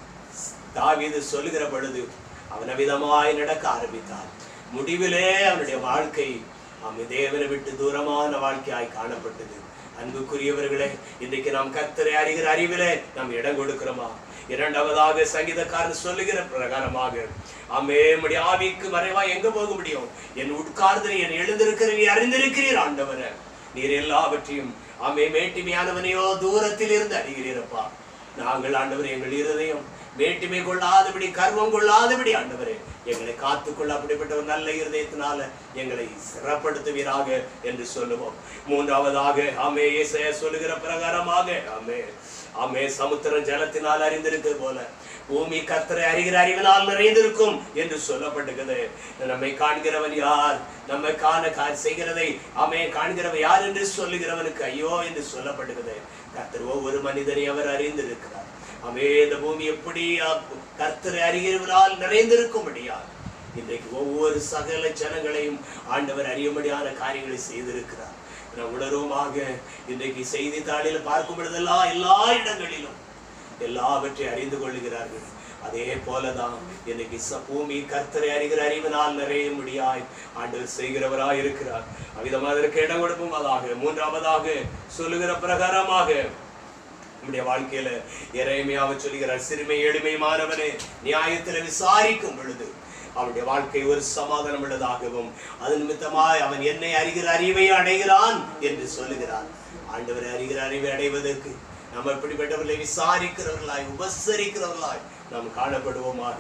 தாவீது சொல்லுகிற பொழுது அவன் அவ்விதமாய் நடக்க ஆரம்பித்தான் முடிவிலே அவனுடைய வாழ்க்கை அவன் தேவனை விட்டு தூரமான வாழ்க்கையாய் காணப்பட்டது அன்புக்குரியவர்களே இன்றைக்கு நாம் கர்த்தரை அறிகிற அறிவிலே நாம் இடம் கொடுக்கிறோமா இரண்டாவதாக சங்கீதக்காரன் சொல்லுகிற பிரகாரமாக ஆமே உம்முடைய ஆவிக்கு மறைவா எங்க போக முடியும் என் உட்கார்ந்து நீ என் எழுந்திருக்கிற நீ அறிந்திருக்கிறீர் ஆண்டவரே நீர் எல்லாவற்றையும் ஆமே மேட்டிமையானவனையோ தூரத்தில் இருந்து அறிகிறீரப்பா நாங்கள் ஆண்டவர் எங்கள் இருதயம் மேட்டிமை கொள்ளாதபடி கர்வம் கொள்ளாதபடி ஆண்டவரே எங்களை காத்துக்கொள்ள அப்படிப்பட்ட ஒரு நல்ல இருதயத்தினால எங்களை சிறப்படுத்துவீராக என்று சொல்லுவோம் மூன்றாவதாக ஆமே ஏசாயா சொல்லுகிற பிரகாரமாக ஆமே ஆமே சமுத்திரம் ஜலத்தினால் அறிந்திருக்கிறது போல பூமி கர்த்தரை அறிகிற அறிவினால் நிறைந்திருக்கும் என்று சொல்லப்பட்டிருக்கிறது நம்மை காண்கிறவன் யார் நம்மை காண கா- செய்கிறதை ஆமே காண்கிறவன் யார் என்று சொல்லுகிறவனுக்கு ஐயோ என்று சொல்லப்பட்டிருக்கிறது கர்த்தர் ஒவ்வொரு மனிதனை அவர் அறிந்திருக்கிறார் அமே இந்த பூமி எப்படி அ- கர்த்தரை அறிகிறவரால் நிறைந்திருக்கும்படியா இன்றைக்கு ஒவ்வொரு சகல ஜனங்களையும் ஆண்டவர் அறியும்படியான காரியங்களை செய்திருக்கிறார் நாம் உணர்வோமாக இன்றைக்கு செய்தித்தாளில் பார்க்கும் பொழுதெல்லாம் எல்லா இடங்களிலும் எல்லாவற்றையும் அறிந்து கொள்ளுகிறார்கள் அதே போலதான் இன்னைக்கு ச- பூமி கர்த்தரை அறிகிற அறிவினால் நிறைய முடியாய் ஆண்டவர் செய்கிறவராய் இருக்கிறார் அவ்விதமாக அதற்கு இடம் கொடுப்பதாக மூன்றாவதாக சொல்லுகிற பிரகாரமாக நம்முடைய வாழ்க்கையில இறைமையாக சொல்லுகிறார் சிறுமை எளிமையானவனே நியாயத்துல விசாரிக்கும் பொழுது அவனுடைய வாழ்க்கை ஒரு சமாதானம் உள்ளதாகவும் அது நிமித்தமாய் அவன் என்னை அறிகிற அறிவை அடைகிறான் என்று சொல்லுகிறான் ஆண்டவரை அறிகிற அறிவை அடைவதற்கு நம்ம இப்படிப்பட்டவர்களை விசாரிக்கிறவர்களாய் உபசரிக்கிறவர்களாய் நாம் காணப்படுவோமாக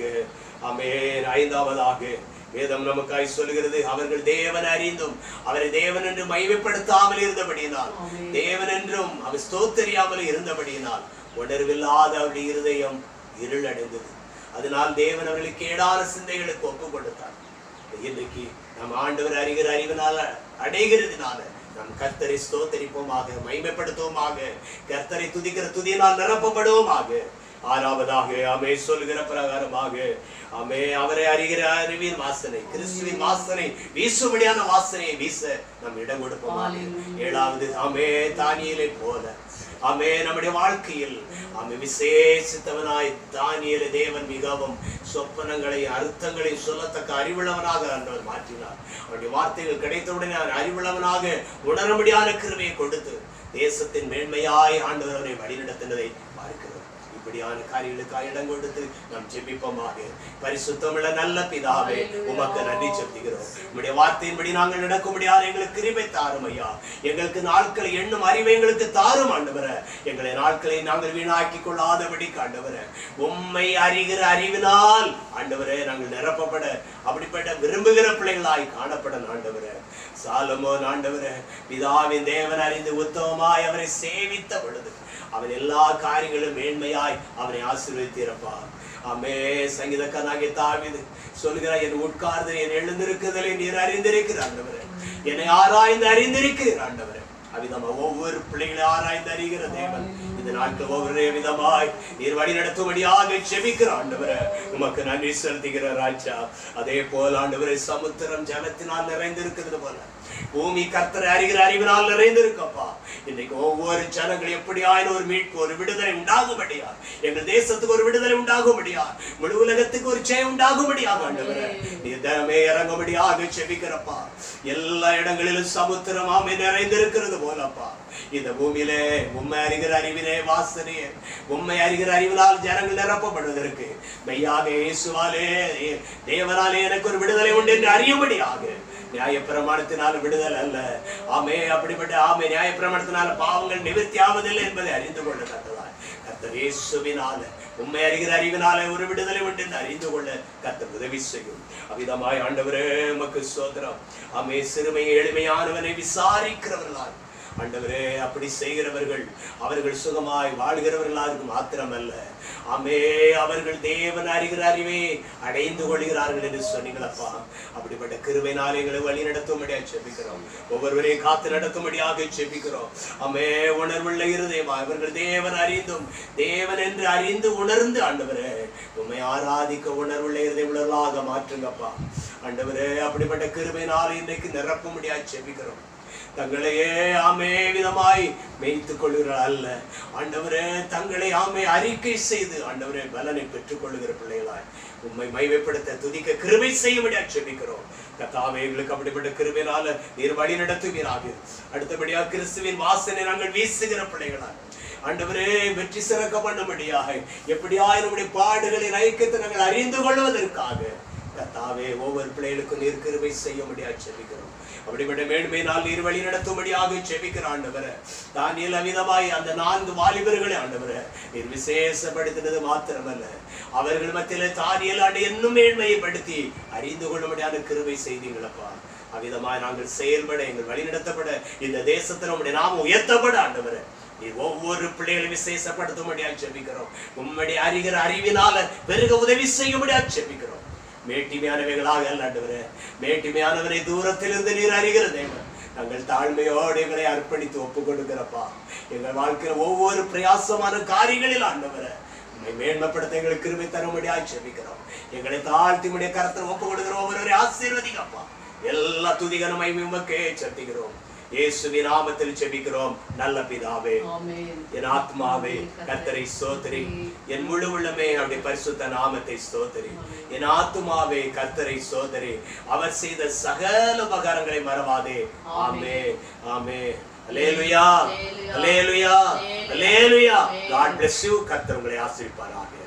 அமேன் ஐந்தாவதாக வேதம் நமக்காய் சொல்லுகிறது அவர்கள் தேவன் அறிந்தும் அவரை தேவன் என்று மைமைப்படுத்தாமல் இருந்தபடியினால் ஆமென். தேவன் என்றும் அவர் ஸ்தோத்தரியாமல் இருந்தபடியினால் உணர்வில்லாத அவருடைய இருதயம் இருளடைந்தது அதனால் தேவன் அவர்களுக்கு கேடான சிந்தைகளுக்கு ஒப்பு கொடுத்தார் இன்றைக்கு நம் ஆண்டவர் அறிகிற அறிவினால அடைகிறதுனால நாம் கர்த்தரை ஸ்தோத்தரிப்போமாக மைமைப்படுத்துவோமாக கர்த்தரை துதிக்கிற துதியினால் நிரப்பப்படுவோமாக ஆறாவதாக அமே சொல்கிற பிரகாரமாக அமே அவரை அறிகிற அறிவின் வாசனை கிறிஸ்துவின் வாசனை வீசும்படியான வாசனையை வீச நாம் இடம் கொடுப்போமாக Hallelujah. ஏழாவது அமே தானியலை போல ஆமே நம்முடைய வாழ்க்கையில் ஆமே விசேஷித்தவனாய் தானியல தேவன் மிகவும் சொப்பனங்களை அர்த்தங்களை சொல்லத்தக்க அறிவுள்ளவனாக ஆண்டவர் மாற்றினார் அவருடைய வார்த்தைகள் கிடைத்தவுடனே அவர் அறிவுள்ளவனாக உணரும்படியான கிருமையை கொடுத்து தேசத்தின் மேன்மையாய் ஆண்டவர் அவரை வழிநடத்தினதை பார்க்கிறோம் இப்படியான காரியங்களுக்காக இடம் கொடுத்து நாம் ஜெபிப்போமாக பரிசுத்தமுள்ள நல்ல பிதாவே உமக்கு நன்றி செலுத்துகிறோம் உம்முடைய வார்த்தையின்படி நாங்கள் நடக்கும்படியாக எங்களுக்கு கிருபை தாரும் ஐயா எங்களுக்கு நாட்களை எண்ணும் அறிவை எங்களுக்கு தாரும் ஆண்டவர எங்களை நாட்களை நாங்கள் வீணாக்கி கொள்ளாதபடி ஆண்டவர உம்மை அறிகிற அறிவினால் ஆண்டவரே நாங்கள் நிரப்பப்பட அப்படிப்பட்ட விரும்புகிற பிள்ளைகளாய் காணப்பட ஆண்டவரே சாலமோன் ஆண்டவரே பிதாவின் தேவன் அறிந்து உத்தமமாய் அவரை சேவித்த பொழுது அவன் எல்லா காரியங்களும் மேன்மையாய் அவனை ஆசீர்வதித்திருப்பா அமே சங்கீதக்காரனாகிய தாவீது சொல்கிறார் என் உட்கார்ந்து என் எழுந்திருக்குதலை நீர் அறிந்திருக்கிற ஆண்டவரே என்னை ஆராய்ந்து அறிந்திருக்கிறீர் ஆண்டவரே அவ்விதமா ஒவ்வொரு பிள்ளைகளை ஆராய்ந்து அறிகிற தேவன் இந்த நாட்கள் ஒவ்வொரு விதமாய் நீர் வழி நடத்தும்படியாக செபிக்கிற ஆண்டவரே உமக்கு நன்றி செலுத்துகிற ராஜா அதே போல ஆண்டவரே சமுத்திரம் ஜலத்தினால் நிறைந்திருக்கிறது போல பூமி கர்த்தரை அறிகிற அறிவினால் நிறைந்திருக்கப்பா இன்னைக்கு ஒவ்வொரு ஜனங்கள் எப்படியாயின ஒரு மீட்பு ஒரு விடுதலை உண்டாகும்படியா எங்கள் தேசத்துக்கு ஒரு விடுதலை உண்டாகும்படியா முழு உலகத்துக்கு ஒரு ஜெயம் உண்டாகும்படியாக ஆண்டவரே நீ தினமே இறங்கும்படியாக செபிக்கிறப்பா எல்லா இடங்களிலும் சமுத்திரமாமே நிறைந்திருக்கிறது போலப்பா இந்த பூமியிலே உண்மை அறிகிற அறிவிலே வாசனையே உண்மை அறிகிற அறிவினால் ஜனங்கள் நிரப்பப்படுவதற்கு மெய்யாக இயேசுவாலே தேவனாலே எனக்கு ஒரு விடுதலை உண்டு என்று அறியும்படியாக நியாயப்பிரமாணத்தினால் விடுதல் அல்ல ஆமே அப்படிப்பட்ட ஆமே நியாயப்பிரமாணத்தினால பாவங்கள் நிவர்த்தி ஆவதில்லை என்பதை அறிந்து கொள்ளத்தக்கதாய் கர்த்தர் இயேசுவினால உண்மை அறிகிற அறிவினால ஒரு விடுதலை உண்டு என்று அறிந்து கொள்ள கர்த்தர் உதவி செய்யும் அவ்விதமாய் ஆண்டவரே உமக்கு சோதரம் ஆமே சிறுமை எளிமையானவனை விசாரிக்கிறவர்களாய் ஆண்டவரே அப்படி செய்கிறவர்கள் அவர்கள் சுகமாய் வாழ்கிறவர்களாக மாத்திரமல்ல ஆமே அவர்கள் தேவன் அறிகிற அறிவே அடைந்து கொள்கிறார்கள் என்று சொன்னீங்களப்பா அப்படிப்பட்ட கிருபையினால் எங்களை வழி நடத்தும்படியாக செபிக்கிறோம் ஒவ்வொருவரையும் காத்து நடத்தும்படியாக செபிக்கிறோம் ஆமே உணர்வுள்ள இருதயமா இவர்கள் தேவன் அறிந்தும் தேவன் என்று அறிந்து உணர்ந்து ஆண்டவரே உண்மை ஆராதிக்க உணர்வுள்ள இருதய உணர்வாக மாற்றுங்கப்பா ஆண்டவரே அப்படிப்பட்ட கிருபையினால் இன்றைக்கு நிரப்பும்படியாக செபிக்கிறோம் தங்களையே ஆமே விதமாய் மேய்த்துக் கொள்கிறார் அல்ல ஆண்டவரே தங்களை ஆமே அறிக்கை செய்து ஆண்டவரே பலனை பெற்றுக் கொள்ளுகிற பிள்ளைகளாய் உண்மை மைவைப்படுத்த துதிக்க கிருபை செய்யும்படியா செபிக்கிறோம் கத்தாவே எங்களுக்கு அப்படிப்பட்ட கிருபையினால நீர் வழி நடத்துவீராக அடுத்தபடியா கிறிஸ்துவின் வாசனை நாங்கள் வீசுகிற பிள்ளைகளாய் ஆண்டவரே வெற்றி சிறக்க பண்ணும்படியாக எப்படியாய் நம்முடைய பாடுகளின் ஐக்கியத்தை நாங்கள் அறிந்து கொள்வதற்காக கத்தாவே ஒவ்வொரு பிள்ளைகளுக்கும் நீர் கிருபை செய்ய முடியாது செபிக்கிறோம் அப்படிப்பட்ட மேன்மையினால் நீர் வழி நடத்தும்படியாக செபிக்கிற ஆண்டவர தானியல் அமிதமாய் அந்த நான்கு வாலிபர்களை ஆண்டவர நீர் விசேஷப்படுத்தினது மாத்திரமல்ல அவர்கள் மத்தியில தானியல் ஆண்டு என்னும் மேன்மையைப்படுத்தி அறிந்து கொள்ளும்படியான கிருபை செய்தீங்களப்பா அவ்விதமாய் நாங்கள் செயல்பட எங்கள் வழி நடத்தப்பட இந்த தேசத்தில் நம்முடைய நாம உயர்த்தப்பட ஆண்டவர நீர் ஒவ்வொரு பிள்ளைகளையும் விசேஷப்படுத்தும்படியாக செபிக்கிறோம் உம்முடைய அறிகிற அறிவினால பெருக உதவி செய்யும்படியாக செபிக்கிறோம் மேட்டிமையானவைகளாக அல்லாண்டவரே மேட்டிமையானவரை தூரத்திலிருந்து நீர் அறிகிற தேவன் நாங்கள் தாழ்மையோடு எங்களை அர்ப்பணித்து ஒப்பு கொடுக்கிறப்பா எங்கள் வாழ்க்கையில் ஒவ்வொரு பிரயாசமான காரியங்களில் ஆண்டவரை உண்மை மேன்மைப்படுத்த எங்களுக்கு கிருபை தரும்படியாக செபிக்கிறோம் எங்களை தாழ்த்தி முடிய கரத்தில் ஒப்பு கொடுக்கிற ஒவ்வொருவரை ஆசீர்வதிக்கப்பா எல்லா துதிகனமை உமக்கே சத்திக்கிறோம் இயேசுவின் நாமத்தில் ஜெபிக்கிறோம் நல்ல பிதாவே ஆமென் என் ஆத்மாவே கர்த்தரை ஸ்தோத்திரி என் முழு உள்ளமே அவருடைய பரிசுத்த நாமத்தை ஸ்தோத்திரி என் ஆத்மாவே கர்த்தரை ஸ்தோத்திரி அவர் செய்த சகல உபகாரங்களை மறவாதே ஆமே ஆமே அலேலுயா அலேலுயா அலேலுயா காட் bless you கர்த்தர் உங்களை ஆசீர்வதிப்பாராக